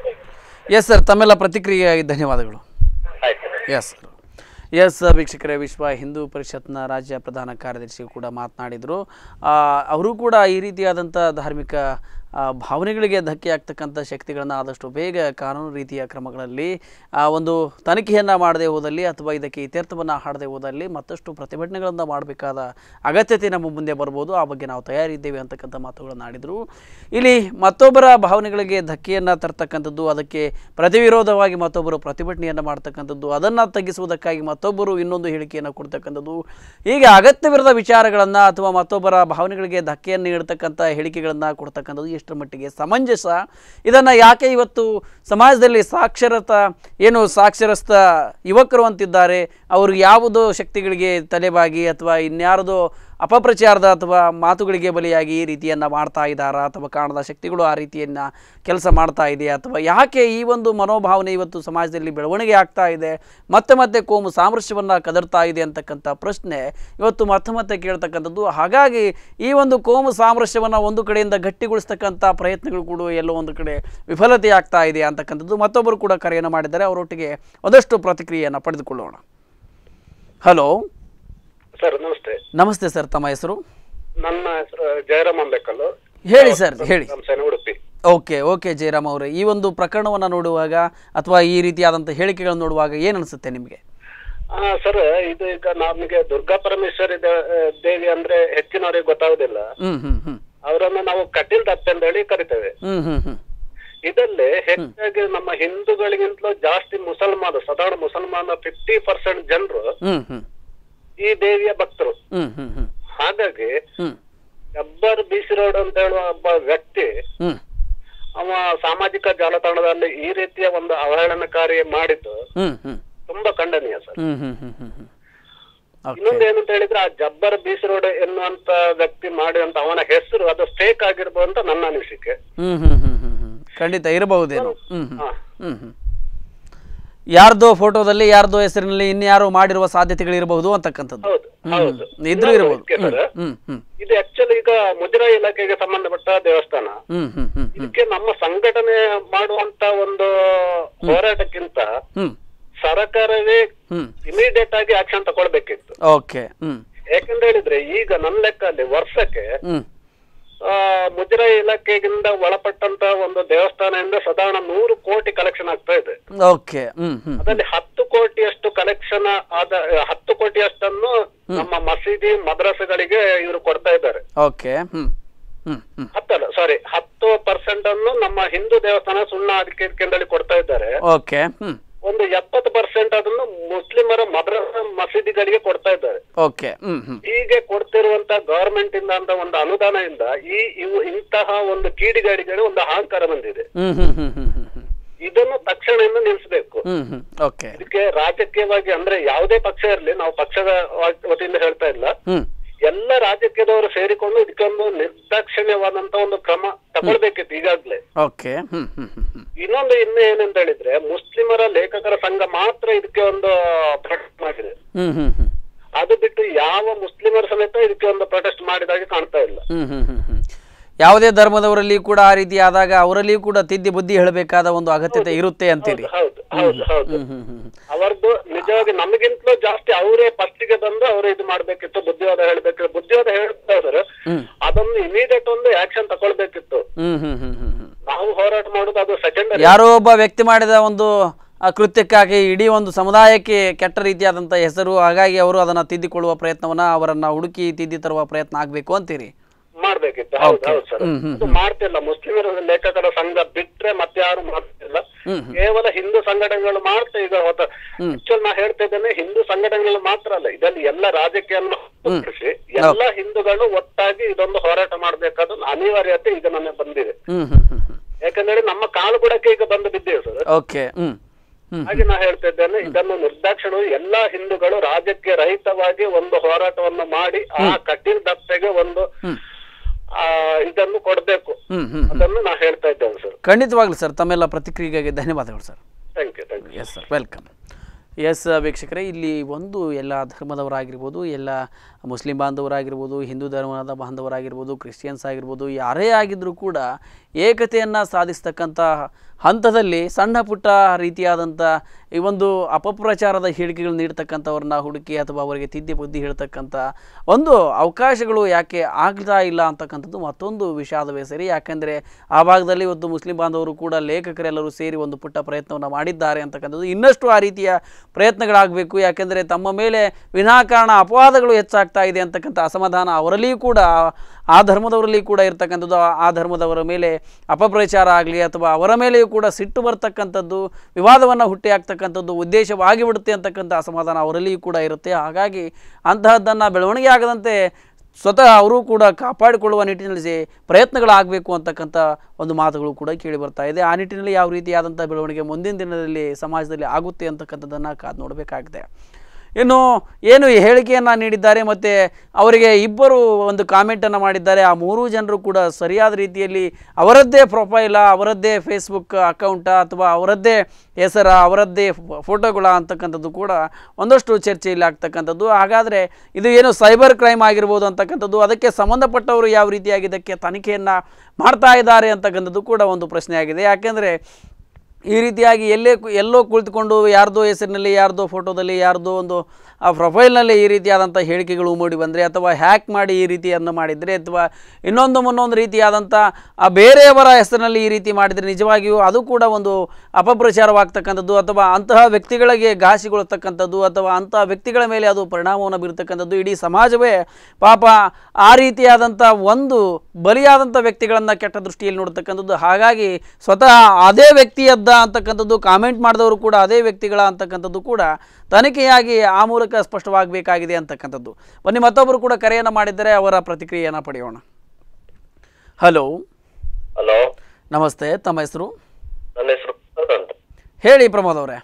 ಎಸ್ ಸರ್ ತಮ್ಮೆಲ್ಲ ಪ್ರತಿಕ್ರಿಯೆಗಾಗಿ ಧನ್ಯವಾದಗಳು ಆಯ್ತು ಎಸ್ ಎಸ್ ವೀಕ್ಷಕರೇ ವಿಶ್ವ ಹಿಂದೂ ಪರಿಷತ್ನ ರಾಜ್ಯ ಪ್ರಧಾನ ಕಾರ್ಯದರ್ಶಿ ಕೂಡ ಮಾತನಾಡಿದರು ಅವರು ಕೂಡ ಈ ರೀತಿಯಾದಂಥ ಧಾರ್ಮಿಕ ಆ, ಭಾವನೆಗಳಿಗೆ ಧಕ್ಕೆ ಆಗ್ತಕ್ಕಂಥ ಶಕ್ತಿಗಳನ್ನು ಆದಷ್ಟು ಬೇಗ ಕಾನೂನು ರೀತಿಯ ಕ್ರಮಗಳಲ್ಲಿ ಆ, ಒಂದು ತನಿಖೆಯನ್ನು ಮಾಡದೆ ಹೋದಲ್ಲಿ ಅಥವಾ ಇದಕ್ಕೆ ಇತ್ಯರ್ಥವನ್ನು ಹಾಡದೆ ಹೋದಲ್ಲಿ ಮತ್ತಷ್ಟು ಪ್ರತಿಭಟನೆಗಳನ್ನು ಮಾಡಬೇಕಾದ ಅಗತ್ಯತೆ ನಮ್ಮ ಮುಂದೆ ಬರ್ಬೋದು ಆ ಬಗ್ಗೆ ನಾವು ತಯಾರಿದ್ದೇವೆ ಅಂತಕ್ಕಂಥ ಮಾತುಗಳನ್ನು ಆಡಿದರು ಇಲ್ಲಿ ಮತ್ತೊಬ್ಬರ ಭಾವನೆಗಳಿಗೆ ಧಕ್ಕೆಯನ್ನು ತರ್ತಕ್ಕಂಥದ್ದು ಅದಕ್ಕೆ ಪ್ರತಿವಿರೋಧವಾಗಿ ಮತ್ತೊಬ್ಬರು ಪ್ರತಿಭಟನೆಯನ್ನು ಮಾಡ್ತಕ್ಕಂಥದ್ದು ಅದನ್ನು ತಗ್ಗಿಸುವುದಕ್ಕಾಗಿ ಮತ್ತೊಬ್ಬರು ಇನ್ನೊಂದು ಹೇಳಿಕೆಯನ್ನು ಕೊಡ್ತಕ್ಕಂಥದ್ದು ಹೀಗೆ ಅಗತ್ಯವಿರದ ವಿಚಾರಗಳನ್ನು ಅಥವಾ ಮತ್ತೊಬ್ಬರ ಭಾವನೆಗಳಿಗೆ ಧಕ್ಕೆಯನ್ನು ನೀಡತಕ್ಕಂಥ ಹೇಳಿಕೆಗಳನ್ನು ಕೊಡ್ತಕ್ಕಂಥದ್ದು ಎಷ್ಟರ ಮಟ್ಟಿಗೆ ಸಮಂಜಸ ಇದನ್ನು ಯಾಕೆ ಇವತ್ತು ಸಮಾಜದಲ್ಲಿ ಸಾಕ್ಷರತ ಏನು ಸಾಕ್ಷರಸ್ಥ ಯುವಕರು ಅಂತಿದ್ದಾರೆ ಅವರು ಯಾವುದೋ ಶಕ್ತಿಗಳಿಗೆ ತಲೆಬಾಗಿ ಅಥವಾ ಇನ್ಯಾರದೋ ಅಪಪ್ರಚಾರದ ಅಥವಾ ಮಾತುಗಳಿಗೆ ಬಲಿಯಾಗಿ ಈ ರೀತಿಯನ್ನು ಮಾಡ್ತಾ ಇದ್ದಾರಾ ಅಥವಾ ಕಾಣದ ಶಕ್ತಿಗಳು ಆ ರೀತಿಯನ್ನು ಕೆಲಸ ಮಾಡ್ತಾ ಇದೆಯಾ ಅಥವಾ ಯಾಕೆ ಈ ಒಂದು ಮನೋಭಾವನೆ ಇವತ್ತು ಸಮಾಜದಲ್ಲಿ ಬೆಳವಣಿಗೆ ಆಗ್ತಾ ಇದೆ ಮತ್ತೆ ಮತ್ತೆ ಕೋಮು ಸಾಮರಸ್ಯವನ್ನು ಕದರ್ತಾ ಇದೆ ಅಂತಕ್ಕಂಥ ಪ್ರಶ್ನೆ ಇವತ್ತು ಮತ್ತೆ ಮತ್ತೆ ಕೇಳ್ತಕ್ಕಂಥದ್ದು ಹಾಗಾಗಿ ಈ ಒಂದು ಕೋಮು ಸಾಮರಸ್ಯವನ್ನು ಒಂದು ಕಡೆಯಿಂದ ಗಟ್ಟಿಗೊಳಿಸ್ತಕ್ಕಂಥ ಪ್ರಯತ್ನಗಳು ಕೂಡ ಎಲ್ಲೋ ಒಂದು ಕಡೆ ವಿಫಲತೆ ಆಗ್ತಾ ಇದೆ ಅಂತಕ್ಕಂಥದ್ದು ಮತ್ತೊಬ್ಬರು ಕೂಡ ಕರೆಯನ್ನು ಮಾಡಿದ್ದಾರೆ ಅವರೊಟ್ಟಿಗೆ ಒಂದಷ್ಟು ಪ್ರತಿಕ್ರಿಯೆಯನ್ನು ಪಡೆದುಕೊಳ್ಳೋಣ ಹಲೋ ಸರ್ ನಮಸ್ತೆ ನಮಸ್ತೆ ಸರ್ ತಮ್ಮ ಹೆಸರು ನನ್ನ ಹೆಸರು ಜಯರಾಮ್ ಅಂಬೇಕಲ್ಲು ಹೇಳಿ ಸರ್ ಹೇಳಿ ನಮ್ಮ ಸೇನೆ ಉಡುಪಿ ಓಕೆ ಓಕೆ ಜಯರಾಮ್ ಅವರೇ ಈ ಒಂದು ಪ್ರಕರಣವನ್ನು ನೋಡುವಾಗ ಅಥವಾ ಈ ರೀತಿಯಾದಂಥ ಹೇಳಿಕೆಗಳನ್ನು ನೋಡುವಾಗ ಏನು ಅನಿಸುತ್ತೆ ನಿಮಗೆ ಆ ಸರ್ ಇದು ಈಗ ನಮಗೆ ದುರ್ಗಾ ಪರಮೇಶ್ವರಿ ದೇ- ದೇವಿ ಅಂದ್ರೆ ಹೆಚ್ಚಿನವರಿಗೆ ಗೊತ್ತಾಗುದಿಲ್ಲ ಹ್ಮ್ ಹ್ಮ್ ಹ್ಮ್ ಅವರನ್ನು ನಾವು ಕಟೀಲ್ ದತ್ತ ಅಂತ ಹೇಳಿ ಕರಿತೇವೆ ಹ್ಮ್ ಹ್ಮ್ ಹ್ಮ್ ಇದರಲ್ಲಿ ಹೆಚ್ಚಾಗಿ ನಮ್ಮ ಹಿಂದೂಗಳಿಗಿಂತಲೂ ಜಾಸ್ತಿ ಮುಸಲ್ಮಾನ ಸಾಧಾರಣ ಮುಸಲ್ಮಾನ ಫಿಫ್ಟಿ ಪರ್ಸೆಂಟ್ ಜನರು ಹ್ಮ್ ಹ್ಮ್ ಈ ದೇವಿಯ ಭಕ್ತರು ಹ್ಮ್ ಹ್ಮ್ ಹ್ಮ್ ಹಾಗಾಗಿ ಹ್ಮ್ ಗಬ್ಬರ್ ಬಿಸಿ ರೋಡ್ ಅಂತ ಹೇಳುವ ಒಬ್ಬ ವ್ಯಕ್ತಿ ಹ್ಮ್ ಅವ ಸಾಮಾಜಿಕ ಜಾಲತಾಣದಲ್ಲಿ ಈ ರೀತಿಯ ಒಂದು ಅವಹೇಳನಕಾರಿ ಮಾಡಿದ್ದು ಹ್ಮ್ ಹ್ಮ್ ತುಂಬಾ ಖಂಡನೀಯ ಸರ್ ಹ್ಮ್ ಹ್ಮ್ ಹ್ಮ್ ಹ್ಮ್ ಹ್ಮ್ ಓಕೆ ಇನ್ನೊಂದು ಏನಂತ ಹೇಳಿದ್ರೆ ಆ ಜಬ್ಬರ್ ಬೀಸ್ ರೋಡ್ ಎನ್ನುವಂತ ವ್ಯಕ್ತಿ ಮಾಡಿದಂತ ಅವನ ಹೆಸರು ಅದು ಫೇಕ್ ಆಗಿರ್ಬೋದು ಅಂತ ನನ್ನ ಅನಿಸಿಕೆ ಹ್ಮ್ ಹ್ಮ್ ಹ್ಮ್ ಹ್ಮ್ ಹ್ಮ್ ಖಂಡಿತ ಇರಬಹುದೇನೋ ಹ್ಮ್ ಹ್ಮ್ ಹಾ. ಹ್ಮ್ ಹ್ಮ್ ಯಾರ್ದೋ ಫೋಟೋದಲ್ಲಿ ಯಾರ್ದೋ ಹೆಸರಿನಲ್ಲಿ ಇನ್ಯಾರೋ ಮಾಡಿರುವ ಸಾಧ್ಯತೆಗಳಿರಬಹುದು ಅಂತಕ್ಕಂಥದ್ದು ಹೌದು ಹೌದು ಹ್ಮ್. ಇದ್ರೂ ಇರಬಹುದು ಇದಕ್ಕೆ ಸರ್, ಹ್ಮ್ ಹ್ಮ್ ಇದು ಆಕ್ಚುಲಿ ಈಗ ಮುಜರಾಯಿ ಇಲಾಖೆಗೆ ಸಂಬಂಧಪಟ್ಟ ದೇವಸ್ಥಾನ ಹ್ಮ್ ಹ್ಮ್ ಹ್ಮ್ ಹ್ಮ್ ಇದಕ್ಕೆ ನಮ್ಮ ಸಂಘಟನೆ ಮಾಡುವಂತ ಒಂದು ಹೋರಾಟಕ್ಕಿಂತ ಹ್ಮ್ ಸರ್ಕಾರವೇ ಹ್ಮ್ ಇಮಿಡಿಯೇಟ್ ಆಗಿ ಆಕ್ಷನ್ ತಗೊಳ್ಬೇಕಿತ್ತು ಓಕೆ ಹ್ಮ್ ಯಾಕಂತ ಹೇಳಿದ್ರೆ ಈಗ ನನ್ನ ಲೆಕ್ಕದಲ್ಲಿ ವರ್ಷಕ್ಕೆ ಹ್ಮ್ ಆ, ಮುಜರಾಯಿ ಇಲಾಖೆಗಿಂದ ಒಳಪಟ್ಟಂತ ಒಂದು ದೇವಸ್ಥಾನದಿಂದ ಸಾಧಾರಣ ನೂರು ಕೋಟಿ ಕಲೆಕ್ಷನ್ ಆಗ್ತಾ ಇದೆ ಓಕೆ ಹ್ಮ್ ಹ್ಮ್ ಅದರಲ್ಲಿ ಹತ್ತು ಕೋಟಿಯಷ್ಟು ಕಲೆಕ್ಷನ್ ಆದ ಹತ್ತು ಕೋಟಿಯಷ್ಟನ್ನು ನಮ್ಮ ಮಸೀದಿ ಮದ್ರಸೆಗಳಿಗೆ ಇವರು ಕೊಡ್ತಾ ಇದ್ದಾರೆ ಓಕೆ ಹ್ಮ್ ಹ್ಮ್ ಹ್ಮ್ ಹತ್ತಲ್ಲ ಸಾರಿ ಹತ್ತು ಪರ್ಸೆಂಟ್ ಅನ್ನು ನಮ್ಮ ಹಿಂದೂ ದೇವಸ್ಥಾನ ಸುಣ್ಣ ಅದಕ್ಕೆ ಕೇಂದ್ರದಲ್ಲಿ ಕೊಡ್ತಾ ಇದ್ದಾರೆ ಓಕೆ ಹ್ಮ್ ಒಂದು ಎಪ್ಪತ್ತು ಪರ್ಸೆಂಟ್ ಅದನ್ನು ಮುಸ್ಲಿಮರ ಮದ್ರಸ ಮಸೀದಿಗಳಿಗೆ ಕೊಡ್ತಾ ಇದ್ದಾರೆ ಓಕೆ ಹ್ಮ್ ಹ್ಮ್ ಹೀಗೆ ಕೊಡ್ತಿರುವಂತ ಗವರ್ಮೆಂಟ್ ಇಂದ ಅಂತ ಒಂದು ಅನುದಾನದಿಂದ ಈ ಇವು ಇಂತಹ ಒಂದು ಕಿಡಿಗಾಡಿಗಳಿಗೆ ಒಂದು ಅಹಂಕಾರ ಬಂದಿದೆ ಹ್ಮ್ ಹ್ಮ್ ಹ್ಮ್ ಹ್ಮ್ ಹ್ಮ್ ಹ್ಮ್ ಇದನ್ನು ತಕ್ಷಣದಿಂದ ನಿಲ್ಲಿಸಬೇಕು ಹ್ಮ್ ಹ್ಮ್ ಓಕೆ ಇದಕ್ಕೆ ರಾಜಕೀಯವಾಗಿ ಅಂದ್ರೆ ಯಾವುದೇ ಪಕ್ಷ ಇರಲಿ ನಾವು ಪಕ್ಷದ ವ- ವತಿಯಿಂದ ಹೇಳ್ತಾ ಇಲ್ಲ ಹ್ಮ್ ಎಲ್ಲ ರಾಜಕೀಯದವರು ಸೇರಿಕೊಂಡು ಇದಕ್ಕೊಂದು ನಿರ್ದಾಕ್ಷಿಣ್ಯವಾದಂತ ಒಂದು ಕ್ರಮ ತಗೊಳ್ಬೇಕಿತ್ತು ಈಗಾಗ್ಲೇ ಓಕೆ ಹ್ಮ್ ಹ್ಮ್ ಹ್ಮ್ ಹ್ಮ್ ಇನ್ನೊಂದು ಇನ್ನು ಏನಂತ ಹೇಳಿದ್ರೆ ಮುಸ್ಲಿಮರ ಲೇಖಕರ ಸಂಘ ಮಾತ್ರ ಇದಕ್ಕೆ ಒಂದು ಪ್ರೊಟೆಸ್ಟ್ ಮಾಡಿದೆ ಹ್ಮ್ ಹ್ಮ್ ಹ್ಮ್ ಅದು ಬಿಟ್ಟು ಯಾವ ಮುಸ್ಲಿಮರ ಸಮೇತ ಇದಕ್ಕೆ ಒಂದು ಪ್ರೊಟೆಸ್ಟ್ ಮಾಡಿದಾಗೆ ಕಾಣ್ತಾ ಇಲ್ಲ ಹ್ಮ್ ಹ್ಮ್ ಹ್ಮ್ ಹ್ಮ್ ಯಾವುದೇ ಧರ್ಮದವರಲ್ಲಿ ಕೂಡ ಆ ರೀತಿ ಆದಾಗ ಅವರಲ್ಲಿಯೂ ಕೂಡ ತಿದ್ದಿ ಬುದ್ಧಿ ಹೇಳಬೇಕಾದ ಒಂದು ಅಗತ್ಯತೆ ಇರುತ್ತೆ ಅಂತೀರಿ ಹೌದು ಹೌದು ಹೌದು ಹ್ಮ್ ಹ್ಮ್ ಹ್ಮ್ ಅವರದ್ದು ನಿಜವಾಗಿ ನಮಗಿಂತಲೂ ಜಾಸ್ತಿ ಅವರೇ ಫಸ್ಟಿಗೆ ಬಂದು ಅವರು ಇದು ಮಾಡ್ಬೇಕಿತ್ತು ಬುದ್ಧಿವಾದ ಹೇಳ್ಬೇಕಿತ್ತು ಬುದ್ಧಿವಾದ ಹೇಳ್ತಾರೆ ಅದೊಂದು ಇಮಿಡಿಯೇಟ್ ಒಂದು ಆಕ್ಷನ್ ತಗೊಳ್ಬೇಕಿತ್ತು ಹ್ಮ್ ಹ್ಮ್ ಹ್ಮ್ ಹ್ಮ್ ಹ್ಮ್ ನಾವು ಹೋರಾಟ ಮಾಡುದು ಅದು ಸೆಕೆಂಡರಿ ಯಾರೋ ಒಬ್ಬ ವ್ಯಕ್ತಿ ಮಾಡಿದ ಒಂದು ಆ ಕೃತ್ಯಕ್ಕಾಗಿ ಇಡೀ ಒಂದು ಸಮುದಾಯಕ್ಕೆ ಕೆಟ್ಟ ರೀತಿಯಾದಂಥ ಹೆಸರು ಹಾಗಾಗಿ ಅವರು ಅದನ್ನು ತಿದ್ದಿಕೊಳ್ಳುವ ಪ್ರಯತ್ನವನ್ನ ಅವರನ್ನ ಹುಡುಕಿ ತಿದ್ದಿ ತರುವ ಪ್ರಯತ್ನ ಆಗಬೇಕು ಅಂತೀರಿ ಮಾಡ್ಬೇಕಿತ್ತು ಹೌದು ಹೌದು ಸರ್ ಅದು ಮಾಡ್ತಿಲ್ಲ ಮುಸ್ಲಿಮರ ಲೇಖಕರ ಸಂಘ ಬಿಟ್ರೆ ಮತ್ತೆ ಯಾರು ಮಾಡ್ತಿಲ್ಲ ಕೇವಲ ಹಿಂದೂ ಸಂಘಟನೆಗಳು ಮಾತ್ರ ಈಗ ಆಕ್ಚುಲ್ ನಾ ಹೇಳ್ತಾ ಇದ್ದೇನೆ ಹಿಂದೂ ಸಂಘಟನೆಗಳು ಮಾತ್ರ ಅಲ್ಲ ಇದರಲ್ಲಿ ಎಲ್ಲ ರಾಜಕೀಯವನ್ನು ಹೊರತುಪಡಿಸಿ ಎಲ್ಲ ಹಿಂದೂಗಳು ಒಟ್ಟಾಗಿ ಇದೊಂದು ಹೋರಾಟ ಮಾಡ್ಬೇಕಾದ ಒಂದು ಅನಿವಾರ್ಯತೆ ಈಗ ನನಗೆ ಬಂದಿದೆ ಹ್ಮ್ ಹ್ಮ್ ಹ್ಮ್ ಹ್ಮ್ ಯಾಕಂದ್ರೆ ನಮ್ಮ ಕಾಲು ಬುಡಕ್ಕೆ ಈಗ ಬಂದು ಬಿದ್ದೇವೆ ಸರ್ ಓಕೆ ಹ್ಮ್ ಹ್ಮ್ ಹಾಗೆ ನಾ ಹೇಳ್ತಾ ಇದ್ದೇನೆ ಇದನ್ನು ನಿರ್ದಾಕ್ಷಿಣ ಎಲ್ಲಾ ಹಿಂದೂಗಳು ರಾಜ್ಯಕ್ಕೆ ರಹಿತವಾಗಿ ಒಂದು ಹೋರಾಟವನ್ನು ಮಾಡಿ ಆ ಕಠಿಣ ದತ್ತೆಗೆ ಒಂದು ಆ ಇದನ್ನು ಕೊಡ್ಬೇಕು ಹ್ಮ್ ಹ್ಮ್ ಅದನ್ನು ನಾ ಹೇಳ್ತಾ ಇದ್ದೇನೆ ಸರ್ ಖಂಡಿತವಾಗ್ಲಿ ಸರ್ ತಮ್ಮೆಲ್ಲ ಪ್ರತಿಕ್ರಿಯೆಗಾಗಿ ಧನ್ಯವಾದಗಳು sir thank you thank you yes sir welcome yes ವೀಕ್ಷಕರೇ ಇಲ್ಲಿ ಒಂದು ಎಲ್ಲ ಧರ್ಮದವರಾಗಿರ್ಬೋದು ಎಲ್ಲ ಮುಸ್ಲಿಂ ಬಾಂಧವರಾಗಿರ್ಬೋದು ಹಿಂದೂ ಧರ್ಮದ ಬಾಂಧವರಾಗಿರ್ಬೋದು ಕ್ರಿಶ್ಚಿಯನ್ಸ್ ಆಗಿರ್ಬೋದು ಯಾರೇ ಆಗಿದ್ದರೂ ಕೂಡ ಏಕತೆಯನ್ನು ಸಾಧಿಸ್ತಕ್ಕಂಥ ಹಂತದಲ್ಲಿ ಸಣ್ಣ ಪುಟ್ಟ ರೀತಿಯಾದಂಥ ಈ ಒಂದು ಅಪಪ್ರಚಾರದ ಹೇಳಿಕೆಗಳು ನೀಡ್ತಕ್ಕಂಥವ್ರನ್ನ ಹುಡುಕಿ ಅಥವಾ ಅವರಿಗೆ ತಿದ್ದಿ ಬುದ್ಧಿ ಹೇಳ್ತಕ್ಕಂಥ ಒಂದು ಅವಕಾಶಗಳು ಯಾಕೆ ಆಗ್ತಾ ಇಲ್ಲ ಅಂತಕ್ಕಂಥದ್ದು ಮತ್ತೊಂದು ವಿಷಾದವೇ ಸರಿ ಯಾಕೆಂದರೆ ಆ ಭಾಗದಲ್ಲಿ ಇವತ್ತು ಮುಸ್ಲಿಂ ಬಾಂಧವರು ಕೂಡ ಲೇಖಕರೆಲ್ಲರೂ ಸೇರಿ ಒಂದು ಪುಟ್ಟ ಪ್ರಯತ್ನವನ್ನು ಮಾಡಿದ್ದಾರೆ ಅಂತಕ್ಕಂಥದ್ದು ಇನ್ನಷ್ಟು ಆ ರೀತಿಯ ಪ್ರಯತ್ನಗಳಾಗಬೇಕು ಯಾಕೆಂದರೆ ತಮ್ಮ ಮೇಲೆ ವಿನಾಕಾರಣ ಅಪವಾದಗಳು ಹೆಚ್ಚಾಗ್ತಾ ಇದೆ ಅಂತಕ್ಕಂಥ ಅಸಮಾಧಾನ ಅವರಲ್ಲಿಯೂ ಕೂಡ ಆ ಧರ್ಮದವರಲ್ಲಿ ಕೂಡ ಇರ್ತಕ್ಕಂಥದ್ದು ಆ- ಆ ಧರ್ಮದವರ ಮೇಲೆ ಅಪಪ್ರಚಾರ ಆಗಲಿ ಅಥವಾ ಅವರ ಮೇಲೆಯೂ ಕೂಡ ಸಿಟ್ಟು ಬರ್ತಕ್ಕಂಥದ್ದು ವಿವಾದವನ್ನು ಹುಟ್ಟಿ ಹಾಕ್ತಕ್ಕಂಥದ್ದು ಉದ್ದೇಶವಾಗಿ ಬಿಡುತ್ತೆ ಅಂತಕ್ಕಂಥ ಅಸಮಾಧಾನ ಅವರಲ್ಲಿಯೂ ಕೂಡ ಇರುತ್ತೆ ಹಾಗಾಗಿ ಅಂತಹದ್ದನ್ನು ಬೆಳವಣಿಗೆ ಆಗದಂತೆ ಸ್ವತಃ ಅವರು ಕೂಡ ಕಾಪಾಡಿಕೊಳ್ಳುವ ನಿಟ್ಟಿನಲ್ಲಿ ಸೇ- ಪ್ರಯತ್ನಗಳಾಗಬೇಕು ಅಂತಕ್ಕಂಥ ಒಂದು ಮಾತುಗಳು ಕೂಡ ಕೇಳಿ ಬರ್ತಾ ಇದೆ ಆ ನಿಟ್ಟಿನಲ್ಲಿ ಯಾವ ರೀತಿಯಾದಂಥ ಬೆಳವಣಿಗೆ ಮುಂದಿನ ದಿನದಲ್ಲಿ ಸಮಾಜದಲ್ಲಿ ಆಗುತ್ತೆ ಅಂತಕ್ಕಂಥದ್ದನ್ನು ಕಾದು ನೋಡಬೇಕಾಗಿದೆ ಇನ್ನು ಏನು ಈ ಹೇಳಿಕೆಯನ್ನು ನೀಡಿದ್ದಾರೆ ಮತ್ತು ಅವರಿಗೆ ಇಬ್ಬರು ಒಂದು ಕಾಮೆಂಟನ್ನು ಮಾಡಿದ್ದಾರೆ ಆ ಮೂರೂ ಜನರು ಕೂಡ ಸರಿಯಾದ ರೀತಿಯಲ್ಲಿ ಅವರದ್ದೇ ಪ್ರೊಫೈಲ ಅವರದ್ದೇ ಫೇಸ್ಬುಕ್ ಅಕೌಂಟ ಅಥವಾ ಅವರದ್ದೇ ಹೆಸರ ಅವರದ್ದೇ ಫೋ- ಫೋಟೋಗಳ ಅಂತಕ್ಕಂಥದ್ದು ಕೂಡ ಒಂದಷ್ಟು ಚರ್ಚೆಯಲ್ಲಿ ಆಗ್ತಕ್ಕಂಥದ್ದು ಹಾಗಾದರೆ ಇದು ಏನು ಸೈಬರ್ ಕ್ರೈಮ್ ಆಗಿರ್ಬೋದು ಅಂತಕ್ಕಂಥದ್ದು ಅದಕ್ಕೆ ಸಂಬಂಧಪಟ್ಟವರು ಯಾವ ರೀತಿಯಾಗಿ ಇದಕ್ಕೆ ತನಿಖೆಯನ್ನು ಮಾಡ್ತಾ ಇದ್ದಾರೆ ಅಂತಕ್ಕಂಥದ್ದು ಕೂಡ ಒಂದು ಪ್ರಶ್ನೆಯಾಗಿದೆ ಯಾಕೆಂದರೆ ಈ ರೀತಿಯಾಗಿ ಎಲ್ಲೇ ಕು- ಎಲ್ಲೋ ಕುಳಿತುಕೊಂಡು ಯಾರ್ದೋ ಹೆಸರಿನಲ್ಲಿ ಯಾರ್ದೋ ಫೋಟೋದಲ್ಲಿ ಯಾರ್ದೋ ಒಂದು ಆ ಪ್ರೊಫೈಲ್ನಲ್ಲಿ ಈ ರೀತಿಯಾದಂಥ ಹೇಳಿಕೆಗಳು ಮೂಡಿ ಬಂದರೆ ಅಥವಾ ಹ್ಯಾಕ್ ಮಾಡಿ ಈ ರೀತಿಯನ್ನು ಮಾಡಿದರೆ ಅಥವಾ ಇನ್ನೊಂದು ಮುನ್ನೊಂದು ರೀತಿಯಾದಂಥ ಆ ಬೇರೆಯವರ ಹೆಸರಿನಲ್ಲಿ ಈ ರೀತಿ ಮಾಡಿದರೆ ನಿಜವಾಗಿಯೂ ಅದು ಕೂಡ ಒಂದು ಅಪಪ್ರಚಾರವಾಗ್ತಕ್ಕಂಥದ್ದು ಅಥವಾ ಅಂತಹ ವ್ಯಕ್ತಿಗಳಿಗೆ ಘಾಸಿಗೊಳ್ತಕ್ಕಂಥದ್ದು ಅಥವಾ ಅಂತಹ ವ್ಯಕ್ತಿಗಳ ಮೇಲೆ ಅದು ಪರಿಣಾಮವನ್ನು ಬೀರ್ತಕ್ಕಂಥದ್ದು ಇಡೀ ಸಮಾಜವೇ ಪಾಪ ಆ ರೀತಿಯಾದಂಥ ಒಂದು ಬಲಿಯಾದಂಥ ವ್ಯಕ್ತಿಗಳನ್ನು ಕೆಟ್ಟ ದೃಷ್ಟಿಯಲ್ಲಿ ನೋಡ್ತಕ್ಕಂಥದ್ದು ಹಾಗಾಗಿ ಸ್ವತಃ ಅದೇ ವ್ಯಕ್ತಿಯದ್ದ ಅಂತಕ್ಕಂಥದ್ದು ಕಾಮೆಂಟ್ ಮಾಡಿದವರು ಕೂಡ ಅದೇ ವ್ಯಕ್ತಿಗಳ ಅಂತಕ್ಕಂಥದ್ದು ಕೂಡ ತನಿಖೆಯಾಗಿ ಆ ಮೂಲಕ ಸ್ಪಷ್ಟವಾಗಬೇಕಾಗಿದೆ ಅಂತಕ್ಕಂಥದ್ದು ಬನ್ನಿ ಮತ್ತೊಬ್ಬರು ಕೂಡ ಕರೆಯನ್ನು ಮಾಡಿದ್ದಾರೆ ಅವರ ಪ್ರತಿಕ್ರಿಯೆಯನ್ನು ಪಡೆಯೋಣ ಹಲೋ ಹಲೋ ನಮಸ್ತೆ ತಮ್ಮ ಹೆಸರು ನನ್ನ ಹೆಸರು ಅಂತ ಹೇಳಿ ಪ್ರಮೋದ್ ಅವರೇ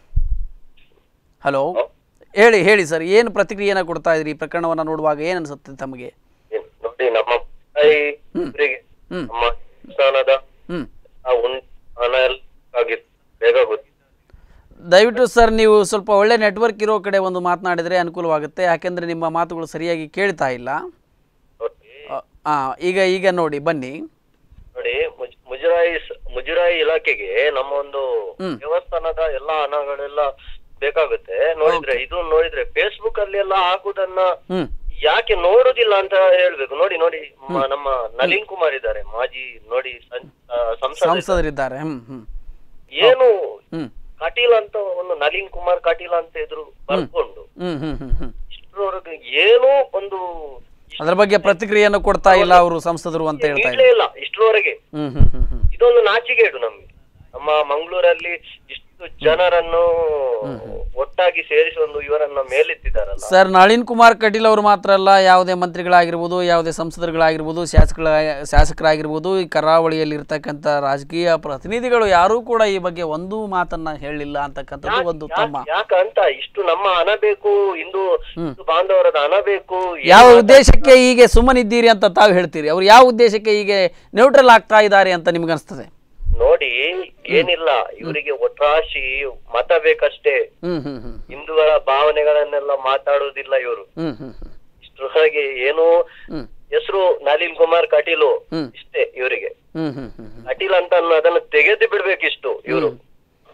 ಹಲೋ ಹೇಳಿ ಹೇಳಿ ಸರ್ ಏನು ಪ್ರತಿಕ್ರಿಯೆಯನ್ನು ಕೊಡ್ತಾ ಇದ್ರಿ ಈ ಪ್ರಕರಣವನ್ನು ನೋಡುವಾಗ ಏನು ಅನಿಸುತ್ತೆ ತಮಗೆ ಏನ್ ನೋಡಿ ನಮ್ಮ ತಾಯಿ ಇವ್ರಿಗೆ ಹ್ಮ್. ನಮ್ಮ ಸ್ಥಾನದ ಹ್ಞೂ ಆ ಉಂಡ್ ಹಣ ಎಲ್ಲ ಆಗಿತ್ತು ಬೇಗ ಗೊತ್ತು ದಯವಿಟ್ಟು ಸರ್ ನೀವು ಸ್ವಲ್ಪ ಒಳ್ಳೆ ನೆಟ್ವರ್ಕ್ ಇರೋ ಕಡೆ ಒಂದು ಮಾತನಾಡಿದರೆ ಅನುಕೂಲವಾಗುತ್ತೆ ಯಾಕೆಂದರೆ ನಿಮ್ಮ ಮಾತುಗಳು ಸರಿಯಾಗಿ ಕೇಳ್ತಾ ಇಲ್ಲ ನೋಡಿ ಹಾಂ ಈಗ ಈಗ ನೋಡಿ ಬನ್ನಿ ನೋಡಿ ಮುಜ್- ಮುಜರಾಯಿ ಸ- ಮುಜರಾಯಿ ಇಲಾಖೆಗೆ ನಮ್ಮ ಒಂದು ಹ್ಮ್. ದೇವಸ್ಥಾನದ ಎಲ್ಲಾ ಹಣಗಳೆಲ್ಲ ಬೇಕಾಗುತ್ತೆ ನೋಡಿದ್ರೆ ಇದು ನೋಡಿದ್ರೆ ಫೇಸ್ಬುಕ್ ಅಲ್ಲಿ ಎಲ್ಲ ಹಾಕುದನ್ನ ಹ್ಞೂ ಯಾಕೆ ನೋಡುದಿಲ್ಲ ಅಂತ ಹೇಳ್ಬೇಕು ನೋಡಿ ನೋಡಿ ಮ- ನಮ್ಮ ನಳಿನ್ ಕುಮಾರ್ ಇದ್ದಾರೆ ಮಾಜಿ ನೋಡಿ ಸಂ- ಆ, ಸಂಸದ ಸಂಸದರಿದ್ದಾರೆ ಹ್ಞೂ ಹ್ಞೂ ಏನು ಹ್ಞೂ ಕಟೀಲ್ ಅಂತ ಒಂದು ನಳಿನ್ ಕುಮಾರ್ ಕಟೀಲ್ ಅಂತ ಇದ್ರು ಬರ್ಕೊಂಡು ಹ್ಞೂ ಹ್ಞೂ ಹ್ಞೂ ಹ್ಞೂ ಇಷ್ಟರವರೆಗೆ ಏನೋ ಒಂದು ಅದ್ರ ಬಗ್ಗೆ ಪ್ರತಿಕ್ರಿಯೆಯನ್ನು ಕೊಡ್ತಾ ಇಲ್ಲ ಅವರು ಸಂಸದರು ಅಂತ ಹೇಳ್ತಾ ನೀಡ್ಲೇ ಇದ್ದಾರೆ ಇಲ್ಲ ಇಷ್ಟರವರೆಗೆ ಹ್ಞೂ ಹ್ಞೂ ಹ್ಞೂ ಹ್ಞೂ ಇದೊಂದು ನಾಚಿಕೆಗೇಡು ನಮ್ಗೆ ನಮ್ಮ ಮಂಗಳೂರಲ್ಲಿ ಇಷ್ಟು ಜನರನ್ನು ಒಟ್ಟಾಗಿ ಸೇರಿಸಿ ಒಂದು ಇವರನ್ನ ಮೇಲೆತ್ತಿದ್ದಾರಲ್ಲ ಸರ್ ನಳಿನ್ ಕುಮಾರ್ ಕಟೀಲ್ ಅವರು ಮಾತ್ರ ಅಲ್ಲ ಯಾವುದೇ ಮಂತ್ರಿಗಳಾಗಿರ್ಬೋದು ಯಾವುದೇ ಸಂಸದರುಗಳಾಗಿರ್ಬೋದು ಶಾಸಕರ ಶಾಸಕರಾಗಿರ್ಬೋದು ಈ ಕರಾವಳಿಯಲ್ಲಿ ಇರ್ತಕ್ಕಂಥ ರಾಜಕೀಯ ಪ್ರತಿನಿಧಿಗಳು ಯಾರೂ ಕೂಡ ಈ ಬಗ್ಗೆ ಒಂದು ಮಾತನ್ನ ಹೇಳಿಲ್ಲ ಅಂತಕ್ಕಂಥದ್ದು ಒಂದು ತಮ್ಮ ಯಾಕಂತ ಇಷ್ಟು ನಮ್ಮ ಹಣ ಬೇಕು ಇಂದು ಹಿಂದೂ ಬಾಂಧವರದ ಹಣ ಬೇಕು ಯಾವ ಉದ್ದೇಶಕ್ಕೆ ಹೀಗೆ ಸುಮ್ಮನಿದ್ದೀರಿ ಅಂತ ತಾವು ಹೇಳ್ತೀರಿ ಅವ್ರು ಯಾವ ಉದ್ದೇಶಕ್ಕೆ ಹೀಗೆ ನ್ಯೂಟ್ರಲ್ ಆಗ್ತಾ ಇದ್ದಾರೆ ಅಂತ ನಿಮ್ಗೆ ಅನಿಸ್ತದೆ ನೋಡಿ ಏನಿಲ್ಲ ಇವರಿಗೆ ಒಟ್ರಾಶಿ ಮತ ಬೇಕಷ್ಟೇ ಹ್ಮ್ ಹ್ಮ್ ಹ್ಮ್ ಹಿಂದೂಗಳ ಭಾವನೆಗಳನ್ನೆಲ್ಲ ಮಾತಾಡುವುದಿಲ್ಲ ಇವರು ಹ್ಮ್ ಹ್ಮ್ ಹ್ಮ್ ಇಷ್ಟರೊಳಗೆ ಏನೋ ಹ್ಮ್ ಹೆಸರು ನಳಿನ್ ಕುಮಾರ್ ಕಟೀಲು ಹ್ಮ್. ಇಷ್ಟೇ ಇವರಿಗೆ ಹ್ಮ್ ಹ್ಮ್ ಹ್ಮ್ ಹ್ಮ್ ಕಟೀಲ್ ಅಂತ ಅನ್ನೋ ಅದನ್ನು ತೆಗೆದು ಬಿಡ್ಬೇಕಿಷ್ಟು ಇವರು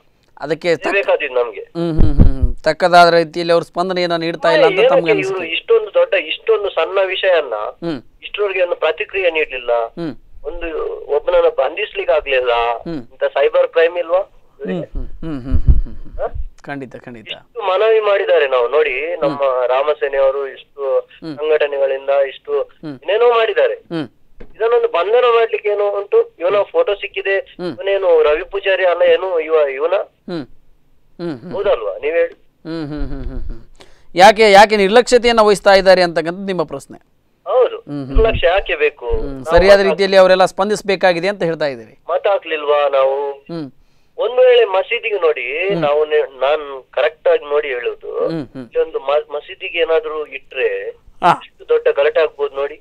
ಅದಕ್ಕೆ ತಕ್ಕ ಬೇಕಾದಿದ್ದು ನಮ್ಗೆ ಹ್ಮ್ ಹ್ಮ್ ಹ್ಮ್ ಹ್ಮ್. ತಕ್ಕದಾದ ರೀತಿಯಲ್ಲಿ ಅವ್ರ ಸ್ಪಂದನೆಯನ್ನ ನೀಡ್ತಾ ಇಲ್ಲ ಅಂತ ತಮ್ಗೆ ಏನಕ್ಕೆ ಇವ್ರು ಅನಿಸುತ್ತೆ ಇಷ್ಟೊಂದು ದೊಡ್ಡ ಇಷ್ಟೊಂದು ಸಣ್ಣ ವಿಷಯನ್ನ ಹ್ಮ್ ಇಷ್ಟರವರೆಗೆ ಒಂದು ಪ್ರತಿಕ್ರಿಯೆ ನೀಡಲಿಲ್ಲ ಹ್ಮ್ ಒಂದು ಒಬ್ಬನನ್ನ ಬಂಧಿಸ್ಲಿಕ್ಕೆ ಆಗ್ಲಿಲ್ಲ ಹ್ಮ್. ಇಂತ ಸೈಬರ್ ಕ್ರೈಮ್ ಇಲ್ವಾ ಹ್ಮ್ ಹ್ಮ್ ಹ್ಮ್ ಹ್ಮ್ ಹ್ಮ್ ಹ್ಮ್ ಹ್ಮ್. ಹ? ಖಂಡಿತ ಖಂಡಿತ ಇಷ್ಟು ಮನವಿ ಮಾಡಿದ್ದಾರೆ ನಾವು ನೋಡಿ ನಮ್ಮ ರಾಮಸೇನೆ ಅವರು ಇಷ್ಟು ಸಂಘಟನೆಗಳಿಂದ ಇಷ್ಟು ಏನೇನೋ ಮಾಡಿದ್ದಾರೆ ಹ್ಮ್ ಇದನ್ನೊಂದು ಬಂಧನ ಮಾಡ್ಲಿಕ್ಕೆ ಏನು ಉಂಟು ಇವನ ಫೋಟೋ ಸಿಕ್ಕಿದೆ ಇವನೇನು ರವಿ ಪೂಜಾರಿ ಅಲ್ಲ ಏನು ಇವ ಇವನ ಹ್ಮ್ ಹ್ಮ್ ಹ್ಮ್ ಹೌದಲ್ವಾ ನೀವ್ ಹೇಳಿ ಹ್ಮ್ ಹ್ಮ್ ಹ್ಮ್ ಹ್ಮ್ ಹ್ಮ್ ಯಾಕೆ ಯಾಕೆ ನಿರ್ಲಕ್ಷ್ಯತೆಯನ್ನ ವಹಿಸ್ತಾ ಇದ್ದಾರೆ ಅಂತಕ್ಕಂಥದ್ದು ನಿಮ್ಮ ಪ್ರಶ್ನೆ ಹೌದು ನಿರ್ಲಕ್ಷ್ಯ ಯಾಕೆ ಬೇಕು ಹ್ಮ್, ಸರಿಯಾದ ರೀತಿಯಲ್ಲಿ ಅವರೆಲ್ಲ ಸ್ಪಂದಿಸಬೇಕಾಗಿದೆ ಅಂತ ಹೇಳ್ತಾ ಇದ್ದೀರಿ ಮತ ಹಾಕ್ಲಿಲ್ವಾ ನಾವು ಹ್ಮ್ ಒಂದು ವೇಳೆ ಮಸೀದಿಗೆ ನೋಡಿ ನಾವು ನೆ- ನಾನ್ ಕರೆಕ್ಟ್ ಆಗಿ ನೋಡಿ ಹೇಳುದು ಹ್ಮ್ ಹ್ಮ್ ಇಲ್ಲೊಂದು ಮ- ಮಸೀದಿಗೆ ಏನಾದ್ರೂ ಇಟ್ರೆ ಹಾ. ಎಷ್ಟು ದೊಡ್ಡ ಗಲಾಟೆ ಆಗ್ಬೋದು ನೋಡಿ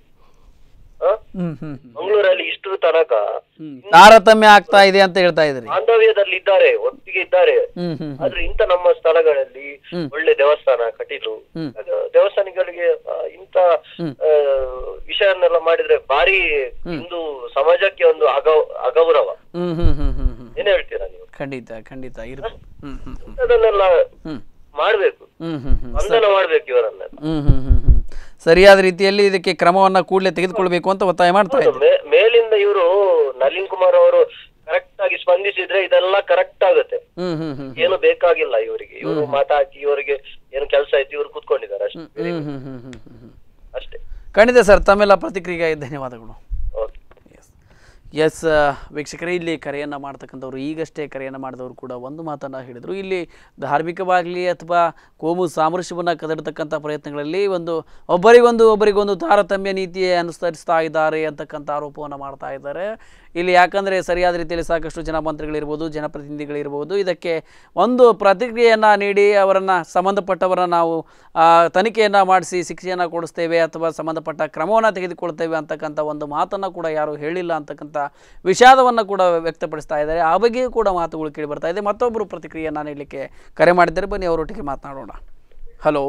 ಆ? ಹ್ಮ್ ಹ್ಮ್ ಮಂಗಳೂರಲ್ಲಿ ಇಷ್ಟರ ತನಕ ಹ್ಮ್ ತಾರತಮ್ಯ ಆಗ್ತಾ ಇದೆ ಅಂತ ಹೇಳ್ತಾ ಇದ್ದೀರಿ ಬಾಂಧವ್ಯದಲ್ಲಿ ಇದ್ದಾರೆ ಒಟ್ಟಿಗೆ ಇದ್ದಾರೆ ಹ್ಮ್ ಹ್ಮ್ ಆದ್ರೆ ಇಂತ ನಮ್ಮ ಸ್ಥಳಗಳಲ್ಲಿ ಒಳ್ಳೆ ದೇವಸ್ಥಾನ ಕಟೀಲು ಹ್ಮ್. ಅದು ದೇವಸ್ಥಾನಗಳಿಗೆ ಆ, ಇಂತ ಆ, ವಿಷಯನ್ನೆಲ್ಲ ಮಾಡಿದ್ರೆ ಭಾರಿ ಹಿಂದೂ ಸಮಾಜಕ್ಕೆ ಒಂದು ಅಗೌ ಅಗೌರವ ಹ್ಮ್ ಹ್ಮ್ ಹ್ಮ್ ಹ್ಮ್ ಹ್ಮ್ ಏನ್ ಹೇಳ್ತೀರಾ ನೀವು ಖಂಡಿತ ಖಂಡಿತ ಇರ್ಬೋದು ಹ್ಮ್ ಹ್ಮ್ ಹ್ಮ್ ಅದನ್ನೆಲ್ಲ ಹ್ಮ್ ಮಾಡ್ಬೇಕು ಹ್ಮ್ ಹ್ಮ್ ಹ್ಮ್ ಬಂಧನ ಮಾಡ್ಬೇಕು ಇವರನ್ನೆಲ್ಲ ಹ್ಮ್ ಹ್ಮ್ ಹ್ಮ್ ಹ್ಮ್ ಸರಿಯಾದ ರೀತಿಯಲ್ಲಿ ಇದಕ್ಕೆ ಕ್ರಮವನ್ನ ಕೂಡಲೇ ತೆಗೆದುಕೊಳ್ಬೇಕು ಅಂತ ಒತ್ತಾಯ ಮಾಡ್ತಾ ಇದ್ದಾರೆ ಮೇ- ಮೇಲಿಂದ ಇವರು ನಳಿನ್ ಕುಮಾರ್ ಅವರು ಕರೆಕ್ಟ್ ಆಗಿ ಸ್ಪಂದಿಸಿದ್ರೆ ಇದೆಲ್ಲ ಕರೆಕ್ಟ್ ಆಗುತ್ತೆ ಹ್ಮ್ ಹ್ಮ್ ಹ್ಮ್ ಏನು ಬೇಕಾಗಿಲ್ಲ ಇವರಿಗೆ ಇವರು ಮಾತಾಕಿ ಇವರಿಗೆ ಏನು ಕೆಲಸ ಐತಿ ಇವ್ರು ಕೂತ್ಕೊಂಡಿದ್ದಾರೆ ಅಷ್ಟೇ ಹ್ಮ್ ಹ್ಮ್ ಹ್ಮ್ ಹ್ಮ್ ಹ್ಮ್ ಹ್ಮ್ ಅಷ್ಟೇ ಖಂಡಿತ ಸರ್ ತಮ್ಮೆಲ್ಲ ಪ್ರತಿಕ್ರಿಯೆಗೆ ಧನ್ಯವಾದಗಳು ಓಕೆ ಎಸ್ ಎಸ್ ವೀಕ್ಷಕರೇ ಇಲ್ಲಿ ಕರೆಯನ್ನು ಮಾಡ್ತಕ್ಕಂಥವ್ರು ಈಗಷ್ಟೇ ಕರೆಯನ್ನು ಮಾಡಿದವರು ಕೂಡ ಒಂದು ಮಾತನ್ನು ಹೇಳಿದರು ಇಲ್ಲಿ ಧಾರ್ಮಿಕವಾಗಲಿ ಅಥವಾ ಕೋಮು ಸಾಮರಸ್ಯವನ್ನು ಕದಡ್ತಕ್ಕಂಥ ಪ್ರಯತ್ನಗಳಲ್ಲಿ ಒಂದು ಒಬ್ಬರಿಗೊಂದು ಒಬ್ಬರಿಗೊಂದು ತಾರತಮ್ಯ ನೀತಿ ಅನುಸರಿಸ್ತಾ ಇದ್ದಾರೆ ಅಂತಕ್ಕಂಥ ಆರೋಪವನ್ನು ಮಾಡ್ತಾ ಇದ್ದಾರೆ ಇಲ್ಲಿ ಯಾಕಂದರೆ ಸರಿಯಾದ ರೀತಿಯಲ್ಲಿ ಸಾಕಷ್ಟು ಜನ ಮಂತ್ರಿಗಳಿರ್ಬೋದು ಜನಪ್ರತಿನಿಧಿಗಳಿರ್ಬೋದು ಇದಕ್ಕೆ ಒಂದು ಪ್ರತಿಕ್ರಿಯೆಯನ್ನು ನೀಡಿ ಅವರನ್ನು ಸಂಬಂಧಪಟ್ಟವರನ್ನು ನಾವು ಆ, ತನಿಖೆಯನ್ನು ಮಾಡಿಸಿ ಶಿಕ್ಷೆಯನ್ನು ಕೊಡಿಸ್ತೇವೆ ಅಥವಾ ಸಂಬಂಧಪಟ್ಟ ಕ್ರಮವನ್ನು ತೆಗೆದುಕೊಳ್ತೇವೆ ಅಂತಕ್ಕಂಥ ಒಂದು ಮಾತನ್ನು ಕೂಡ ಯಾರು ಹೇಳಿಲ್ಲ ಅಂತಕ್ಕಂಥ ವಿಷಾದವನ್ನು ಕೂಡ ವ್ಯಕ್ತಪಡಿಸ್ತಾ ಇದ್ದಾರೆ ಆ ಬಗ್ಗೆಯೂ ಕೂಡ ಮಾತುಗಳು ಕೇಳಿ ಬರ್ತಾ ಇದೆ ಮತ್ತೊಬ್ಬರು ಪ್ರತಿಕ್ರಿಯೆಯನ್ನು ನೀಡಲಿಕ್ಕೆ ಕರೆ ಮಾಡಿದ್ದಾರೆ ಬನ್ನಿ ಅವರೊಟ್ಟಿಗೆ ಮಾತನಾಡೋಣ ಹಲೋ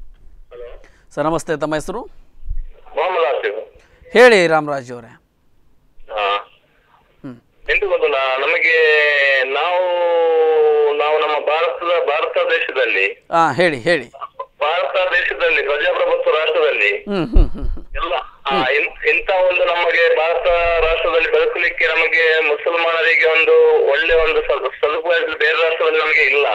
ಸರ್ ನಮಸ್ತೆ ತಮ್ಮ ಹೆಸರು ಮೊಹಮ್ಮದ್ ಆಸಿಫ್ ಹೇಳಿ ರಾಮರಾಜ್ ಅವರೇ ಹಾ ಹ್ಮ್. ಎಂಟು ಗೊತ್ತಲ್ಲ ನಮಗೆ ನಾವು ನಾವು ನಮ್ಮ ಭಾರತದ ಭಾರತ ದೇಶದಲ್ಲಿ ಹಾಂ ಹೇಳಿ ಹೇಳಿ ಭಾರತ ದೇಶದಲ್ಲಿ ಪ್ರಜಾಪ್ರಭುತ್ವ ರಾಷ್ಟ್ರದಲ್ಲಿ ಹ್ಮ್ ಹ್ಮ್ ಹ್ಮ್ ಹ್ಮ್. ಎಲ್ಲ ಆ, ಇನ್- ಇಂಥ ಒಂದು ನಮಗೆ ಭಾರತ ರಾಷ್ಟ್ರದಲ್ಲಿ ಬದುಕಲಿಕ್ಕೆ ನಮಗೆ ಮುಸಲ್ಮಾನರಿಗೆ ಒಂದು ಒಳ್ಳೆ ಒಂದು ಸದು- ಸದುಪಾಯ ಬೇರೆ ರಾಷ್ಟ್ರದಲ್ಲಿ ನಮಗೆ ಇಲ್ಲ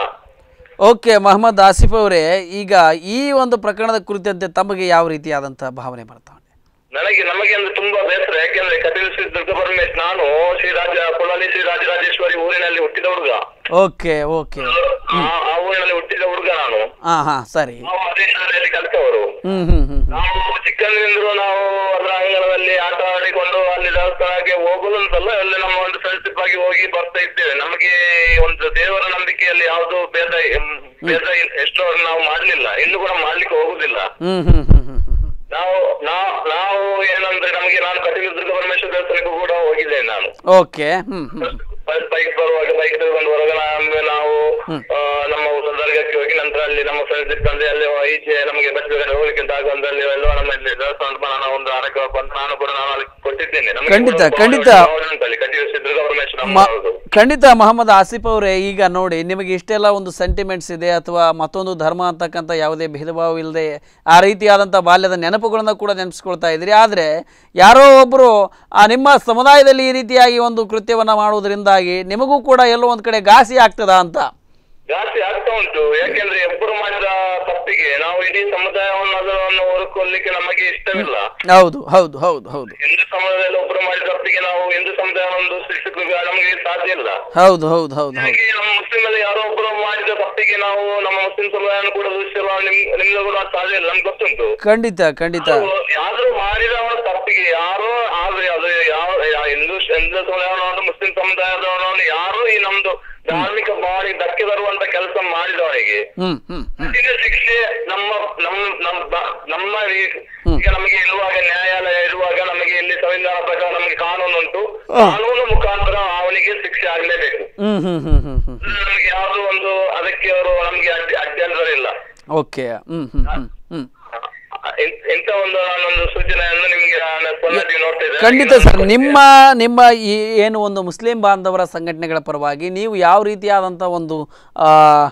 ಓಕೆ ಮಹಮ್ಮದ್ ಆಸಿಫ್ ಅವರೇ ಈಗ ಈ ಒಂದು ಪ್ರಕರಣದ ಕುರಿತಂತೆ ತಮಗೆ ಯಾವ ರೀತಿಯಾದಂತಹ ಭಾವನೆ ಬರ್ತಾ ಉಂಟು ನನಗೆ ನಮಗೆ ಅಂದ್ರೆ ತುಂಬಾ ಬೇಸರ ಯಾಕೆಂದ್ರೆ ಕಪಿಲ್ ಶ್ರೀ ದುರ್ಗ ಪರಮೇಶ್ ನಾನು ಶ್ರೀರಾಜ ಪೊಲಾಲಿ ಶ್ರೀ ರಾಜರಾಜೇಶ್ವರಿ ಊರಿನಲ್ಲಿ ಹುಟ್ಟಿದ ಹುಡುಗ ಓಕೆ ಓಕೆ ಆ- ಆ ಊರಿನಲ್ಲಿ ಹುಟ್ಟಿದ ಹುಡುಗ ನಾನು ಹಾಂ ಹಾಂ ಸರಿ ನಾವು ಅದೇ ಶಾಲೆಯಲ್ಲಿ ಕಲಿತವರು ಹ್ಮ್ ಹ್ಮ್ ಹ್ಮ್ ಹ್ಮ್. ನಾವು ಚಿಕ್ಕಂದಿನಿಂದಲೂ ನಾವು ಅದರ ಅಂಗಣದಲ್ಲಿ ಆಟ ಆಡಿಕೊಂಡು ಅಲ್ಲಿ ದೇವಸ್ಥಾನಕ್ಕೆ ಹೋಗುದು ಅಂತಲ್ಲ ಅಲ್ಲಿ ನಮ್ಮ ಒಂದು ಫ್ರೆಂಡ್ಶಿಪ್ ಆಗಿ ಹೋಗಿ ಬರ್ತಾ ಇದ್ದೇವೆ ನಮಗೆ ಒಂದು ದೇವರ ನಂಬಿಕೆಯಲ್ಲಿ ಯಾವುದು ಭೇದ ಎಂ- ಭೇದ ಇಲ್- ಎಷ್ಟೋ ನಾವು ಮಾಡ್ಲಿಲ್ಲ ಇನ್ನು ಕೂಡ ಮಾಡ್ಲಿಕ್ಕೆ ಹೋಗುದಿಲ್ಲ ಹ್ಮ್ ಹ್ಮ್ ಹ್ಮ್ ಹ್ಮ್ ಹ್ಮ್ ಹ್ಮ್. ನಾವು ನಾವು ನಾವು ಏನಂದ್ರೆ ನಮಗೆ ನಾನು ಕಟೀಲು ದುರ್ಗ ಪರಮೇಶ್ವರ ದೇವಸ್ಥಾನಕ್ಕೂ ಕೂಡ ಹೋಗಿದ್ದೇನೆ ನಾನು ಓಕೆ ಹ್ಮ್ ಹ್ಮ್ ಹ್ಮ್. ಬೈಕ್ ಬರುವಾಗ ಬೈಕ್ ತಗೊಂಡು ಬರುವಾಗ ನಮ್ಗೆ ನಾವು ಆ, ನಮ್ಮ ದರ್ಗಕ್ಕೆ ಹೋಗಿ ನಂತರ ಅಲ್ಲಿ ನಮ್ಮ ಫ್ರೆಂಡ್ಸ್ ಇಟ್ಕೊಂಡ್ರೆ ಅಲ್ಲಿ ಈಚೆ ನಮಗೆ ಬಸ್ ಬೇಕಾದ್ರೆ ಹೋಗ್ಲಿಕ್ಕೆ ಅಂತ ಆಗುವಂತ ಅಲ್ಲಿ ಎಲ್ಲ ನಮ್ಮಲ್ಲಿ ದೇವಸ್ಥಾನದ ನಾನು ಒಂದು ಆರಕ್ಕೆ ಬಂದು ನಾನು ಕೂಡ ನಾನು ಅಲ್ಲಿ ಕೊಟ್ಟಿದ್ದೇನೆ ನಮಗೆ ಖಂಡಿತ, ಕೂಡ ಒಂದು ಖಂಡಿತ. ಭಾವನೆ ಉಂಟಲ್ಲಿ ಕಟೀಲು ಶ್ರೀ ದುರ್ಗ ಪರಮೇಶ್ವರ ಮ- ಹೌದು ಖಂಡಿತ ಮೊಹಮ್ಮದ್ ಆಸಿಫ್ ಅವರೇ ಈಗ ನೋಡಿ ನಿಮಗೆ ಇಷ್ಟೆಲ್ಲ ಒಂದು ಸೆಂಟಿಮೆಂಟ್ಸ್ ಇದೆ ಅಥವಾ ಮತ್ತೊಂದು ಧರ್ಮ ಅಂತಕ್ಕಂಥ ಯಾವುದೇ ಭೇದ ಭಾವ ಇಲ್ಲದೆ ಆ ರೀತಿಯಾದಂಥ ಬಾಲ್ಯದ ನೆನಪುಗಳನ್ನು ಕೂಡ ನೆನಪಿಸ್ಕೊಳ್ತಾ ಇದ್ದೀರಿ ಆದರೆ ಯಾರೋ ಒಬ್ಬರು ಆ ನಿಮ್ಮ ಸಮುದಾಯದಲ್ಲಿ ಈ ರೀತಿಯಾಗಿ ಒಂದು ಕೃತ್ಯವನ್ನು ಮಾಡುವುದರಿಂದಾಗಿ ನಿಮಗೂ ಕೂಡ ಎಲ್ಲೋ ಒಂದು ಕಡೆ ಘಾಸಿ ಆಗ್ತದಾ ಅಂತ ಜಾಸ್ತಿ ಆಗ್ತಾ ಉಂಟು ಯಾಕೆಂದ್ರೆ ಒಬ್ಬರು ಮಾಡಿದ ತಪ್ಪಿಗೆ ನಾವು ಇಡೀ ಸಮುದಾಯವನ್ನು ಅದನ್ನು ಹೊರಕೊಳ್ಲಿಕ್ಕೆ ನಮಗೆ ಇಷ್ಟವಿಲ್ಲ ಹೌದು ಹೌದು ಹೌದು ಹೌದು ಹಿಂದೂ ಸಮುದಾಯದಲ್ಲಿ ಒಬ್ಬರು ಮಾಡಿದ ತಪ್ಪಿಗೆ ನಾವು ಹಿಂದೂ ಸಮುದಾಯ ಒಂದು ಶಿಕ್ಷಕರಿಗೆ ನಮಗೆ ಸಾಧ್ಯ ಇಲ್ಲ ಹೌದು ಹೌದು ಹೌದು ಹೌದು ಹಾಗೆ ನಮ್ಮ ಮುಸ್ಲಿಂ ಅಲ್ಲಿ ಯಾರೋ ಒಬ್ಬರು ಮಾಡಿದ ತಪ್ಪಿಗೆ ನಾವು ನಮ್ಮ ಮುಸ್ಲಿಂ ಸಮುದಾಯನ ಕೂಡ ದೂಷಿಸಲು ನಿಮ್ ನಿಮ್ಗೆ ಕೂಡ ಸಾಧ್ಯ ಇಲ್ಲ ನಮ್ಗೆ ಗೊತ್ತುಂಟು ಖಂಡಿತ ಖಂಡಿತ ಯಾರು ಮಾಡಿದವರ ತಪ್ಪಿಗೆ ಯಾರೋ ಆದ್ರೆ ಅದು ಯಾವ ಯಾ- ಹಿಂದೂ ಹಿಂದೂ ಸಮುದಾಯದವನು ಮುಸ್ಲಿಂ ಸಮುದಾಯದವನು ಯಾರು ಈ ನಮ್ದು ಧಾರ್ಮಿಕ ಬಾಡಿ ಧಕ್ಕೆ ತರುವಂತ ಕೆಲಸ ಮಾಡಿದವನಿಗೆ ಹ್ಮ್ ಹ್ಮ್ ಹ್ಮ್ ಕಠಿಣ ಶಿಕ್ಷೆ ನಮ್ಮ ನಮ್ಮ ನಮ್ಮ ಬ- ನಮ್ಮ ಈ- ಈಗ ನಮಗೆ ಇರುವಾಗ ನ್ಯಾಯಾಲಯ ಇರುವಾಗ ನಮಗೆ ಇಲ್ಲಿ ಸಂವಿಧಾನ ಪ್ರಕಾರ ನಮಗೆ ಕಾನೂನು ಉಂಟು ಕಾನೂನು ಮುಖಾಂತರ ಅವನಿಗೆ ಶಿಕ್ಷೆ ಆಗ್ಲೇಬೇಕು ಹ್ಮ್ ಹ್ಮ್ ಹ್ಮ್ ಹ್ಮ್ ಹ್ಮ್ ನಮಗೆ ಯಾವ್ದು ಒಂದು ಅದಕ್ಕೆ ಅವರು ನಮ್ಗೆ ಅಡ್ಡಿ ಅಡ್ಡಂತರ ಇಲ್ಲ ಓಕೆ ಹ್ಮ್ ಹ್ಮ್ ಹ್ಮ್ ಹ್ಮ್ ಇನ್- ಇಂಥ ಒಂದು ನಾನೊಂದು ಸೂಚನೆಯನ್ನು ನಿಮ್ಗೆ ನಾನು ಕೊನೆಗೆ ನೋಡ್ತಾ ಇದ್ದೇನೆ. ಖಂಡಿತ ಸರ್ ನಿಮ್ಮ ನಿಮ್ಮ ಈ ಏನು ಒಂದು ಮುಸ್ಲಿಂ ಬಾಂಧವರ ಸಂಘಟನೆಗಳ ಪರವಾಗಿ ನೀವು ಯಾವ ರೀತಿಯಾದಂಥ ಒಂದು ಆ,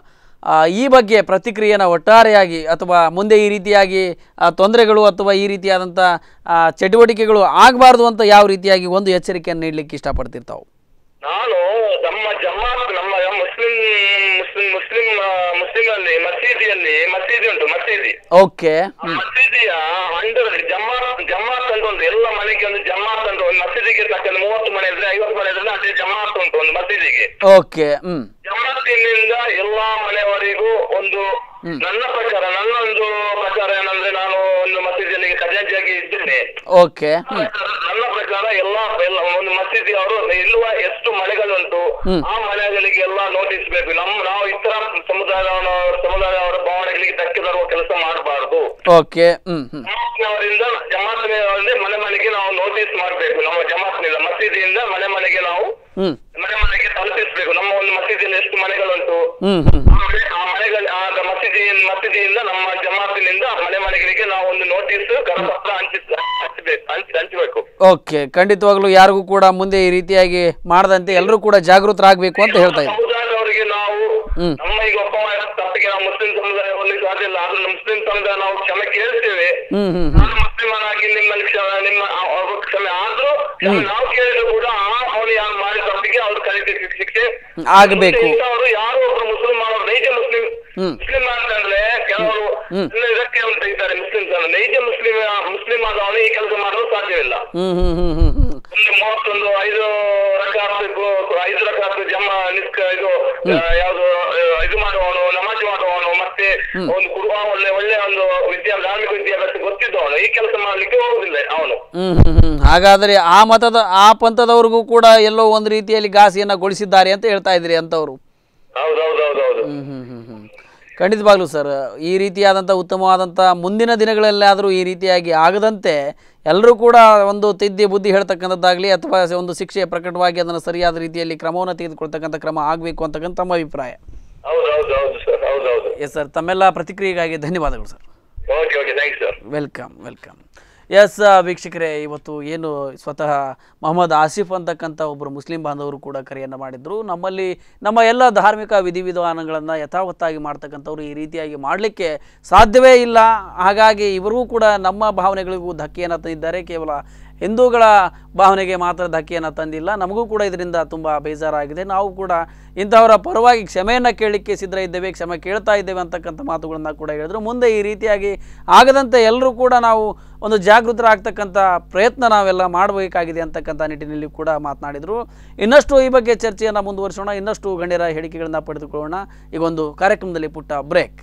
ಆ, ಈ ಬಗ್ಗೆ ಪ್ರತಿಕ್ರಿಯೆನ ಒಟ್ಟಾರೆಯಾಗಿ ಅಥವಾ ಮುಂದೆ ಈ ರೀತಿಯಾಗಿ ಆ, ತೊಂದರೆಗಳು ಅಥವಾ ಈ ರೀತಿಯಾದಂಥ ಆ, ಚಟುವಟಿಕೆಗಳು ಆಗಬಾರ್ದು ಅಂತ ಯಾವ ರೀತಿಯಾಗಿ ಒಂದು ಎಚ್ಚರಿಕೆಯನ್ನು ನೀಡಲಿಕ್ಕೆ ಇಷ್ಟಪಡ್ತಿರ್ತಾವೆ ನಾನು ನಮ್ಮ ಜಮಾತ್ ನಮ್ಮ ಮುಸ್ಲಿಂ ಮುಸ್ಲಿಂ ಮುಸ್ಲಿಂ ಆ, ಮುಸ್ಲಿಂ ಅಲ್ಲಿ ಮಸೀದಿಯಲ್ಲಿ ಮಸೀದಿ ಉಂಟು ಮಸೀದಿ ಓಕೆ ಆ ಮಸೀದಿಯ ಅಂಡರಲ್ಲಿ ಜಮಾತ್ ಜಮಾತ್ ಅಂತ ಒಂದು ಎಲ್ಲ ಮನೆಗೆ ಒಂದು ಜಮಾತ್ ಅಂತ ಒಂದು ಮಸೀದಿಗೆ ತಕ್ಕ ಮೂವತ್ತು ಮನೆ ಇದ್ರೆ ಐವತ್ತು ಮನೆ ಇದ್ರೆ ಅದೇ ಜಮಾತ್ ಉಂಟು ಒಂದು ಮಸೀದಿಗೆ ಓಕೆ ಹ್ಞೂ ಜಮಾತಿನಿಂದ ಎಲ್ಲಾ ಮನೆಯವರಿಗೂ ಒಂದು ನನ್ನ ಪ್ರಕಾರ ನನ್ನ ಒಂದು ಪ್ರಕಾರ ಏನಂದ್ರೆ ನಾನು ಒಂದು ಮಸೀದಿಯಲ್ಲಿ ಖಜಾಂಚಿಯಾಗಿ ಇದ್ದೇನೆ ಓಕೆ ಹ್ಞೂ ನನ್ನ ಪ್ರಕಾರ ಎಲ್ಲಾ ಎಲ್ಲ ಒಂದು ಮಸೀದಿ ಅವರು ಇಲ್ಲುವ ಎಷ್ಟು ಮನೆಗಳುಂಟು ಆ ಮನೆಗಳಿಗೆಲ್ಲ ನೋಟಿಸ್ ಬೇಕು ನಮ್ಮ ನಾವು ಇತರ ಸಮುದಾಯದವರ ಸಮುದಾಯದವರ ಭಾವನೆಗಳಿಗೆ ಧಕ್ಕೆ ತರುವ ಕೆಲಸ ಮಾಡಬಾರ್ದು ಓಕೆ ಹ್ಞೂ ಹ್ಞೂ ಜಮಾತ್ನವರಿಂದ ಜಮಾತ್ನವರಿಂದ ಮನೆ ಮನೆಗೆ ನಾವು ನೋಟಿಸ್ ಮಾಡಬೇಕು ನಮ್ಮ ಜಮಾತ್ನಿಂದ ಮಸೀದಿಯಿಂದ ಮನೆ ಮನೆಗೆ ನಾವು ಹ್ಞೂ ಮನೆ ಮನೆಗೆ ತಲುಪಿಸ್ಬೇಕು ನಮ್ಮ ಒಂದು ಮಸೀದಿಯಲ್ಲಿ ಎಷ್ಟು ಮನೆಗಳುಂಟು ಹ್ಞೂ ಹ್ಞೂ ಆ ಮನೆ ಆ ಮನೆಗಳ ಆ ಮಸೀದಿ ಮಸೀದಿಯಿಂದ ನಮ್ಮ ಜಮಾತಿನಿಂದ ಮನೆ ಮನೆಗಳಿಗೆ ನಾವು ಒಂದು ನೋಟಿಸ್ ಕರಪತ್ರ ಹಂಚಿ ಹಂಚಬೇಕು ಹಂಚಿ ಹಂಚಬೇಕು ಓಕೆ ಖಂಡಿತವಾಗ್ಲೂ ಯಾರಿಗೂ ಕೂಡ ಮುಂದೆ ಈ ರೀತಿಯಾಗಿ ಮಾಡದಂತೆ ಎಲ್ಲರೂ ಕೂಡ ಜಾಗೃತರಾಗಬೇಕು ಅಂತ ಹೇಳ್ತಾ ಇದ್ದೀನಿ ಸಮುದಾಯದವರಿಗೆ ನಾವು ಹ್ಮ್. ನಮ್ಮ ಈಗ ಒಬ್ಬ ತಪ್ಪಿಗೆ ನಾವು ಮುಸ್ಲಿಂ ಸಮುದಾಯ ಹೋಗ್ಲಿಕ್ಕೆ ಸಾಧ್ಯ ಇಲ್ಲ ಆದ್ರೆ ಮುಸ್ಲಿಂ ಸಮುದಾಯ ನಾವು ಕ್ಷಮೆ ಕೇಳ್ತೇವೆ ಹ್ಞೂ ಹ್ಞೂ ನಾನು ಮುಸ್ಲಿಮನಾಗಿ ನಿಮ್ಮಲ್ಲಿ ಕ್ಷಮೆ ನಿಮ್ಮ ಆ- ಅವ್ರ ಕ್ಷಮೆ ಆದ್ರೂ ಕ್ಷಮೆ ನಾವು ಕೇಳಿದ್ರು ಕೂಡ ಆ ಅವನು ಯಾರು ಮಾಡಿದ ತಪ್ಪಿಗೆ ಅವ್ರು ಕಲಿತ ಶಿಕ್ಷೆ ಆಗ್ಬೇಕು. ಅವರು ಯಾರು ಒಬ್ರು ಮುಸ್ಲಿಂ ಮಾಡೋರು ನೈಜ ಮುಸ್ಲಿಂ ಹ್ಮ್. ಮುಸ್ಲಿಂ ಅಂತಂದ್ರೆ ಕೆಲವರು ಹ್ಮ್. ಇನ್ನು ಇದಕ್ಕೆ ಅಂತ ಇದ್ದಾರೆ ಮುಸ್ಲಿಮ್ಸ್ ಅಂದ್ರೆ ನೈಜ ಮುಸ್ಲಿಂ ಮುಸ್ಲಿಂ ಆದವನು ಈ ಕೆಲಸ ಮಾಡಲು ಸಾಧ್ಯವಿಲ್ಲ ಹ್ಞೂ ಹ್ಞೂ ಹ್ಞೂ ಹ್ಞೂ ಹ್ಞೂ ಒಂದು ಮೂವತ್ತೊಂದು ಐದು ರಕಾತ್ ಐದು ರಕಾತ್ ಜಮ ನಿಸ್ಕ ಇದು ಆ, ಯಾವ್ದು ಆ, ಇದು ಮಾಡುವವನು ನಮಾಜ್ ಮಾಡುವವನು ಮತ್ತೆ ಒಂದು ಕುಡುವ ಒಳ್ಳೆ ಒಳ್ಳೆ ಒಂದು ವಿದ್ಯಾ ಧಾರ್ಮಿಕ ವಿದ್ಯಾಭ್ಯಾಸ ಗೊತ್ತಿದ್ದವನು ಈ ಕೆಲಸ ಮಾಡ್ಲಿಕ್ಕೆ ಹೋಗುದಿಲ್ಲ ಅವನು ಹ್ಮ್ ಹ್ಮ್ ಹ್ಮ್ ಹಾಗಾದ್ರೆ ಆ ಮತದ ಆ ಪಂಥದವ್ರಿಗೂ ಕೂಡ ಎಲ್ಲೋ ಒಂದು ರೀತಿಯಲ್ಲಿ ಘಾಸಿಯನ್ನ ಗೊಳಿಸಿದ್ದಾರೆ ಅಂತ ಹೇಳ್ತಾ ಇದ್ರಿ ಅಂತವರು ಹೌದೌದೌದೌದು ಹ್ಮ್ ಹ್ಮ್ ಹ್ಮ್ ಹ್ಮ್ ಖಂಡಿತವಾಗ್ಲೂ ಸರ್ ಈ ರೀತಿಯಾದಂಥ ಉತ್ತಮವಾದಂಥ ಮುಂದಿನ ದಿನಗಳಲ್ಲಾದರೂ ಈ ರೀತಿಯಾಗಿ ಆಗದಂತೆ ಎಲ್ಲರೂ ಕೂಡ ಒಂದು ತಿದ್ದಿ ಬುದ್ಧಿ ಹೇಳ್ತಕ್ಕಂಥದ್ದಾಗಲಿ ಅಥವಾ ಒಂದು ಶಿಕ್ಷೆ ಪ್ರಕಟವಾಗಿ ಅದನ್ನು ಸರಿಯಾದ ರೀತಿಯಲ್ಲಿ ಕ್ರಮವನ್ನು ತೆಗೆದುಕೊಳ್ತಕ್ಕಂಥ ಕ್ರಮ ಆಗಬೇಕು ಅಂತಕ್ಕಂಥ ತಮ್ಮ ಅಭಿಪ್ರಾಯ ಹೌದೌದೌದು ಸರ್ ಹೌದೌದು ಎಸ್ ಸರ್ ತಮ್ಮೆಲ್ಲ ಪ್ರತಿಕ್ರಿಯೆಗಾಗಿ ಧನ್ಯವಾದಗಳು sir okay okay thank sir welcome welcome yes ವೀಕ್ಷಕರೇ ಇವತ್ತು ಏನು ಸ್ವತಃ ಮೊಹಮ್ಮದ್ ಆಸಿಫ್ ಅಂತಕ್ಕಂಥ ಒಬ್ಬರು ಮುಸ್ಲಿಂ ಬಾಂಧವರು ಕೂಡ ಕರೆಯನ್ನು ಮಾಡಿದ್ರು ನಮ್ಮಲ್ಲಿ ನಮ್ಮ ಎಲ್ಲ ಧಾರ್ಮಿಕ ವಿಧಿವಿಧಾನಗಳನ್ನು ಯಥಾವತ್ತಾಗಿ ಮಾಡ್ತಕ್ಕಂಥವ್ರು ಈ ರೀತಿಯಾಗಿ ಮಾಡಲಿಕ್ಕೆ ಸಾಧ್ಯವೇ ಇಲ್ಲ ಹಾಗಾಗಿ ಇವರೂ ಕೂಡ ನಮ್ಮ ಭಾವನೆಗಳಿಗೂ ಧಕ್ಕೆಯನ್ನು ತಂದಿದ್ದಾರೆ ಕೇವಲ ಹಿಂದೂಗಳ ಭಾವನೆಗೆ ಮಾತ್ರ ಧಕ್ಕೆಯನ್ನು ತಂದಿಲ್ಲ ನಮಗೂ ಕೂಡ ಇದರಿಂದ ತುಂಬ ಬೇಜಾರಾಗಿದೆ ನಾವು ಕೂಡ ಇಂಥವರ ಪರವಾಗಿ ಕ್ಷಮೆಯನ್ನು ಕೇಳಲಿಕ್ಕೆ ಸಿದ್ಧ ಇದ್ದೇವೆ ಕ್ಷಮೆ ಕೇಳ್ತಾ ಇದ್ದೇವೆ ಅಂತಕ್ಕಂಥ ಮಾತುಗಳನ್ನು ಕೂಡ ಹೇಳಿದ್ರು ಮುಂದೆ ಈ ರೀತಿಯಾಗಿ ಆಗದಂತೆ ಎಲ್ಲರೂ ಕೂಡ ನಾವು ಒಂದು ಜಾಗೃತರಾಗ್ತಕ್ಕಂಥ ಪ್ರಯತ್ನ ನಾವೆಲ್ಲ ಮಾಡಬೇಕಾಗಿದೆ ಅಂತಕ್ಕಂಥ ನಿಟ್ಟಿನಲ್ಲಿ ಕೂಡ ಮಾತನಾಡಿದರು ಇನ್ನಷ್ಟು ಈ ಬಗ್ಗೆ ಚರ್ಚೆಯನ್ನು ಮುಂದುವರಿಸೋಣ ಇನ್ನಷ್ಟು ಗಣ್ಯರ ಹೇಳಿಕೆಗಳನ್ನು ಪಡೆದುಕೊಳ್ಳೋಣ ಈಗ ಒಂದು ಕಾರ್ಯಕ್ರಮದಲ್ಲಿ ಪುಟ್ಟ ಬ್ರೇಕ್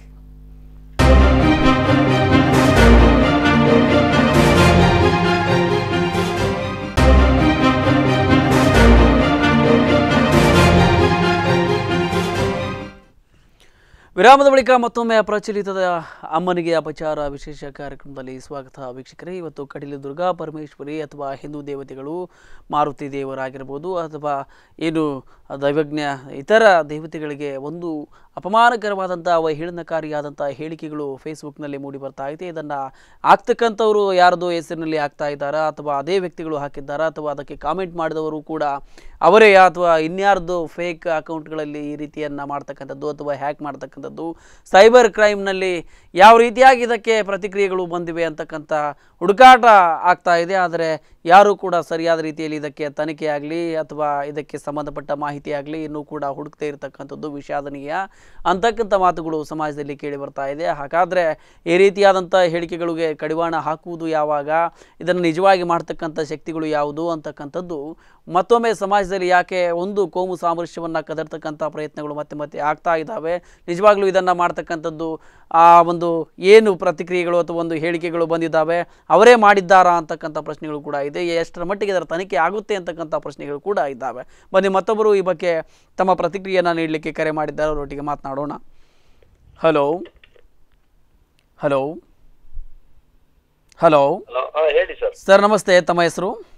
ವಿರಾಮದ ಬಳಿಕ ಮತ್ತೊಮ್ಮೆ ಪ್ರಚಲಿತದ ಅಮ್ಮನಿಗೆ ಅಪಚಾರ ವಿಶೇಷ ಕಾರ್ಯಕ್ರಮದಲ್ಲಿ ಸ್ವಾಗತ ವೀಕ್ಷಕರೇ ಇವತ್ತು ಕಡಿಲು ದುರ್ಗಾ ಪರಮೇಶ್ವರಿ ಅಥವಾ ಹಿಂದೂ ದೇವತೆಗಳು ಮಾರುತಿ ದೇವರಾಗಿರ್ಬೋದು ಅಥವಾ ಏನು ದೈವಜ್ಞ ಇತರ ದೇವತೆಗಳಿಗೆ ಒಂದು ಅಪಮಾನಕರವಾದಂಥ ಅವಹೇಳನಕಾರಿಯಾದಂಥ ಹೇಳಿಕೆಗಳು ಫೇಸ್ಬುಕ್ನಲ್ಲಿ ಮೂಡಿ ಬರ್ತಾ ಇದೆ ಇದನ್ನು ಆಗ್ತಕ್ಕಂಥವರು ಯಾರದೋ ಹೆಸರಿನಲ್ಲಿ ಆಗ್ತಾ ಇದ್ದಾರಾ ಅಥವಾ ಅದೇ ವ್ಯಕ್ತಿಗಳು ಹಾಕಿದ್ದಾರಾ ಅಥವಾ ಅದಕ್ಕೆ ಕಾಮೆಂಟ್ ಮಾಡಿದವರು ಕೂಡ ಅವರೇ ಅಥವಾ ಇನ್ಯಾರ್ದು ಫೇಕ್ ಅಕೌಂಟ್ಗಳಲ್ಲಿ ಈ ರೀತಿಯನ್ನು ಮಾಡ್ತಕ್ಕಂಥದ್ದು ಅಥವಾ ಹ್ಯಾಕ್ ಮಾಡ್ತಕ್ಕಂಥದ್ದು ಸೈಬರ್ ಕ್ರೈಮ್ನಲ್ಲಿ ಯಾವ ರೀತಿಯಾಗಿ ಇದಕ್ಕೆ ಪ್ರತಿಕ್ರಿಯೆಗಳು ಬಂದಿವೆ ಅಂತಕ್ಕಂಥ ಹುಡುಕಾಟ ಆಗ್ತಾ ಇದೆ ಆದರೆ ಯಾರೂ ಕೂಡ ಸರಿಯಾದ ರೀತಿಯಲ್ಲಿ ಇದಕ್ಕೆ ತನಿಖೆ ಆಗಲಿ ಅಥವಾ ಇದಕ್ಕೆ ಸಂಬಂಧಪಟ್ಟ ಮಾಹಿತಿ ಆಗಲಿ ಇನ್ನೂ ಕೂಡ ಹುಡುಕ್ತೇ ಇರತಕ್ಕಂಥದ್ದು ವಿಷಾದನೀಯ ಅಂತಕ್ಕಂಥ ಮಾತುಗಳು ಸಮಾಜದಲ್ಲಿ ಕೇಳಿ ಬರ್ತಾ ಇದೆ ಹಾಗಾದರೆ ಈ ರೀತಿಯಾದಂಥ ಹೇಳಿಕೆಗಳಿಗೆ ಕಡಿವಾಣ ಹಾಕುವುದು ಯಾವಾಗ ಇದನ್ನು ನಿಜವಾಗಿ ಮಾಡ್ತಕ್ಕಂಥ ಶಕ್ತಿಗಳು ಯಾವುದು ಅಂತಕ್ಕಂಥದ್ದು ಮತ್ತೊಮ್ಮೆ ಸಮಾಜದಲ್ಲಿ ಯಾಕೆ ಒಂದು ಕೋಮು ಸಾಮರಸ್ಯವನ್ನು ಕದರ್ತಕ್ಕಂಥ ಪ್ರಯತ್ನಗಳು ಮತ್ತೆ ಮತ್ತೆ ಆಗ್ತಾ ಇದ್ದಾವೆ ನಿಜವಾಗ್ಲೂ ಇದನ್ನು ಮಾಡ್ತಕ್ಕಂಥದ್ದು ಆ ಒಂದು ಏನು ಪ್ರತಿಕ್ರಿಯೆಗಳು ಅಥವಾ ಒಂದು ಹೇಳಿಕೆಗಳು ಬಂದಿದ್ದಾವೆ ಅವರೇ ಮಾಡಿದ್ದಾರಾ ಅಂತಕ್ಕಂಥ ಪ್ರಶ್ನೆಗಳು ಕೂಡ ಇದೆ ಎಷ್ಟರ ಮಟ್ಟಿಗೆ ಇದರ ತನಿಖೆ ಆಗುತ್ತೆ ಅಂತಕ್ಕಂಥ ಪ್ರಶ್ನೆಗಳು ಕೂಡ ಇದ್ದಾವೆ ಬನ್ನಿ ಮತ್ತೊಬ್ಬರು ಈ ಬಗ್ಗೆ ತಮ್ಮ ಪ್ರತಿಕ್ರಿಯೆಯನ್ನು ನೀಡಲಿಕ್ಕೆ ಕರೆ ಮಾಡಿದ್ದಾರೆ ಅವರೊಟ್ಟಿಗೆ ಮಾತನಾಡೋಣ ಹಲೋ ಹಲೋ ಹಲೋ ಹಲೋ ಹೇಳಿ ಸರ್ ಸರ್ ನಮಸ್ತೆ ತಮ್ಮ ಹೆಸರು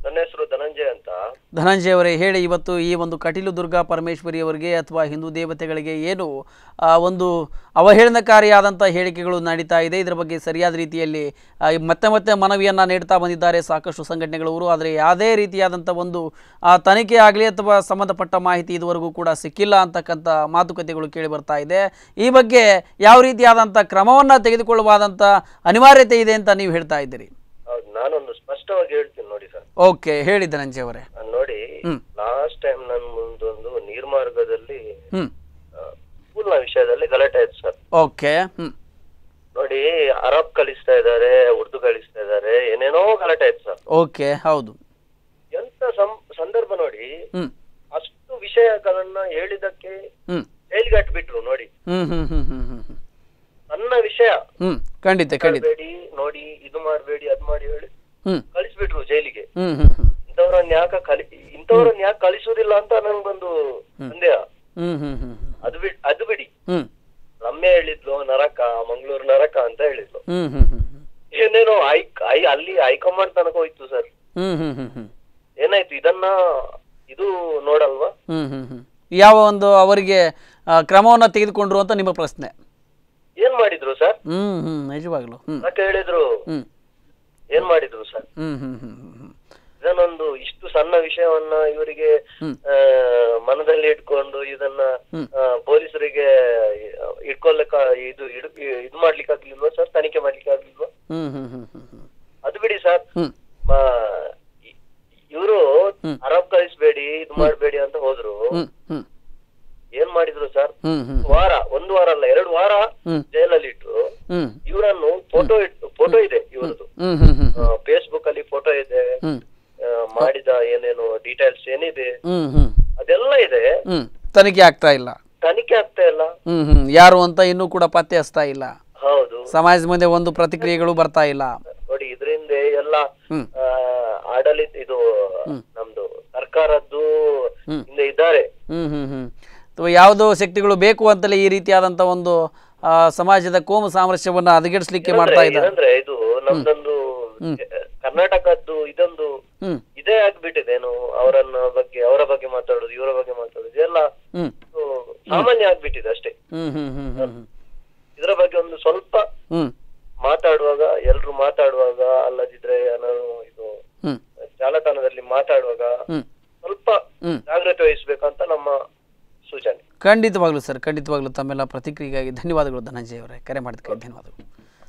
ನನ್ನ ಹೆಸರು ಧನಂಜಯ ಅಂತ ಧನಂಜಯ ಅವರೇ ಹೇಳಿ ಇವತ್ತು ಈ ಒಂದು ಕಟೀಲು ದುರ್ಗಾ ಪರಮೇಶ್ವರಿ ಅವರಿಗೆ ಅಥವಾ ಹಿಂದೂ ದೇವತೆಗಳಿಗೆ ಏನು ಆ, ಒಂದು ಅವಹೇಳನಕಾರಿಯಾದಂಥ ಹೇಳಿಕೆಗಳು ನಡೀತಾ ಇದೆ ಇದರ ಬಗ್ಗೆ ಸರಿಯಾದ ರೀತಿಯಲ್ಲಿ ಆ, ಮತ್ತೆ ಮತ್ತೆ ಮನವಿಯನ್ನು ನೀಡ್ತಾ ಬಂದಿದ್ದಾರೆ ಸಾಕಷ್ಟು ಸಂಘಟನೆಗಳವರು ಆದರೆ ಯಾವುದೇ ರೀತಿಯಾದಂಥ ಒಂದು ಆ, ತನಿಖೆ ಆಗಲಿ ಅಥವಾ ಸಂಬಂಧಪಟ್ಟ ಮಾಹಿತಿ ಇದುವರೆಗೂ ಕೂಡ ಸಿಕ್ಕಿಲ್ಲ ಅಂತಕ್ಕಂಥ ಮಾತುಕತೆಗಳು ಕೇಳಿ ಬರ್ತಾ ಇದೆ ಈ ಬಗ್ಗೆ ಯಾವ ರೀತಿಯಾದಂಥ ಕ್ರಮವನ್ನು ತೆಗೆದುಕೊಳ್ಳುವಾದಂಥ ಅನಿವಾರ್ಯತೆ ಇದೆ ಅಂತ ನೀವು ಹೇಳ್ತಾ ಇದ್ದೀರಿ ಹೌದು ನಾನೊಂದು ಸ್ಪಷ್ಟವಾಗಿ ಹೇಳ್ತೀನಿ ನೋಡಿ ಸರ್ ಓಕೆ ಹೇಳಿ ಧನಂಜಯ ಅವರೇ ನಾನ್ ನೋಡಿ ಹ್ಮ್. ಲಾಸ್ಟ್ ಟೈಮ್ ನನ್ ಮುಂದೊಂದು ನೀರ್ಮಾರ್ಗದಲ್ಲಿ ಹ್ಞೂ ಸ್ಕೂಲ್ನ ವಿಷಯದಲ್ಲಿ ಗಲಾಟೆ ಆಯ್ತು ಸರ್ ಓಕೆ ಹ್ಞೂ ನೋಡಿ ಅರಬ್ ಕಲಿಸ್ತಾ ಇದ್ದಾರೆ ಉರ್ದು ಕಲಿಸ್ತಾ ಇದ್ದಾರೆ ಏನೇನೋ ಗಲಾಟೆ ಆಯ್ತು ಸರ್ ಓಕೆ ಹೌದು ಎಂತ ಸಂ- ಸಂದರ್ಭ ನೋಡಿ ಹ್ಮ್ ಅಷ್ಟು ವಿಷಯಗಳನ್ನ ಹೇಳಿದಕ್ಕೆ ಹ್ಮ್ ಜೈಲಿಗೆ ಹಾಕ್ಬಿಟ್ರು ನೋಡಿ ಹ್ಮ್ ಹ್ಮ್ ಹ್ಮ್ ಹ್ಮ್ ಹ್ಮ್ ಹ್ಮ್ ನನ್ನ ವಿಷಯ ಹ್ಮ್ ಖಂಡಿತ ಖಂಡಿತ ಮಾಡಬೇಡಿ ನೋಡಿ ಇದು ಮಾಡಬೇಡಿ ಅದ್ ಮಾಡಿ ಹೇಳಿ ಹ್ಮ್ ಕಳಿಸ್ಬಿಟ್ರು ಜೈಲಿಗೆ ಹ್ಮ್ ಹ್ಮ್ ಹ್ಮ್ ಇಂಥವ್ರನ್ನ ಯಾಕ ಕಲಿ ಇಂಥವ್ರನ್ನ ಯಾಕೆ ಕಳಿಸುದಿಲ್ಲ ಅಂತ ನನ್ಗೊಂದು ಸಂದೇಹ ಹ್ಮ್ ಹ್ಮ್ ಹ್ಮ್ ಹ್ಮ್ ಅದು ಬಿಡ್ ಅದು ಬಿಡಿ ಹ್ಮ್ ರಮ್ಯ ಹೇಳಿದ್ಲು ನರಕ ಮಂಗಳೂರು ನರಕ ಅಂತ ಹೇಳಿದ್ಲು ಹ್ಮ್ ಹ್ಮ್ ಹ್ಮ್ ಹ್ಮ್ ಏನೇನೋ ಐ ಐ ಅಲ್ಲಿ ಹೈಕಮಾಂಡ್ ತನಕ ಹೋಯ್ತು ಸರ್ ಹ್ಮ್ ಹ್ಮ್ ಹ್ಮ್ ಹ್ಮ್ ಏನಾಯ್ತು ಇದನ್ನ ಇದು ನೋಡಲ್ವಾ ಹ್ಮ್ ಹ್ಮ್ ಹ್ಮ್ ಯಾವ ಒಂದು ಅವರಿಗೆ ಆ, ಕ್ರಮವನ್ನ ತೆಗೆದುಕೊಂಡ್ರು ಅಂತ ನಿಮ್ಮ ಪ್ರಶ್ನೆ ಏನ್ ಮಾಡಿದ್ರು ಸರ್ ಹ್ಮ್ ಹ್ಮ್ ನಿಜವಾಗ್ಲು ಹ್ಮ್ ಯಾಕೆ ಹೇಳಿದ್ರು ಹ್ಮ್ ಏನ್ ಮಾಡಿದ್ರು ಸರ್ ಹ್ಮ್ ಹ್ಮ್ ಹ್ಮ್ ಹ್ಮ್ ಹ್ಮ್ ಇದನ್ನೊಂದು ಇಷ್ಟು ಸಣ್ಣ ವಿಷಯವನ್ನ ಇವರಿಗೆ ಹ್ಮ್. ಆ, ಮನದಲ್ಲಿ ಇಟ್ಕೊಂಡು ಇದನ್ನ ಹ್ಮ್. ಆ, ಪೊಲೀಸರಿಗೆ ಇಟ್ಕೊಲ್ಲಕ ಇದು ಇಡ್- ಇದು ಮಾಡ್ಲಿಕ್ಕೆ ಆಗ್ಲಿಲ್ವಾ ಸರ್ ತನಿಖೆ ಮಾಡ್ಲಿಕ್ಕೆ ಆಗ್ಲಿಲ್ವಾ ಹ್ಮ್ ಹ್ಮ್ ಹ್ಮ್ ಹ್ಮ್ ಹ್ಮ್ ಅದು ಬಿಡಿ ಸರ್ ಹ್ಮ್ ಇವರು ಹ್ಮ್. ಅರಬ್ ಕಳಿಸ್ಬೇಡಿ ಇದು ಮಾಡ್ಬೇಡಿ ಅಂತ ಹೋದ್ರು ಹ್ಮ್ ಹ್ಮ್ ಏನ್ ಮಾಡಿದ್ರು ಸರ್ ಹ್ಮ್ ಹ್ಮ್ ವಾರ ಒಂದು ವಾರ ಅಲ್ಲ ಎರಡು ವಾರ ಹ್ಮ್. ಜೈಲಲ್ಲಿ ಇಟ್ರು ಹ್ಮ್ ಇವರನ್ನು ಫೋಟೋ ಇಟ್ಟು ಫೋಟೋ ಇದೆ ಇವರದು ಹ್ಮ್ ಹ್ಮ್ ಹ್ಮ್ ಫೇಸ್ಬುಕ್ ಅಲ್ಲಿ ಫೋಟೋ ಇದೆ ಹ್ಮ್ ಆ, ಮಾಡಿದ ಏನೇನು ಡೀಟೇಲ್ಸ್ ಏನಿದೆ ಹ್ಮ್ ಹ್ಮ್ ಅದೆಲ್ಲ ಇದೆ ಹ್ಮ್ ತನಿಖೆ ಆಗ್ತಾ ಇಲ್ಲ ತನಿಖೆ ಆಗ್ತಾ ಇಲ್ಲ ಹ್ಮ್ ಹ್ಮ್ ಯಾರು ಅಂತ ಇನ್ನೂ ಕೂಡ ಪತ್ತೆ ಹಚ್ತಾ ಇಲ್ಲ ಹೌದು ಸಮಾಜ ಮುಂದೆ ಒಂದು ಪ್ರತಿಕ್ರಿಯೆಗಳು ಬರ್ತಾ ಇಲ್ಲ ನೋಡಿ ಇದರಿಂದ ಎಲ್ಲ ಹ್ಮ್. ಆ, ಆಡಳಿತ ಇದು ನಮ್ದು ಸರ್ಕಾರದ್ದು ಹ್ಮ್. ಹಿಂದೆ ಇದ್ದಾರೆ ಹ್ಮ್ ಹ್ಮ್ ಹ್ಮ್ ಅಥವಾ ಯಾವುದೋ ಶಕ್ತಿಗಳು ಬೇಕು ಅಂತಲೇ ಈ ರೀತಿಯಾದಂಥ ಒಂದು ಆ, ಸಮಾಜದ ಕೋಮು ಸಾಮರಸ್ಯವನ್ನು ಹದಗೆಡಿಸ್ಲಿಕ್ಕೆ ಮಾಡ್ತಾ ಇದ್ದಾರೆ ಏನಂದ್ರೆ ಇದು ನಮ್ದೊಂದು ಕರ್ನಾಟಕದ್ದು ಇದೊಂದು ಹ್ಮ್ ಇದೇ ಆಗ್ಬಿಟ್ಟಿದೆ ಏನು ಅವರನ್ನ ಬಗ್ಗೆ ಅವರ ಬಗ್ಗೆ ಮಾತಾಡೋದು ಇವರ ಬಗ್ಗೆ ಮಾತಾಡೋದು ಇದೆಲ್ಲ ಹ್ಮ್ ಇದು ಸಾಮಾನ್ಯ ಆಗ್ಬಿಟ್ಟಿದೆ ಅಷ್ಟೇ ಹ್ಮ್ ಹ್ಮ್ ಹ್ಮ್ ಹ್ಮ್ ಹ್ಮ್ ಇದರ ಬಗ್ಗೆ ಒಂದು ಸ್ವಲ್ಪ ಹ್ಮ್ ಮಾತಾಡುವಾಗ ಎಲ್ರು ಮಾತಾಡುವಾಗ ಅಲ್ಲದಿದ್ರೆ ನಾನು ಇದು ಹ್ಮ್ ಜಾಲತಾಣದಲ್ಲಿ ಮಾತಾಡುವಾಗ ಹ್ಮ್ ಸ್ವಲ್ಪ ಹ್ಮ್. ಜಾಗ್ರತೆ ವಹಿಸ್ಬೇಕಂತ ನಮ್ಮ ಸೂಚನೆ ಖಂಡಿತವಾಗ್ಲೂ ಸರ್ ಖಂಡಿತವಾಗ್ಲೂ ತಮ್ಮೆಲ್ಲ ಪ್ರತಿಕ್ರಿಯೆಗಾಗಿ ಧನ್ಯವಾದಗಳು ಧನಂಜಯ ಅವರೇ ಕರೆ ಮಾಡಿದ್ದಕ್ಕೆ ಧನ್ಯವಾದಗಳು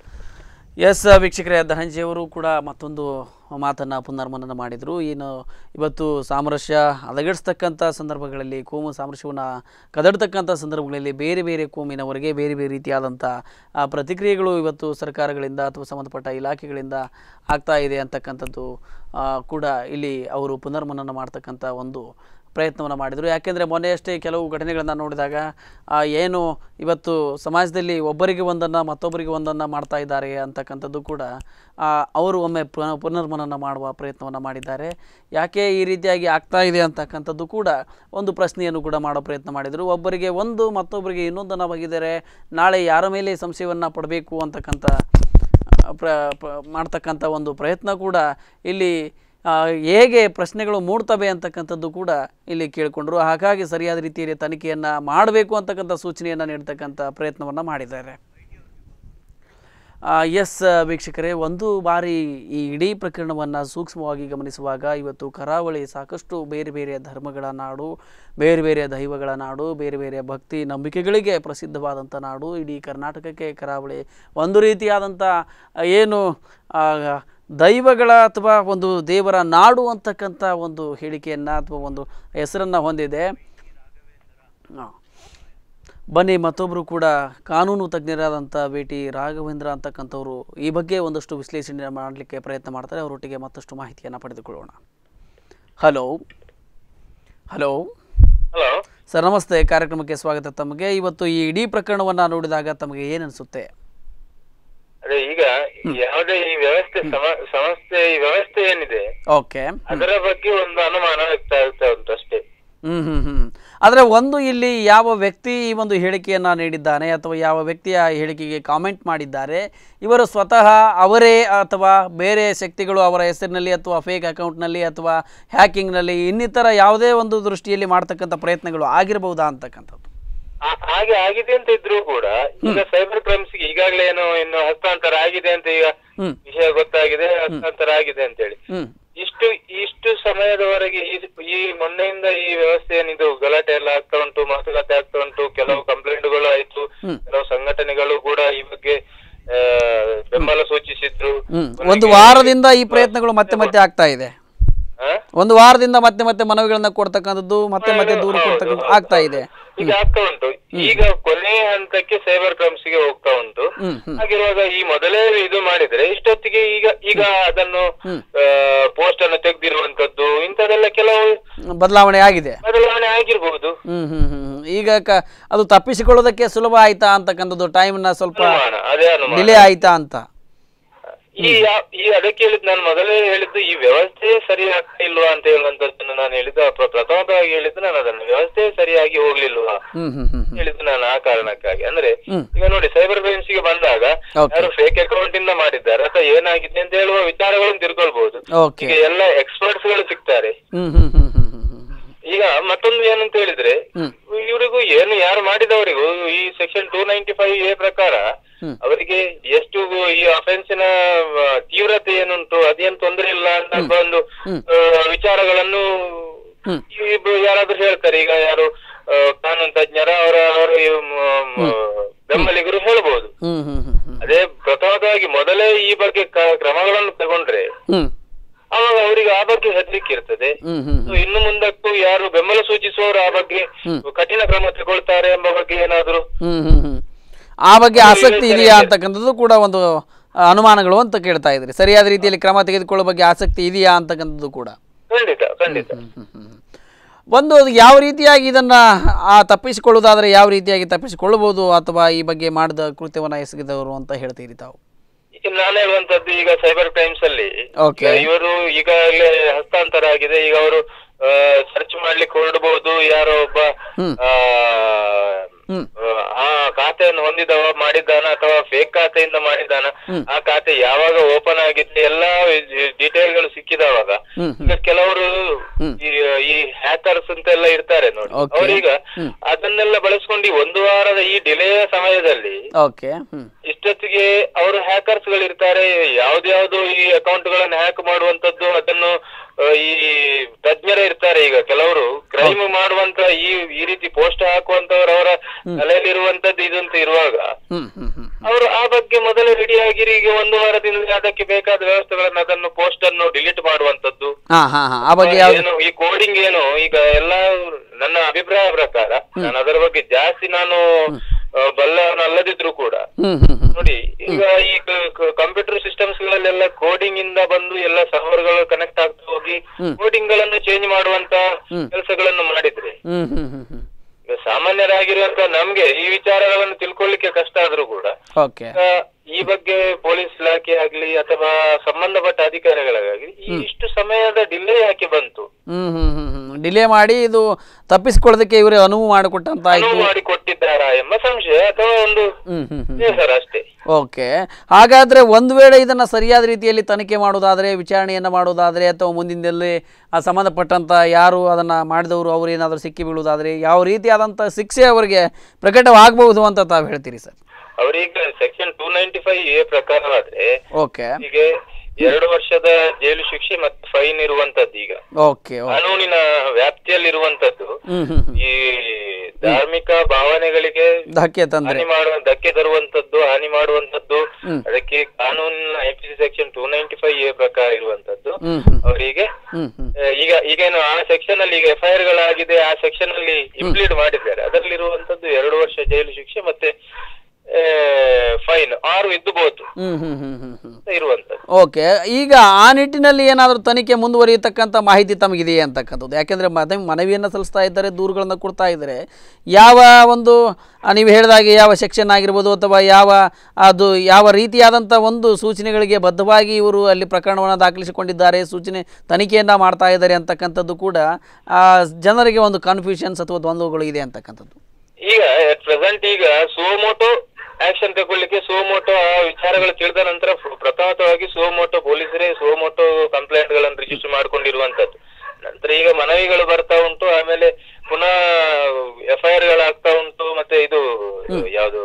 ಎಸ್ ವೀಕ್ಷಕರೇ ಧನಂಜಯ ಅವರು ಕೂಡ ಮತ್ತೊಂದು ಮಾತನ್ನು ಪುನರ್ಮನನ ಮಾಡಿದರು ಏನು ಇವತ್ತು ಸಾಮರಸ್ಯ ಹದಗೆಡಿಸ್ತಕ್ಕಂಥ ಸಂದರ್ಭಗಳಲ್ಲಿ ಕೋಮು ಸಾಮರಸ್ಯವನ್ನು ಕದಡ್ತಕ್ಕಂಥ ಸಂದರ್ಭಗಳಲ್ಲಿ ಬೇರೆ ಬೇರೆ ಕೋಮಿನವರಿಗೆ ಬೇರೆ ಬೇರೆ ರೀತಿಯಾದಂಥ ಆ, ಪ್ರತಿಕ್ರಿಯೆಗಳು ಇವತ್ತು ಸರ್ಕಾರಗಳಿಂದ ಅಥವಾ ಸಂಬಂಧಪಟ್ಟ ಇಲಾಖೆಗಳಿಂದ ಆಗ್ತಾ ಇದೆ ಅಂತಕ್ಕಂಥದ್ದು ಆ, ಕೂಡ ಇಲ್ಲಿ ಅವರು ಪುನರ್ಮನನ ಮಾಡ್ತಕ್ಕಂಥ ಒಂದು ಪ್ರಯತ್ನವನ್ನು ಮಾಡಿದರು ಯಾಕೆಂದರೆ ಮೊನ್ನೆಯಷ್ಟೇ ಕೆಲವು ಘಟನೆಗಳನ್ನು ನೋಡಿದಾಗ ಆ, ಏನು ಇವತ್ತು ಸಮಾಜದಲ್ಲಿ ಒಬ್ಬರಿಗೆ ಒಂದನ್ನು ಮತ್ತೊಬ್ಬರಿಗೆ ಒಂದನ್ನು ಮಾಡ್ತಾ ಇದ್ದಾರೆ ಅಂತಕ್ಕಂಥದ್ದು ಕೂಡ ಆ, ಅವರು ಒಮ್ಮೆ ಪುನ- ಪುನರ್ಮನನ ಮಾಡುವ ಪ್ರಯತ್ನವನ್ನು ಮಾಡಿದ್ದಾರೆ ಯಾಕೆ ಈ ರೀತಿಯಾಗಿ ಆಗ್ತಾ ಇದೆ ಅಂತಕ್ಕಂಥದ್ದು ಕೂಡ ಒಂದು ಪ್ರಶ್ನೆಯನ್ನು ಕೂಡ ಮಾಡೋ ಪ್ರಯತ್ನ ಮಾಡಿದರು ಒಬ್ಬರಿಗೆ ಒಂದು ಮತ್ತೊಬ್ಬರಿಗೆ ಇನ್ನೊಂದನ್ನು ಬಗೆದರೆ ನಾಳೆ ಯಾರ ಮೇಲೆ ಸಂಶಯವನ್ನು ಪಡಬೇಕು ಅಂತಕ್ಕಂಥ ಪ್ರ ಪ್ರ- ಮಾಡ್ತಕ್ಕಂಥ ಒಂದು ಪ್ರಯತ್ನ ಕೂಡ ಇಲ್ಲಿ ಆ, ಹೇಗೆ ಪ್ರಶ್ನೆಗಳು ಮೂಡ್ತವೆ ಅಂತಕ್ಕಂಥದ್ದು ಕೂಡ ಇಲ್ಲಿ ಕೇಳಿಕೊಂಡ್ರು ಹಾಗಾಗಿ ಸರಿಯಾದ ರೀತಿಯಲ್ಲಿ ತನಿಖೆಯನ್ನು ಮಾಡಬೇಕು ಅಂತಕ್ಕಂಥ ಸೂಚನೆಯನ್ನು ನೀಡ್ತಕ್ಕಂಥ ಪ್ರಯತ್ನವನ್ನು ಮಾಡಿದ್ದಾರೆ ಎಸ್ ವೀಕ್ಷಕರೇ ಒಂದು ಬಾರಿ ಈ ಇಡೀ ಪ್ರಕರಣವನ್ನು ಸೂಕ್ಷ್ಮವಾಗಿ ಗಮನಿಸುವಾಗ ಇವತ್ತು ಕರಾವಳಿ ಸಾಕಷ್ಟು ಬೇರೆ ಬೇರೆ ಧರ್ಮಗಳ ನಾಡು ಬೇರೆ ಬೇರೆ ದೈವಗಳ ನಾಡು ಬೇರೆ ಬೇರೆ ಭಕ್ತಿ ನಂಬಿಕೆಗಳಿಗೆ ಪ್ರಸಿದ್ಧವಾದಂಥ ನಾಡು ಇಡೀ ಕರ್ನಾಟಕಕ್ಕೆ ಕರಾವಳಿ ಒಂದು ರೀತಿಯಾದಂಥ ಏನು ಆ, ದೈವಗಳ ಅಥವಾ ಒಂದು ದೇವರ ನಾಡು ಅಂತಕ್ಕಂಥ ಒಂದು ಹೇಳಿಕೆಯನ್ನು ಅಥವಾ ಒಂದು ಹೆಸರನ್ನು ಹೊಂದಿದೆ ಹಾಂ ಬನ್ನಿ ಮತ್ತೊಬ್ಬರು ಕೂಡ ಕಾನೂನು ತಜ್ಞರಾದಂಥ ಭೇಟಿ ರಾಘವೇಂದ್ರ ಅಂತಕ್ಕಂಥವ್ರು ಈ ಬಗ್ಗೆ ಒಂದಷ್ಟು ವಿಶ್ಲೇಷಣೆ ಮಾಡಲಿಕ್ಕೆ ಪ್ರಯತ್ನ ಮಾಡ್ತಾರೆ ಅವರೊಟ್ಟಿಗೆ ಮತ್ತಷ್ಟು ಮಾಹಿತಿಯನ್ನು ಪಡೆದುಕೊಳ್ಳೋಣ ಹಲೋ ಹಲೋ ಹಲೋ ಸರ್ ನಮಸ್ತೆ ಕಾರ್ಯಕ್ರಮಕ್ಕೆ ಸ್ವಾಗತ ತಮಗೆ ಇವತ್ತು ಈ ಇಡೀ ಪ್ರಕರಣವನ್ನು ನೋಡಿದಾಗ ತಮಗೆ ಏನನ್ಸುತ್ತೆ ಅದೇ ಈಗ ಯಾವುದೇ ಈ ವ್ಯವಸ್ಥೆ ಸಮ- ಸಂಸ್ಥೆ ಈ ವ್ಯವಸ್ಥೆ ಏನಿದೆ ಓಕೆ ಅದರ ಬಗ್ಗೆ ಒಂದು ಅನುಮಾನ ವ್ಯಕ್ತ ಆಗ್ತಾ ಉಂಟು ಅಷ್ಟೇ ಹ್ಮ್ ಹ್ಮ್ ಹ್ಮ್ ಆದರೆ ಒಂದು ಇಲ್ಲಿ ಯಾವ ವ್ಯಕ್ತಿ ಈ ಒಂದು ಹೇಳಿಕೆಯನ್ನು ನೀಡಿದ್ದಾನೆ ಅಥವಾ ಯಾವ ವ್ಯಕ್ತಿಯ ಹೇಳಿಕೆಗೆ ಕಾಮೆಂಟ್ ಮಾಡಿದ್ದಾರೆ ಇವರು ಸ್ವತಃ ಅವರೇ ಅಥವಾ ಬೇರೆ ಶಕ್ತಿಗಳು ಅವರ ಹೆಸರಿನಲ್ಲಿ ಅಥವಾ ಫೇಕ್ ಅಕೌಂಟ್ನಲ್ಲಿ ಅಥವಾ ಹ್ಯಾಕಿಂಗ್ನಲ್ಲಿ ಇನ್ನಿತರ ಯಾವುದೇ ಒಂದು ದೃಷ್ಟಿಯಲ್ಲಿ ಮಾಡ್ತಕ್ಕಂಥ ಪ್ರಯತ್ನಗಳು ಆಗಿರಬಹುದಾ ಅಂತಕ್ಕಂಥದ್ದು ಆ- ಹಾಗೆ ಆಗಿದೆ ಅಂತ ಇದ್ರೂ ಕೂಡ ಈಗ ಸೈಬರ್ ಕ್ರೈಮ್ಸ್ ಈಗಾಗಲೇ ಏನೋ ಇನ್ನು ಹಸ್ತಾಂತರ ಆಗಿದೆ ಅಂತ ಈಗ ಹ್ಮ್. ವಿಷಯ ಗೊತ್ತಾಗಿದೆ ಹಸ್ತಾಂತರ ಆಗಿದೆ ಅಂತ ಹೇಳಿ ಹ್ಮ್ ಇಷ್ಟು ಇಷ್ಟು ಸಮಯದವರೆಗೆ ಈ ಈ ಮೊನ್ನೆಯಿಂದ ಈ ವ್ಯವಸ್ಥೆ ಏನಿದು ಗಲಾಟೆ ಎಲ್ಲ ಆಗ್ತಾ ಉಂಟು ಮಾತುಕತೆ ಆಗ್ತಾ ಉಂಟು ಕೆಲವು ಕಂಪ್ಲೇಂಟ್ಗಳು ಆಯ್ತು ಕೆಲವು ಸಂಘಟನೆಗಳು ಕೂಡ ಈ ಬಗ್ಗೆ ಆ, ಬೆಂಬಲ ಸೂಚಿಸಿದ್ರು ಹ್ಮ್ ಕೊನೆಗೆ- ಒಂದು ವಾರದಿಂದ ಈ ಪ್ರಯತ್ನಗಳು ಮತ್ತೆ ಮತ್ತೆ ಆಗ್ತಾ ಇದೆ ಆ? ಒಂದು ವಾರದಿಂದ ಮತ್ತೆ ಮತ್ತೆ ಮನವಿಗಳನ್ನ ಕೊಡ್ತಕ್ಕಂಥದ್ದು ಮತ್ತೆ ಮತ್ತೆ ದೂರು ಕೊಡ್ತಕ್ಕಂಥದ್ದು ಆಗ್ತಾ ಇದೆ ಈಗ ಆಗ್ತಾ ಉಂಟು ಈಗ ಕೊನೆಯ ಹಂತಕ್ಕೆ ಸೈಬರ್ ಕ್ರೈಮ್ಸ್ ಗೆ ಹೋಗ್ತಾ ಉಂಟು ಹ್ಮ್ ಹ್ಮ್ ಹಾಗಿರುವಾಗ ಈ ಮೊದಲೇ ಇದು ಮಾಡಿದ್ರೆ ಇಷ್ಟೊತ್ತಿಗೆ ಈಗ ಈಗ ಅದನ್ನು ಪೋಸ್ಟ್ ಅನ್ನು ತೆಗೆದಿರುವಂತದ್ದು ಇಂಥದೆಲ್ಲ ಕೆಲವು ಬದಲಾವಣೆ ಆಗಿದೆ ಬದಲಾವಣೆ ಆಗಿರ್ಬಹುದು ಹ್ಮ್ ಹ್ಮ್ ಹ್ಮ್ ಹ್ಮ್. ಈಗ ಕ ಅದು ತಪ್ಪಿಸಿಕೊಳ್ಳೋದಕ್ಕೆ ಸುಲಭ ಆಯ್ತಾ ಅಂತಕ್ಕಂಥದ್ದು ಟೈಮ್ನ ಸ್ವಲ್ಪ ಅನುಮಾನ ಅದೇ ಅನುಮಾನ ಡಿಲೇ ಆಯ್ತಾ ಅಂತ ಈ ಯಾ- ಈ ಅದಕ್ಕೆ ಹೇಳಿದ್ ನಾನು ಮೊದಲೇ ಹೇಳಿದ್ದು ಈ ವ್ಯವಸ್ಥೆ ಸರಿ ಆಗ್ತಾ ಇಲ್ವಾ ಅಂತ ಹೇಳುವಂತದ್ದನ್ನು ನಾನು ಹೇಳಿದ್ದು ಪ್ರ- ಪ್ರಥಮವಾಗಿ ಹೇಳಿದ್ದು ನಾನು ಅದನ್ನು ವ್ಯವಸ್ಥೆ ಸರಿಯಾಗಿ ಹೋಗ್ಲಿಲ್ವಾ ಹ್ಮ್ ಹ್ಮ್ ಹ್ಮ್ ಹ್ಮ್. ಹೇಳಿದ್ದು ನಾನು ಆ ಕಾರಣಕ್ಕಾಗಿ ಅಂದ್ರೆ ಹ್ಮ್. ಈಗ ನೋಡಿ ಸೈಬರ್ ಕ್ರೈಮ್ಸ್ ಗೆ ಬಂದಾಗ Okay. ಯಾರು ಫೇಕ್ ಅಕೌಂಟ್ ಇಂದ ಮಾಡಿದ್ದಾರೆ ಅಥವಾ ಏನಾಗಿದೆ ಅಂತ ಹೇಳುವ ವಿಚಾರಗಳನ್ನು ತಿಳ್ಕೊಳ್ಬಹುದು ಓಕೆ ಈಗ ಎಲ್ಲ ಎಕ್ಸ್ಪರ್ಟ್ಸ್ ಗಳು ಸಿಗ್ತಾರೆ ಹ್ಮ್ ಹ್ಮ್ ಹ್ಮ್ ಹ್ಮ್ ಹ್ಮ್ ಹ್ಮ್. ಈಗ ಮತ್ತೊಂದು ಏನಂತ ಹೇಳಿದ್ರೆ ಹ್ಮ್. ಇವರಿಗೂ ಏನು ಯಾರು ಮಾಡಿದವರಿಗೂ ಈ section two ninety five A ಪ್ರಕಾರ ಹ್ಮ್. ಅವರಿಗೆ ಎಷ್ಟು ಈ ಅಫೆನ್ಸಿನ ತೀವ್ರತೆ ಏನುಂಟು ಅದೇನು ತೊಂದರೆ ಇಲ್ಲ ಅಂತ ಒಂದು ಹ್ಮ್. ಆ, ವಿಚಾರಗಳನ್ನು ಹ್ಮ್. ಈ ಬ- ಯಾರಾದ್ರೂ ಹೇಳ್ತಾರೆ ಈಗ ಯಾರು ಆ, ಕಾನೂನು ತಜ್ಞರ ಅವರ ಅವರ ಈ ಮ- ಮ- ಬೆಂಬಲಿಗರು ಹೇಳ್ಬೋದು ಹ್ಮ್ ಹ್ಮ್ ಹ್ಮ್ ಹ್ಮ್. ಅದೇ ಪ್ರಥಮವಾಗಿ ಮೊದಲೇ ಈ ಬಗ್ಗೆ ಕ- ಕ್ರಮಗಳನ್ನು ತಗೊಂಡ್ರೆ ಹ್ಮ್ ಆವಾಗ ಅವರಿಗೆ ಆ ಬಗ್ಗೆ ಹೆದರಿಕೆ ಇರ್ತದೆ ಹ್ಮ್ ಹ್ಮ್ ಸೊ ಇನ್ನು ಮುಂದಕ್ಕೂ ಯಾರು ಬೆಂಬಲ ಸೂಚಿಸುವವರು ಆ ಬಗ್ಗೆ ಕಠಿಣ ಕ್ರಮ ತಗೊಳ್ತಾರೆ ಎಂಬ ಬಗ್ಗೆ ಏನಾದ್ರು ಹ್ಮ್ ಹ್ಮ್ ಹ್ಮ್ ಆ ಬಗ್ಗೆ ಆಸಕ್ತಿ ಇದೆಯಾ ಅಂತಕ್ಕಂಥದ್ದು ಕೂಡ ಒಂದು ಆ, ಅನುಮಾನಗಳು ಅಂತ ಕೇಳ್ತಾ ಇದ್ರಿ ಸರಿಯಾದ ರೀತಿಯಲ್ಲಿ ಕ್ರಮ ತೆಗೆದುಕೊಳ್ಳೋ ಬಗ್ಗೆ ಆಸಕ್ತಿ ಇದೆಯಾ ಅಂತಕ್ಕಂಥದ್ದು ಕೂಡ ಖಂಡಿತ ಖಂಡಿತ ಒಂದು ಅದು ಯಾವ ರೀತಿಯಾಗಿ ಇದನ್ನ ಆ ತಪ್ಪಿಸಿಕೊಳ್ಳುವುದಾದ್ರೆ ಯಾವ ರೀತಿಯಾಗಿ ತಪ್ಪಿಸಿಕೊಳ್ಳಬಹುದು ಅಥವಾ ಈ ಬಗ್ಗೆ ಮಾಡಿದ ಕೃತ್ಯವನ್ನ ಎಸಗಿದವರು ಅಂತ ಹೇಳ್ತೀರಿ ತಾವು ಈಗ ನಾನು ಹೇಳುವಂತದ್ದು ಈಗ ಸೈಬರ್ ಕ್ರೈಮ್ಸ್ ಅಲ್ಲಿ Okay. ಈಗ ಇವರು ಈಗಾಗಲೇ ಹಸ್ತಾಂತರ ಆಗಿದೆ ಈಗ ಅವರು ಸರ್ಚ್ ಮಾಡ್ಲಿಕ್ಕೆ ಹೊರಡಬಹುದು ಯಾರೋ ಒಬ್ಬ ಹ್ಮ್. ಆ, ಹ್ಮ್. ಆ ಖಾತೆಯನ್ನು ಹೊಂದಿದವ ಮಾಡಿದ್ದಾನ ಅಥವಾ ಫೇಕ್ ಖಾತೆಯಿಂದ ಮಾಡಿದ್ದಾನ ಆ ಖಾತೆ ಯಾವಾಗ ಓಪನ್ ಆಗಿತ್ತು ಎಲ್ಲಾ ಡೀಟೇಲ್ ಗಳು ಸಿಕ್ಕಿದವಾಗ ಹ್ಮ್, ಈಗ ಕೆಲವರು ಹ್ಮ್. ಈ ಈ ಹ್ಯಾಕರ್ಸ್ ಅಂತ ಎಲ್ಲ ಇರ್ತಾರೆ ನೋಡಿ Okay. ಅವರೀಗ ಹ್ಮ್. ಅದನ್ನೆಲ್ಲ ಬಳಸ್ಕೊಂಡು ಈ ಒಂದು ವಾರದ ಈ ಡಿಲೇಯ ಸಮಯದಲ್ಲಿ ಓಕೆ ಹ್ಮ್ ಇಷ್ಟೊತ್ತಿಗೆ ಅವರು ಹ್ಯಾಕರ್ಸ್ ಗಳು ಇರ್ತಾರೆ ಯಾವ್ದ್ಯಾವ್ದು ಈ ಅಕೌಂಟ್ ಗಳನ್ನ ಹ್ಯಾಕ್ ಮಾಡುವಂತದ್ದು ಅದನ್ನು ಆ, ಈ ತಜ್ಞರೇ ಇರ್ತಾರೆ ಈಗ ಕೆಲವರು ಕ್ರೈಮ್ ಮಾಡುವಂತ ಈ ಈ ರೀತಿ ಪೋಸ್ಟ್ ಹಾಕುವಂತವ್ರು ಅವರ ತಲೆಯಲ್ಲಿರುವಂತದ್ದು ಇದಂತ ಇರುವಾಗ ಹ್ಮ್ ಹ್ಮ್ ಹ್ಮ್ ಅವರು ಆ ಬಗ್ಗೆ ಮೊದಲೇ ರೆಡಿ ಆಗಿರಿ ಈಗ ಒಂದು ವಾರದಿಂದ ಅದಕ್ಕೆ ಬೇಕಾದ ವ್ಯವಸ್ಥೆಗಳನ್ನ ಅದನ್ನು ಪೋಸ್ಟ್ ಅನ್ನು ಡಿಲೀಟ್ ಮಾಡುವಂತದ್ದು ಹಾ ಹಾ ಹಾ ಆ ಬಗ್ಗೆ ಯಾವ್ದು ಏನು ಈ ಕೋಡಿಂಗ್ ಏನು ಈಗ ಎಲ್ಲ ನನ್ನ ಅಭಿಪ್ರಾಯ ಪ್ರಕಾರ ನಾನು ಅದರ ಬಗ್ಗೆ ಜಾಸ್ತಿ ನಾನು ಆ, ಬಲ್ಲವನಲ್ಲದಿದ್ರು ಕೂಡ ಹ್ಮ್ ಹ್ಮ್ ಹ್ಮ್ ನೋಡಿ ಈಗ ಈ ಕಂಪ್ಯೂಟರ್ ಸಿಸ್ಟಮ್ಸ್ ಗಳಲ್ಲೆಲ್ಲ ಕೋಡಿಂಗ್ ಇಂದ ಬಂದು ಎಲ್ಲ ಸರ್ವರ್ ಗಳು ಕನೆಕ್ಟ್ ಆಗ್ತಾ ಹೋಗಿ ಕೋಡಿಂಗ್ ಗಳನ್ನು ಚೇಂಜ್ ಮಾಡುವಂತ ಕೆಲಸಗಳನ್ನು ಮಾಡಿದ್ರೆ ಹ್ಮ್ ಹ್ಮ್ ಹ್ಮ್ ಹ್ಮ್ ಈಗ ಸಾಮಾನ್ಯರಾಗಿರುವಂತ ನಮ್ಗೆ ಈ ವಿಚಾರಗಳನ್ನು ತಿಳ್ಕೊಳ್ಳಿಕ್ಕೆ ಕಷ್ಟ ಆದ್ರೂ ಕೂಡ ಓಕೆ ಈಗ ಈ ಬಗ್ಗೆ ಪೊಲೀಸ್ ಇಲಾಖೆ ಆಗ್ಲಿ ಅಥವಾ ಸಂಬಂಧಪಟ್ಟ ಅಧಿಕಾರಿಗಳಾಗಲಿ ಈ ಇಷ್ಟು ಸಮಯದ ಡಿಲೇ ಯಾಕೆ ಬಂತು ಹ್ಮ್ ಹ್ಮ್ ಹ್ಮ್ ಹ್ಮ್ ಡಿಲೇ ಮಾಡಿ ಇದು ತಪ್ಪಿಸ್ಕೊಳ್ಳೋದಕ್ಕೆ ಇವರೇ ಅನುವು ಮಾಡಿಕೊಟ್ಟಂತ ಆಯ್ತು ಅನುವು ಮಾಡಿ ಕೊಟ್ಟಿದ್ದಾರಾ ಎಂಬ ಸಂಶಯ ಅಥವಾ ಒಂದು ಹ್ಮ್ ಹ್ಮ್ ಹ್ಮ್ ಬೇಸರ ಅಷ್ಟೇ ಓಕೆ ಹಾಗಾದ್ರೆ ಒಂದು ವೇಳೆ ಇದನ್ನ ಸರಿಯಾದ ರೀತಿಯಲ್ಲಿ ತನಿಖೆ ಮಾಡೋದಾದ್ರೆ ವಿಚಾರಣೆಯನ್ನು ಮಾಡೋದಾದ್ರೆ ಅಥವಾ ಮುಂದಿನದಲ್ಲಿ ಆ ಸಂಬಂಧಪಟ್ಟಂತ ಯಾರು ಅದನ್ನ ಮಾಡಿದವರು ಅವ್ರು ಏನಾದರೂ ಸಿಕ್ಕಿ ಬೀಳುವುದಾದ್ರೆ ಯಾವ ರೀತಿಯಾದಂಥ ಶಿಕ್ಷೆ ಅವರಿಗೆ ಪ್ರಕಟವಾಗಬಹುದು ಅಂತ ತಾವು ಹೇಳ್ತೀರಿ ಸರ್ ಅವರೀಗ section two ninety five A ಪ್ರಕಾರವಾದ್ರೆ ಓಕೆ ಹೀಗೆ ಎರಡು ವರ್ಷದ ಜೈಲು ಶಿಕ್ಷೆ ಮತ್ತೆ ಫೈನ್ ಇರುವಂತದ್ದು ಈಗ ಓಕೆ ಕಾನೂನಿನ ವ್ಯಾಪ್ತಿಯಲ್ಲಿರುವಂತದ್ದು ಹ್ಮ್ ಹ್ಮ್ ಹ್ಮ್. ಈ ಧಾರ್ಮಿಕ ಭಾವನೆಗಳಿಗೆ ಧಕ್ಕೆ ತಂದ್ರೆ ಹಾನಿ ಮಾಡುವ ಧಕ್ಕೆ ತರುವಂತದ್ದು ಹಾನಿ ಮಾಡುವಂತದ್ದು ಅದಕ್ಕೆ ಕಾನೂನಿನ I P C section two ninety five A ಪ್ರಕಾರ ಇರುವಂತದ್ದು ಹ್ಮ್ ಹ್ಮ್ ಅವರಿಗೆ ಹ್ಮ್ ಹ್ಮ್ ಈಗ ಈಗೇನು ಆ ಸೆಕ್ಷನ್ ಅಲ್ಲಿ ಈಗ ಎಫ್ ಐ ಆರ್ ಗಳಾಗಿದೆ ಆ ಸೆಕ್ಷನ್ ಅಲ್ಲಿ ಇಂಪ್ಲೀಡ್ ಮಾಡಿದ್ದಾರೆ ಅದರಲ್ಲಿರುವಂತದ್ದು ಎರಡು ವರ್ಷ ಜೈಲು ಶಿಕ್ಷೆ ಮತ್ತೆ ಫೈನ್ ಫೈನ್ ಆರು ಇದ್ದಬಹುದು ಹ್ಮ್ ಹ್ಮ್ ಹ್ಮ್ ಹ್ಮ್ ಹ್ಮ್ ಇರುವಂತದ್ದು ಓಕೆ ಈಗ ಆ ನಿಟ್ಟಿನಲ್ಲಿ ಏನಾದರೂ ತನಿಖೆ ಮುಂದುವರಿಯತಕ್ಕಂಥ ಮಾಹಿತಿ ತಮಗಿದೆಯೇ ಅಂತಕ್ಕಂಥದ್ದು ಯಾಕೆಂದರೆ ಮನ ಮನವಿಯನ್ನು ಸಲ್ಲಿಸ್ತಾ ಇದ್ದಾರೆ ದೂರುಗಳನ್ನು ಕೊಡ್ತಾ ಇದ್ದಾರೆ ಯಾವ ಒಂದು ಆ, ನೀವು ಹೇಳಿದಾಗೆ ಯಾವ ಸೆಕ್ಷನ್ ಆಗಿರ್ಬೋದು ಅಥವಾ ಯಾವ ಅದು ಯಾವ ರೀತಿಯಾದಂಥ ಒಂದು ಸೂಚನೆಗಳಿಗೆ ಬದ್ಧವಾಗಿ ಇವರು ಅಲ್ಲಿ ಪ್ರಕರಣವನ್ನು ದಾಖಲಿಸಿಕೊಂಡಿದ್ದಾರೆ ಸೂಚನೆ ತನಿಖೆಯನ್ನು ಮಾಡ್ತಾ ಇದ್ದಾರೆ ಅಂತಕ್ಕಂಥದ್ದು ಕೂಡ ಆ, ಜನರಿಗೆ ಒಂದು ಕನ್ಫ್ಯೂಷನ್ಸ್ ಅಥವಾ ದ್ವಂದ್ವಗಳು ಇದೆ ಅಂತಕ್ಕಂಥದ್ದು ಈಗ ಅಟ್ ಪ್ರೆಸೆಂಟ್ ಈಗ ಸುವಮೋಟೋ ಆಕ್ಷನ್ ತಗೊಳ್ಳಿಕ್ಕೆ ಸುವಮೋಟೋ ಆ ವಿಚಾರಗಳು ತಿಳಿದ ನಂತರ ಪ್ರ- ಪ್ರಥಮತವಾಗಿ ಸುವಮೋಟೋ ಪೊಲೀಸರೇ ಸುವಮೋಟೋ ಕಂಪ್ಲೇಂಟ್ ಗಳನ್ನು ರಿಜಿಸ್ಟರ್ ಮಾಡ್ಕೊಂಡಿರುವಂತದ್ದು ನಂತರ ಈಗ ಮನವಿಗಳು ಬರ್ತಾ ಉಂಟು ಆಮೇಲೆ ಪುನಃ ಎಫ್ಐಆರ್ ಗಳಾಗ್ತಾ ಉಂಟು ಮತ್ತೆ ಇದು ಯಾವುದು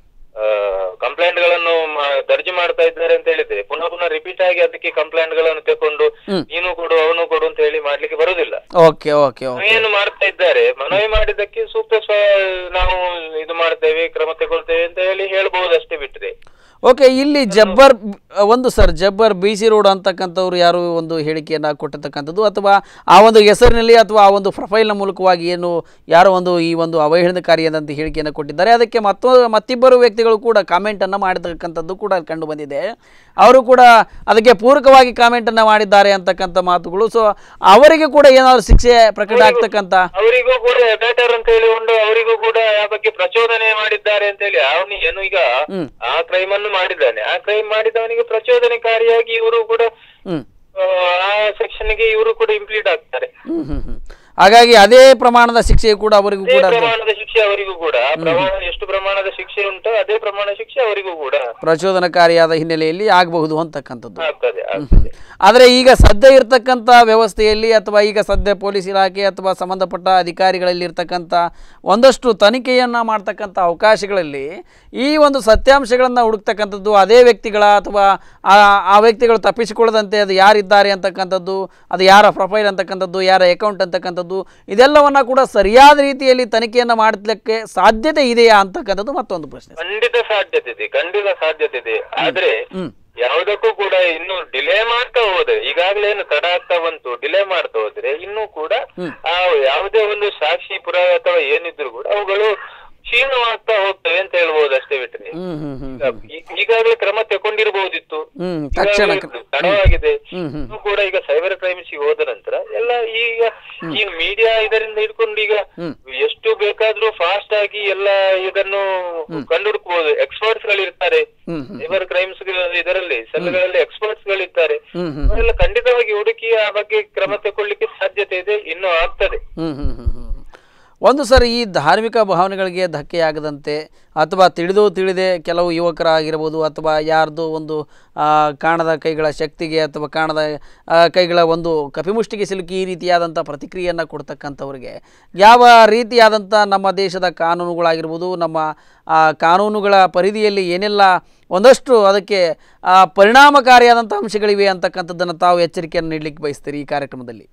ಕಂಪ್ಲೇಂಟ್ ಗಳನ್ನು ಮಾ- ದರ್ಜಿ ಮಾಡ್ತಾ ಇದ್ದಾರೆ ಅಂತ ಹೇಳಿದ್ರೆ ಪುನಃ ಪುನಃ ರಿಪೀಟ್ ಆಗಿ ಅದಕ್ಕೆ ಕಂಪ್ಲೇಂಟ್ ಗಳನ್ನು ತಕೊಂಡು ನೀನು ಕೊಡು ಅವನು ಕೊಡು ಅಂತ ಹೇಳಿ ಮಾಡ್ಲಿಕ್ಕೆ ಬರುದಿಲ್ಲ ಓಕೆ ಓಕೆ ಓಕೆ ಏನು ಮಾಡ್ತಾ ಇದ್ದಾರೆ ಮನವಿ ಮಾಡಿದ್ದಕ್ಕೆ ಸೂಕ್ತ ಸ್ವ ನಾವು ಇದು ಮಾಡ್ತೇವೆ ಕ್ರಮ ತಗೊಳ್ತೇವೆ ಅಂತ ಹೇಳಿ ಹೇಳ್ಬಹುದು ಅಷ್ಟೇ ಬಿಟ್ರೆ ಓಕೆ ಇಲ್ಲಿ ಜಬ್ಬರ್ ಒಂದು sir Jabbar B C road ಅಂತಕ್ಕಂಥವ್ರು ಯಾರು ಒಂದು ಹೇಳಿಕೆಯನ್ನು ಕೊಟ್ಟಿರ್ತಕ್ಕಂಥದ್ದು ಅಥವಾ ಆ ಒಂದು ಹೆಸರಿನಲ್ಲಿ ಅಥವಾ ಆ ಒಂದು ಪ್ರೊಫೈಲ್ನ ಮೂಲಕವಾಗಿ ಏನು ಯಾರೋ ಒಂದು ಈ ಒಂದು ಅವಹೇಳನಕಾರಿಯಾದಂಥ ಹೇಳಿಕೆಯನ್ನು ಕೊಟ್ಟಿದ್ದಾರೆ ಅದಕ್ಕೆ ಮತ್ತೊ ಮತ್ತಿಬ್ಬರು ವ್ಯಕ್ತಿಗಳು ಕೂಡ ಕಾಮೆಂಟನ್ನು ಮಾಡಿರ್ತಕ್ಕಂಥದ್ದು ಕೂಡ ಕಂಡು ಬಂದಿದೆ ಅವರು ಕೂಡ ಅದಕ್ಕೆ ಪೂರಕವಾಗಿ ಕಾಮೆಂಟನ್ನು ಮಾಡಿದ್ದಾರೆ ಅಂತಕ್ಕಂಥ ಮಾತುಗಳು ಸೊ ಅವರಿಗೆ ಕೂಡ ಏನಾದರೂ ಶಿಕ್ಷೆ ಪ್ರಕಟ ಆಗ್ತಕ್ಕಂಥ ಅವರಿಗೂ ಕೂಡ ಬೇಟರ್ ಅಂತ ಹೇಳಿಕೊಂಡು ಅವರಿಗೂ ಕೂಡ ಆ ಬಗ್ಗೆ ಪ್ರಚೋದನೆ ಮಾಡಿದ್ದಾರೆ ಅಂತ ಹೇಳಿ ಅವನು ಏನು ಈಗ ಆ ಕ್ರೈಮ್ ಅನ್ನು ಮಾಡಿದ್ದಾನೆ ಆ ಕ್ರೈಮ್ ಮಾಡಿದವನಿಗೆ ಪ್ರಚೋದನೆಕಾರಿಯಾಗಿ ಇವರು ಕೂಡ ಹ್ಮ್ ಆ, ಆ ಸೆಕ್ಷನ್ ಗೆ ಇವರು ಕೂಡ ಇಂಪ್ಲೀಟ್ ಆಗ್ತಾರೆ ಹ್ಮ್ ಹ್ಮ್ ಹ್ಮ್ ಹಾಗಾಗಿ ಅದೇ ಪ್ರಮಾಣದ ಶಿಕ್ಷೆ ಕೂಡ ಅವರಿಗೂ ಅದೇ ಕೂಡ ಪ್ರಮಾಣದ ಶಿಕ್ಷೆ ಅವರಿಗೂ ಕೂಡ ಆ ಪ್ರಮಾಣ ಎಷ್ಟು ಪ್ರಮಾಣದ ಶಿಕ್ಷೆ ಉಂಟು ಅದೇ ಪ್ರಮಾಣ ಶಿಕ್ಷೆ ಅವರಿಗೂ ಕೂಡ ಪ್ರಚೋದನಕಾರಿಯಾದ ಹಿನ್ನೆಲೆಯಲ್ಲಿ ಆಗಬಹುದು ಅಂತಕ್ಕಂಥದ್ದು ಆಗ್ತದೆ ಆಗ್ತದೆ ಆದರೆ ಈಗ ಸದ್ಯ ಇರತಕ್ಕಂಥ ವ್ಯವಸ್ಥೆಯಲ್ಲಿ ಅಥವಾ ಈಗ ಸದ್ಯ ಪೊಲೀಸ್ ಇಲಾಖೆ ಅಥವಾ ಸಂಬಂಧಪಟ್ಟ ಅಧಿಕಾರಿಗಳಲ್ಲಿ ಇರ್ತಕ್ಕಂಥ ಒಂದಷ್ಟು ತನಿಖೆಯನ್ನು ಮಾಡ್ತಕ್ಕಂಥ ಅವಕಾಶಗಳಲ್ಲಿ ಈ ಒಂದು ಸತ್ಯಾಂಶಗಳನ್ನು ಹುಡುಕ್ತಕ್ಕಂಥದ್ದು ಅದೇ ವ್ಯಕ್ತಿಗಳ ಅಥವಾ ಆ ಆ ವ್ಯಕ್ತಿಗಳು ತಪ್ಪಿಸಿಕೊಳ್ಳದಂತೆ ಅದು ಯಾರಿದ್ದಾರೆ ಅಂತಕ್ಕಂಥದ್ದು ಅದು ಯಾರ ಪ್ರೊಫೈಲ್ ಅಂತಕ್ಕಂಥದ್ದು ಯಾರ ಅಕೌಂಟ್ ಅಂತಕ್ಕಂಥದ್ದು ಇದೆಲ್ಲವನ್ನ ಕೂಡ ಸರಿಯಾದ ರೀತಿಯಲ್ಲಿ ತನಿಖೆಯನ್ನು ಮಾಡಲಿಕ್ಕೆ ಸಾಧ್ಯತೆ ಇದೆಯಾ ಅಂತಕ್ಕಂಥದ್ದು ಮತ್ತೊಂದು ಪ್ರಶ್ನೆ ಖಂಡಿತ ಸಾಧ್ಯತೆ ಇದೆ ಖಂಡಿತ ಸಾಧ್ಯತೆ ಇದೆ ಆದ್ರೆ ಯಾವುದಕ್ಕೂ ಕೂಡ ಇನ್ನು ಡಿಲೇ ಮಾಡ್ತಾ ಹೋದ್ರೆ ಈಗಾಗಲೇ ಏನು ತಡ ಆಗ್ತಾ ಬಂತು ಡಿಲೇ ಮಾಡ್ತಾ ಹೋದ್ರೆ ಇನ್ನೂ ಕೂಡ ಆ ಯಾವುದೇ ಒಂದು ಸಾಕ್ಷಿ ಪುರಾವೆ ಅಥವಾ ಏನಿದ್ರು ಕೂಡ ಅವುಗಳು ಕ್ಷೀಣವಾಗ್ತಾ ಹೋಗ್ತವೆ ಅಂತ ಹೇಳ್ಬೋದು ಅಷ್ಟೇ ಬಿಟ್ರೆ ಹ್ಮ್ ಹ್ಮ್ ಹ್ಮ್ ಈ- ಈಗಾಗಲೇ ಕ್ರಮ ತಗೊಂಡಿರಬಹುದಿತ್ತು ಹ್ಮ್, ಈಗಾಗಲೇ ತಕ್ಷಣ ಇದು ತಡವಾಗಿದೆ ಹ್ಮ್, ಹ್ಮ್. ಇನ್ನೂ ಕೂಡ ಈಗ ಸೈಬರ್ ಕ್ರೈಮ್ಸ್ ಹೋದ ನಂತರ ಎಲ್ಲ ಈಗ ಈ ಮೀಡಿಯಾ ಇದರಿಂದ ಹಿಡ್ಕೊಂಡು ಈಗ ಎಷ್ಟು ಬೇಕಾದ್ರೂ ಫಾಸ್ಟ್ ಆಗಿ ಎಲ್ಲ ಇದನ್ನು ಕಂಡುಹುಡುಕಬಹುದು ಎಕ್ಸ್ಪರ್ಟ್ಸ್ ಗಳಿರ್ತಾರೆ ಹ್ಮ್, ಹ್ಮ್. ಸೈಬರ್ ಕ್ರೈಮ್ಸ್ ಇದರಲ್ಲಿ ಸೆಲ್ಗಳಲ್ಲಿ ಎಕ್ಸ್ಪರ್ಟ್ಸ್ ಗಳಿರ್ತಾರೆ ಹ್ಮ್, ಹ್ಮ್. ಅವರೆಲ್ಲ ಖಂಡಿತವಾಗಿ ಹುಡುಕಿ ಆ ಬಗ್ಗೆ ಕ್ರಮ ತಗೊಳ್ಳಿಕ್ಕೆ ಸಾಧ್ಯತೆ ಇದೆ ಇನ್ನೂ ಆಗ್ತದೆ ಹ್ಮ್ ಹ್ಮ್ ಹ್ಮ್ ಹ್ಮ್. ಒಂದು ಸರಿ ಈ ಧಾರ್ಮಿಕ ಭಾವನೆಗಳಿಗೆ ಧಕ್ಕೆಯಾಗದಂತೆ ಅಥವಾ ತಿಳಿದು ತಿಳಿದೇ ಕೆಲವು ಯುವಕರಾಗಿರ್ಬೋದು ಅಥವಾ ಯಾರ್ದು ಒಂದು ಆ, ಕಾಣದ ಕೈಗಳ ಶಕ್ತಿಗೆ ಅಥವಾ ಕಾಣದ ಆ, ಕೈಗಳ ಒಂದು ಕಪಿಮುಷ್ಟಿಗೆ ಸಿಲುಕಿ ಈ ರೀತಿಯಾದಂಥ ಪ್ರತಿಕ್ರಿಯೆಯನ್ನು ಕೊಡ್ತಕ್ಕಂಥವ್ರಿಗೆ ಯಾವ ರೀತಿಯಾದಂಥ ನಮ್ಮ ದೇಶದ ಕಾನೂನುಗಳಾಗಿರ್ಬೋದು ನಮ್ಮ ಆ, ಕಾನೂನುಗಳ ಪರಿಧಿಯಲ್ಲಿ ಏನೆಲ್ಲ ಒಂದಷ್ಟು ಅದಕ್ಕೆ ಆ, ಪರಿಣಾಮಕಾರಿಯಾದಂಥ ಅಂಶಗಳಿವೆ ಅಂತಕ್ಕಂಥದ್ದನ್ನು ತಾವು ಎಚ್ಚರಿಕೆಯನ್ನು ನೀಡಲಿಕ್ಕೆ ಬಯಸ್ತೀರಿ ಈ ಕಾರ್ಯಕ್ರಮದಲ್ಲಿ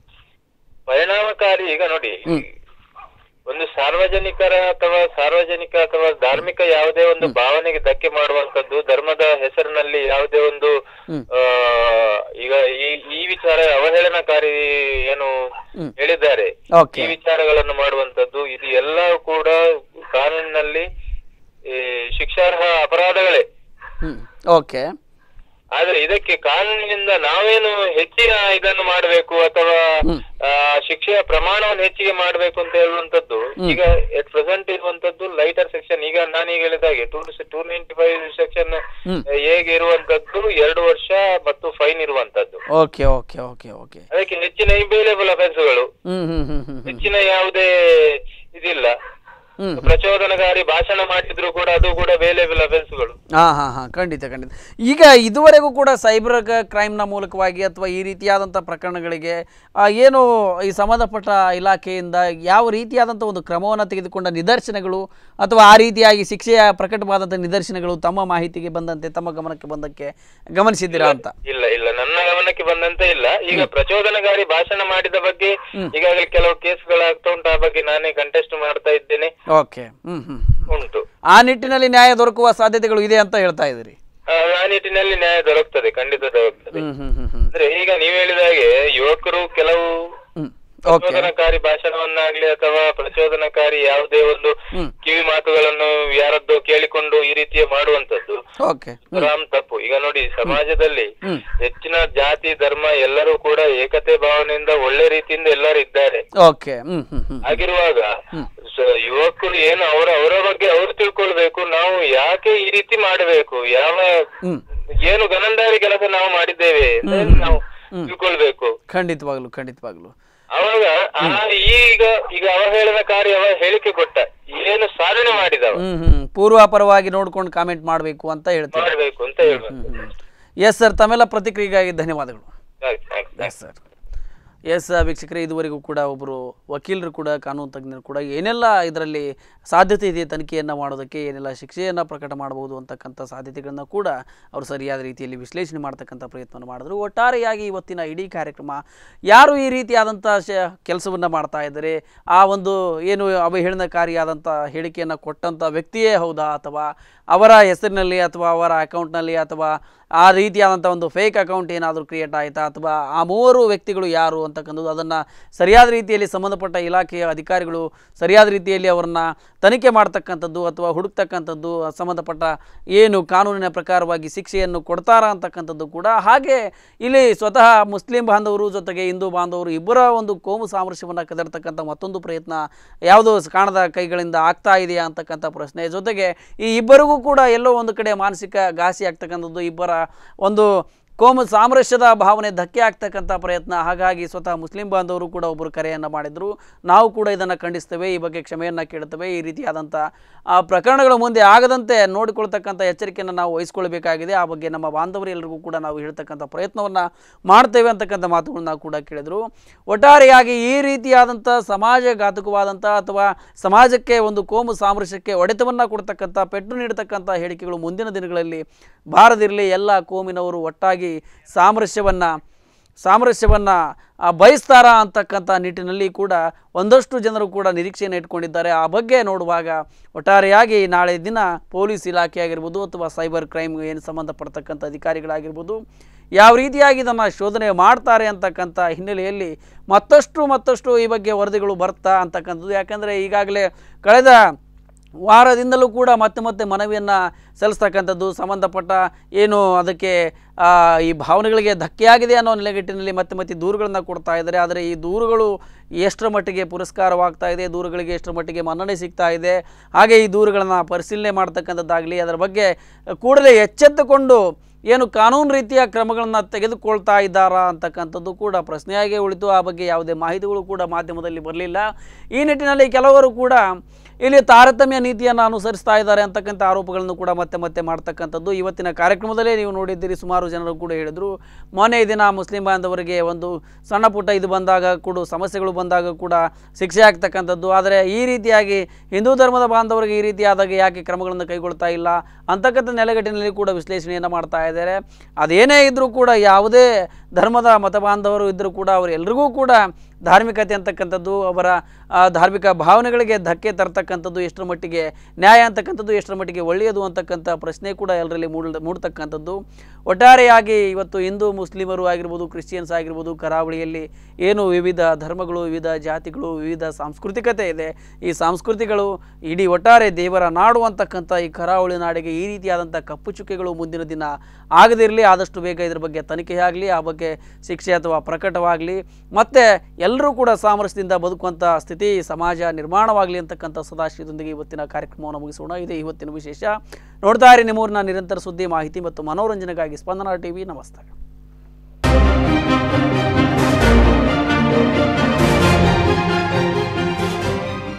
ಪರಿಣಾಮಕಾರಿ ಈಗ ನೋಡಿ ಒಂದು ಸಾರ್ವಜನಿಕರ ಅಥವಾ ಸಾರ್ವಜನಿಕ ಅಥವಾ ಧಾರ್ಮಿಕ ಯಾವುದೇ ಒಂದು ಭಾವನೆಗೆ ಧಕ್ಕೆ ಮಾಡುವಂತದ್ದು ಧರ್ಮದ ಹೆಸರಿನಲ್ಲಿ ಯಾವುದೇ ಒಂದು ಆ, ಈಗ ಈ ಈ ವಿಚಾರ ಅವಹೇಳನಕಾರಿ ಏನು ಹೇಳಿದ್ದಾರೆ Okay. ಈ ವಿಚಾರಗಳನ್ನು ಮಾಡುವಂತದ್ದು ಇದು ಎಲ್ಲ ಕೂಡ ಕಾನೂನಿನಲ್ಲಿ ಈ, ಶಿಕ್ಷಾರ್ಹ ಅಪರಾಧಗಳೇ ಹ್ಞೂ ಓಕೆ ಆದ್ರೆ ಇದಕ್ಕೆ ಕಾನೂನಿನಿಂದ ನಾವೇನು ಹೆಚ್ಚಿನ ಇದನ್ನು ಮಾಡಬೇಕು ಅಥವಾ ಆ, ಶಿಕ್ಷೆಯ ಪ್ರಮಾಣವನ್ನು ಹೆಚ್ಚಿಗೆ ಮಾಡಬೇಕು ಅಂತ ಹೇಳುವಂತದ್ದು ಈಗ ಎಟ್ ಪ್ರೆಸೆಂಟ್ ಇರುವಂತದ್ದು ಲೈಟರ್ ಸೆಕ್ಷನ್ ಈಗ ನಾನೀಗ ಹೇಳಿದ ಹಾಗೆ two two ninety five section ಹೇಗೆ ಇರುವಂತದ್ದು ಎರಡು ವರ್ಷ ಮತ್ತು ಫೈನ್ ಇರುವಂತದ್ದು ಓಕೆ ಓಕೆ ಓಕೆ ಓಕೆ ಅದಕ್ಕೆ ಹೆಚ್ಚಿನ ಇಬೇಲೇಬಲ್ ಅಫೆನ್ಸ್ಗಳು ಹ್ಮ್ ಹ್ಮ್ ಹ್ಮ್ ಹ್ಮ್ ಹೆಚ್ಚಿನ ಯಾವುದೇ ಇದಿಲ್ಲ ಹ್ಮ್. ಪ್ರಚೋದನಕಾರಿ ಭಾಷಣ ಮಾಡಿದ್ರು ಕೂಡ ಅದು ಕೂಡ ಬೇಲೇಬಲ್ ಅಫೆನ್ಸ್ಗಳು ಹಾಂ ಹಾಂ ಹಾಂ ಖಂಡಿತ ಖಂಡಿತ ಈಗ ಇದುವರೆಗೂ ಕೂಡ ಸೈಬರ್ ಕ್ರೈಮ್ನ ಮೂಲಕವಾಗಿ ಅಥವಾ ಈ ರೀತಿಯಾದಂಥ ಪ್ರಕರಣಗಳಿಗೆ ಆ, ಏನು ಈ ಸಂಬಂಧಪಟ್ಟ ಇಲಾಖೆಯಿಂದ ಯಾವ ರೀತಿಯಾದಂಥ ಒಂದು ಕ್ರಮವನ್ನು ತೆಗೆದುಕೊಂಡ ನಿದರ್ಶನಗಳು ಅಥವಾ ಆ ರೀತಿಯಾಗಿ ಶಿಕ್ಷೆಯ ಪ್ರಕಟವಾದಂಥ ನಿದರ್ಶನಗಳು ತಮ್ಮ ಮಾಹಿತಿಗೆ ಬಂದಂತೆ ತಮ್ಮ ಗಮನಕ್ಕೆ ಬಂದಕ್ಕೆ ಗಮನಿಸಿದ್ದೀರಾ ಅಂತ ಇಲ್ಲ ಇಲ್ಲ ನನ್ನ ಗಮನಕ್ಕೆ ಬಂದಂತೆ ಇಲ್ಲ ಈಗ ಪ್ರಚೋದನಕಾರಿ ಭಾಷಣ ಮಾಡಿದ ಬಗ್ಗೆ ಈಗಾಗಲೇ ಕೆಲವು ಕೇಸ್ಗಳಾಗ್ತಾ ಉಂಟು ಆ ಬಗ್ಗೆ ನಾನೇ ಕಂಟೆಸ್ಟ್ ಮಾಡ್ತಾ ಇದ್ದೇನೆ ಓಕೆ ಹ್ಮ್ ಹ್ಮ್ ಉಂಟು ಆ ನಿಟ್ಟಿನಲ್ಲಿ ನ್ಯಾಯ ದೊರಕುವ ಸಾಧ್ಯತೆಗಳು ಇದೆ ಅಂತ ಹೇಳ್ತಾ ಇದ್ದೀರಿ ಆ ಆ ನಿಟ್ಟಿನಲ್ಲಿ ನ್ಯಾಯ ದೊರಕ್ತದೆ ಖಂಡಿತ ದೊರಕ್ತದೆ ಹ್ಮ್ ಹ್ಮ್ ಹ್ಮ್ ಹ್ಮ್ ಅಂದ್ರೆ ಈಗ ನೀವು ಹೇಳಿದ ಹಾಗೆ ಯುವಕರು ಕೆಲವು ಹ್ಮ್ ಪ್ರಚೋದನಕಾರಿ ಭಾಷಣವನ್ನಾಗ್ಲಿ ಅಥವಾ ಪ್ರಚೋದನಕಾರಿ ಯಾವುದೇ ಒಂದು ಕಿವಿ ಮಾತುಗಳನ್ನು ಯಾರದ್ದೋ ಕೇಳಿಕೊಂಡು ಈ ರೀತಿಯ ಮಾಡುವಂತದ್ದು ಓಕೆ ರಾಮ್ ತಪ್ಪು ಈಗ ನೋಡಿ ಸಮಾಜದಲ್ಲಿ ಹೆಚ್ಚಿನ ಜಾತಿ ಧರ್ಮ ಎಲ್ಲರೂ ಕೂಡ ಏಕತೆ ಭಾವನೆಯಿಂದ ಒಳ್ಳೆ ರೀತಿಯಿಂದ ಎಲ್ಲರೂ ಇದ್ದಾರೆ ಓಕೆ ಹ್ಮ್ ಹ್ಮ್ ಹ್ಮ್ ಆಗಿರುವಾಗ ಸ- ಯುವಕರು ಏನು ಅವರ ಅವರ ಬಗ್ಗೆ ಅವರು ತಿಳ್ಕೊಳ್ಬೇಕು ನಾವು ಯಾಕೆ ಈ ರೀತಿ ಮಾಡಬೇಕು ಯಾವ ಏನು ಗನಂದಾರಿ ಕೆಲಸ ನಾವು ಮಾಡಿದ್ದೇವೆ ಅಂತ ನಾವು ತಿಳ್ಕೊಳ್ಬೇಕು ಖಂಡಿತವಾಗ್ಲು ಖಂಡಿತವಾಗ್ಲು ಅವಾಗ ಆ ಈಗ ಈಗ ಅವಹೇಳನಕಾರಿ ಅವ ಹೇಳಿಕೆ ಕೊಟ್ಟ ಏನು ಸಾಧನೆ ಮಾಡಿದವ ಹ್ಮ್ ಹ್ಮ್ ಪೂರ್ವಾಪರವಾಗಿ ನೋಡ್ಕೊಂಡು ಕಾಮೆಂಟ್ ಮಾಡಬೇಕು ಅಂತ ಹೇಳ್ತಾರೆ ಮಾಡ್ಬೇಕು ಅಂತ ಹೇಳ್ಬೇಕು ಎಸ್ ಸರ್ ತಮ್ಮೆಲ್ಲ ಪ್ರತಿಕ್ರಿಯೆಗಾಗಿ ಧನ್ಯವಾದಗಳು ಆಯ್ತು, ಆಯ್ತು. ಎಸ್ ಸರ್ ಎಸ್ ವೀಕ್ಷಕರೇ ಇದುವರೆಗೂ ಕೂಡ ಒಬ್ಬರು ವಕೀಲರು ಕೂಡ ಕಾನೂನು ತಜ್ಞರು ಕೂಡ ಏನೆಲ್ಲ ಇದರಲ್ಲಿ ಸಾಧ್ಯತೆ ಇದೆ ತನಿಖೆಯನ್ನು ಮಾಡೋದಕ್ಕೆ ಏನೆಲ್ಲ ಶಿಕ್ಷೆಯನ್ನು ಪ್ರಕಟ ಮಾಡಬಹುದು ಅಂತಕ್ಕಂಥ ಸಾಧ್ಯತೆಗಳನ್ನು ಕೂಡ ಅವರು ಸರಿಯಾದ ರೀತಿಯಲ್ಲಿ ವಿಶ್ಲೇಷಣೆ ಮಾಡ್ತಕ್ಕಂಥ ಪ್ರಯತ್ನವನ್ನು ಮಾಡಿದ್ರು ಒಟ್ಟಾರೆಯಾಗಿ ಇವತ್ತಿನ ಇಡೀ ಕಾರ್ಯಕ್ರಮ ಯಾರು ಈ ರೀತಿಯಾದಂಥ ಶ ಕೆಲಸವನ್ನು ಮಾಡ್ತಾ ಇದ್ದಾರೆ ಆ ಒಂದು ಏನು ಅವಹೇಳನಕಾರಿಯಾದಂಥ ಹೇಳಿಕೆಯನ್ನು ಕೊಟ್ಟಂಥ ವ್ಯಕ್ತಿಯೇ ಹೌದಾ ಅಥವಾ ಅವರ ಹೆಸರಿನಲ್ಲಿ ಅಥವಾ ಅವರ ಅಕೌಂಟ್ನಲ್ಲಿ ಅಥವಾ ಆ ರೀತಿಯಾದಂಥ ಒಂದು ಫೇಕ್ ಅಕೌಂಟ್ ಏನಾದರೂ ಕ್ರಿಯೇಟ್ ಆಯಿತಾ ಅಥವಾ ಆ ಮೂವರು ವ್ಯಕ್ತಿಗಳು ಯಾರು ಅಂತಕ್ಕಂಥದ್ದು ಅದನ್ನು ಸರಿಯಾದ ರೀತಿಯಲ್ಲಿ ಸಂಬಂಧಪಟ್ಟ ಇಲಾಖೆಯ ಅಧಿಕಾರಿಗಳು ಸರಿಯಾದ ರೀತಿಯಲ್ಲಿ ಅವರನ್ನು ತನಿಖೆ ಮಾಡ್ತಕ್ಕಂಥದ್ದು ಅಥವಾ ಹುಡುಕ್ತಕ್ಕಂಥದ್ದು ಸಂಬಂಧಪಟ್ಟ ಏನು ಕಾನೂನಿನ ಪ್ರಕಾರವಾಗಿ ಶಿಕ್ಷೆಯನ್ನು ಕೊಡ್ತಾರಾ ಅಂತಕ್ಕಂಥದ್ದು ಕೂಡ ಹಾಗೆ ಇಲ್ಲಿ ಸ್ವತಃ ಮುಸ್ಲಿಂ ಬಾಂಧವರು ಜೊತೆಗೆ ಹಿಂದೂ ಬಾಂಧವರು ಇಬ್ಬರ ಒಂದು ಕೋಮು ಸಾಮರಸ್ಯವನ್ನು ಕದರ್ತಕ್ಕಂಥ ಮತ್ತೊಂದು ಪ್ರಯತ್ನ ಯಾವುದೋ ಕಾಣದ ಕೈಗಳಿಂದ ಆಗ್ತಾ ಇದೆಯಾ ಅಂತಕ್ಕಂಥ ಪ್ರಶ್ನೆ ಜೊತೆಗೆ ಈ ಇಬ್ಬರಿಗೂ ಕೂಡ ಎಲ್ಲೋ ಒಂದು ಕಡೆ ಮಾನಸಿಕ ಘಾಸಿ ಆಗ್ತಕ್ಕಂಥದ್ದು ಇಬ್ಬರ ಒಂದು ಕೋಮು ಸಾಮರಸ್ಯದ ಭಾವನೆ ಧಕ್ಕೆ ಆಗ್ತಕ್ಕಂಥ ಪ್ರಯತ್ನ ಹಾಗಾಗಿ ಸ್ವತಃ ಮುಸ್ಲಿಂ ಬಾಂಧವರು ಕೂಡ ಒಬ್ಬರು ಕರೆಯನ್ನು ಮಾಡಿದರು ನಾವು ಕೂಡ ಇದನ್ನು ಖಂಡಿಸ್ತೇವೆ ಈ ಬಗ್ಗೆ ಕ್ಷಮೆಯನ್ನು ಕೇಳುತ್ತೇವೆ ಈ ರೀತಿಯಾದಂಥ ಆ ಪ್ರಕರಣಗಳು ಮುಂದೆ ಆಗದಂತೆ ನೋಡಿಕೊಳ್ತಕ್ಕಂಥ ಎಚ್ಚರಿಕೆಯನ್ನು ನಾವು ವಹಿಸ್ಕೊಳ್ಬೇಕಾಗಿದೆ ಆ ಬಗ್ಗೆ ನಮ್ಮ ಬಾಂಧವರು ಎಲ್ಲರಿಗೂ ಕೂಡ ನಾವು ಹೇಳ್ತಕ್ಕಂಥ ಪ್ರಯತ್ನವನ್ನು ಮಾಡ್ತೇವೆ ಅಂತಕ್ಕಂಥ ಮಾತುಗಳನ್ನ ಕೂಡ ಕೇಳಿದರು ಒಟ್ಟಾರೆಯಾಗಿ ಈ ರೀತಿಯಾದಂಥ ಸಮಾಜಘಾತಕವಾದಂಥ ಅಥವಾ ಸಮಾಜಕ್ಕೆ ಒಂದು ಕೋಮು ಸಾಮರಸ್ಯಕ್ಕೆ ಹೊಡೆತವನ್ನು ಕೊಡ್ತಕ್ಕಂಥ ಪೆಟ್ಟು ನೀಡತಕ್ಕಂಥ ಹೇಳಿಕೆಗಳು ಮುಂದಿನ ದಿನಗಳಲ್ಲಿ ಬಾರದಿರಲಿ ಎಲ್ಲ ಕೋಮಿನವರು ಒಟ್ಟಾಗಿ ಸಾಮರಸ್ಯವನ್ನು ಸಾಮರಸ್ಯವನ್ನು ಬಯಸ್ತಾರಾ ಅಂತಕ್ಕಂಥ ನಿಟ್ಟಿನಲ್ಲಿ ಕೂಡ ಒಂದಷ್ಟು ಜನರು ಕೂಡ ನಿರೀಕ್ಷೆಯನ್ನು ಇಟ್ಕೊಂಡಿದ್ದಾರೆ ಆ ಬಗ್ಗೆ ನೋಡುವಾಗ ಒಟ್ಟಾರೆಯಾಗಿ ನಾಳೆ ದಿನ ಪೊಲೀಸ್ ಇಲಾಖೆ ಆಗಿರ್ಬೋದು ಅಥವಾ ಸೈಬರ್ ಕ್ರೈಮ್ ಏನು ಸಂಬಂಧಪಡ್ತಕ್ಕಂಥ ಅಧಿಕಾರಿಗಳಾಗಿರ್ಬೋದು ಯಾವ ರೀತಿಯಾಗಿ ಇದನ್ನು ಶೋಧನೆ ಮಾಡ್ತಾರೆ ಅಂತಕ್ಕಂಥ ಹಿನ್ನೆಲೆಯಲ್ಲಿ ಮತ್ತಷ್ಟು ಮತ್ತಷ್ಟು ಈ ಬಗ್ಗೆ ವರದಿಗಳು ಬರ್ತಾ ಅಂತಕ್ಕಂಥದ್ದು ಯಾಕಂದರೆ ಈಗಾಗಲೇ ಕಳೆದ ವಾರದಿಂದಲೂ ಕೂಡ ಮತ್ತೆ ಮತ್ತೆ ಮನವಿಯನ್ನು ಸಲ್ಲಿಸ್ತಕ್ಕಂಥದ್ದು ಸಂಬಂಧಪಟ್ಟ ಏನು ಅದಕ್ಕೆ ಆ, ಈ ಭಾವನೆಗಳಿಗೆ ಧಕ್ಕೆಯಾಗಿದೆ ಅನ್ನೋ ನೆಲೆಗಟ್ಟಿನಲ್ಲಿ ಮತ್ತೆ ಮತ್ತೆ ದೂರುಗಳನ್ನು ಕೊಡ್ತಾ ಇದ್ದಾರೆ ಆದರೆ ಈ ದೂರುಗಳು ಎಷ್ಟರ ಮಟ್ಟಿಗೆ ಪುರಸ್ಕಾರವಾಗ್ತಾ ಇದೆ ದೂರುಗಳಿಗೆ ಎಷ್ಟರ ಮಟ್ಟಿಗೆ ಮನ್ನಣೆ ಸಿಗ್ತಾ ಇದೆ ಹಾಗೆ ಈ ದೂರುಗಳನ್ನು ಪರಿಶೀಲನೆ ಮಾಡ್ತಕ್ಕಂಥದ್ದಾಗಲಿ ಅದರ ಬಗ್ಗೆ ಕೂಡಲೇ ಎಚ್ಚೆತ್ತುಕೊಂಡು ಏನು ಕಾನೂನು ರೀತಿಯ ಕ್ರಮಗಳನ್ನು ತೆಗೆದುಕೊಳ್ತಾ ಇದ್ದಾರಾ ಅಂತಕ್ಕಂಥದ್ದು ಕೂಡ ಪ್ರಶ್ನೆಯಾಗೇ ಉಳಿತು ಆ ಬಗ್ಗೆ ಯಾವುದೇ ಮಾಹಿತಿಗಳು ಕೂಡ ಮಾಧ್ಯಮದಲ್ಲಿ ಬರಲಿಲ್ಲ ಈ ನಿಟ್ಟಿನಲ್ಲಿ ಕೆಲವರು ಕೂಡ ಇಲ್ಲಿ ತಾರತಮ್ಯ ನೀತಿಯನ್ನು ಅನುಸರಿಸ್ತಾ ಇದ್ದಾರೆ ಅಂತಕ್ಕಂಥ ಆರೋಪಗಳನ್ನು ಕೂಡ ಮತ್ತೆ ಮತ್ತೆ ಮಾಡ್ತಕ್ಕಂಥದ್ದು ಇವತ್ತಿನ ಕಾರ್ಯಕ್ರಮದಲ್ಲೇ ನೀವು ನೋಡಿದ್ದೀರಿ ಸುಮಾರು ಜನರು ಕೂಡ ಹೇಳಿದರು ಮೊನ್ನೆ ದಿನ ಮುಸ್ಲಿಂ ಬಾಂಧವರಿಗೆ ಒಂದು ಸಣ್ಣ ಪುಟ್ಟ ಇದು ಬಂದಾಗ ಕೂಡ ಸಮಸ್ಯೆಗಳು ಬಂದಾಗ ಕೂಡ ಶಿಕ್ಷೆ ಆಗ್ತಕ್ಕಂಥದ್ದು ಆದರೆ ಈ ರೀತಿಯಾಗಿ ಹಿಂದೂ ಧರ್ಮದ ಬಾಂಧವರಿಗೆ ಈ ರೀತಿಯಾದಾಗ ಯಾಕೆ ಕ್ರಮಗಳನ್ನು ಕೈಗೊಳ್ತಾ ಇಲ್ಲ ಅಂತಕ್ಕಂಥ ನೆಲೆಗಟ್ಟಿನಲ್ಲಿ ಕೂಡ ವಿಶ್ಲೇಷಣೆಯನ್ನು ಮಾಡ್ತಾ ಇದ್ದಾರೆ ಅದೇನೇ ಇದ್ದರೂ ಕೂಡ ಯಾವುದೇ ಧರ್ಮದ ಮತ ಬಾಂಧವರು ಇದ್ದರೂ ಕೂಡ ಅವರೆಲ್ಲರಿಗೂ ಕೂಡ ಧಾರ್ಮಿಕತೆ ಅಂತಕ್ಕಂಥದ್ದು ಅವರ ಆ, ಧಾರ್ಮಿಕ ಭಾವನೆಗಳಿಗೆ ಧಕ್ಕೆ ತರ್ತಕ್ಕಂಥದ್ದು ಎಷ್ಟರ ಮಟ್ಟಿಗೆ ನ್ಯಾಯ ಅಂತಕ್ಕಂಥದ್ದು ಎಷ್ಟರ ಮಟ್ಟಿಗೆ ಒಳ್ಳೆಯದು ಅಂತಕ್ಕಂಥ ಪ್ರಶ್ನೆ ಕೂಡ ಎಲ್ಲರಲ್ಲಿ ಮೂಡ್ ಮೂಡ್ತಕ್ಕಂಥದ್ದು ಒಟ್ಟಾರೆಯಾಗಿ ಇವತ್ತು ಹಿಂದೂ ಮುಸ್ಲಿಮರು ಆಗಿರ್ಬೋದು ಕ್ರಿಶ್ಚಿಯನ್ಸ್ ಆಗಿರ್ಬೋದು ಕರಾವಳಿಯಲ್ಲಿ ಏನು ವಿವಿಧ ಧರ್ಮಗಳು ವಿವಿಧ ಜಾತಿಗಳು ವಿವಿಧ ಸಾಂಸ್ಕೃತಿಕತೆ ಇದೆ ಈ ಸಂಸ್ಕೃತಿಗಳು ಇಡೀ ಒಟ್ಟಾರೆ ದೇವರ ನಾಡು ಅಂತಕ್ಕಂಥ ಈ ಕರಾವಳಿ ನಾಡಿಗೆ ಈ ರೀತಿಯಾದಂಥ ಕಪ್ಪು ಚುಕ್ಕೆಗಳು ಮುಂದಿನ ದಿನ ಆಗದಿರಲಿ ಆದಷ್ಟು ಬೇಗ ಇದ್ರ ಬಗ್ಗೆ ತನಿಖೆ ಆಗಲಿ ಆ ಬಗ್ಗೆ ಶಿಕ್ಷೆ ಅಥವಾ ಪ್ರಕಟವಾಗಲಿ ಮತ್ತು ಎಲ್ಲರೂ ಕೂಡ ಸಾಮರಸ್ಯದಿಂದ ಬದುಕುವಂಥ ಸ್ಥಿತಿ ಸಮಾಜ ನಿರ್ಮಾಣವಾಗಲಿ ಅಂತಕ್ಕಂಥ ಸದಾಶಯದೊಂದಿಗೆ ಇವತ್ತಿನ ಕಾರ್ಯಕ್ರಮವನ್ನು ಮುಗಿಸೋಣ ಇದೇ ಇವತ್ತಿನ ವಿಶೇಷ ನೋಡ್ತಾ ಇರಿ ನಿಮ್ಮೂರಿನ ನಿರಂತರ ಸುದ್ದಿ ಮಾಹಿತಿ ಮತ್ತು ಮನೋರಂಜನೆಗಾಗಿ ಸ್ಪಂದನಾ ಟಿವಿ ನಮಸ್ಕಾರ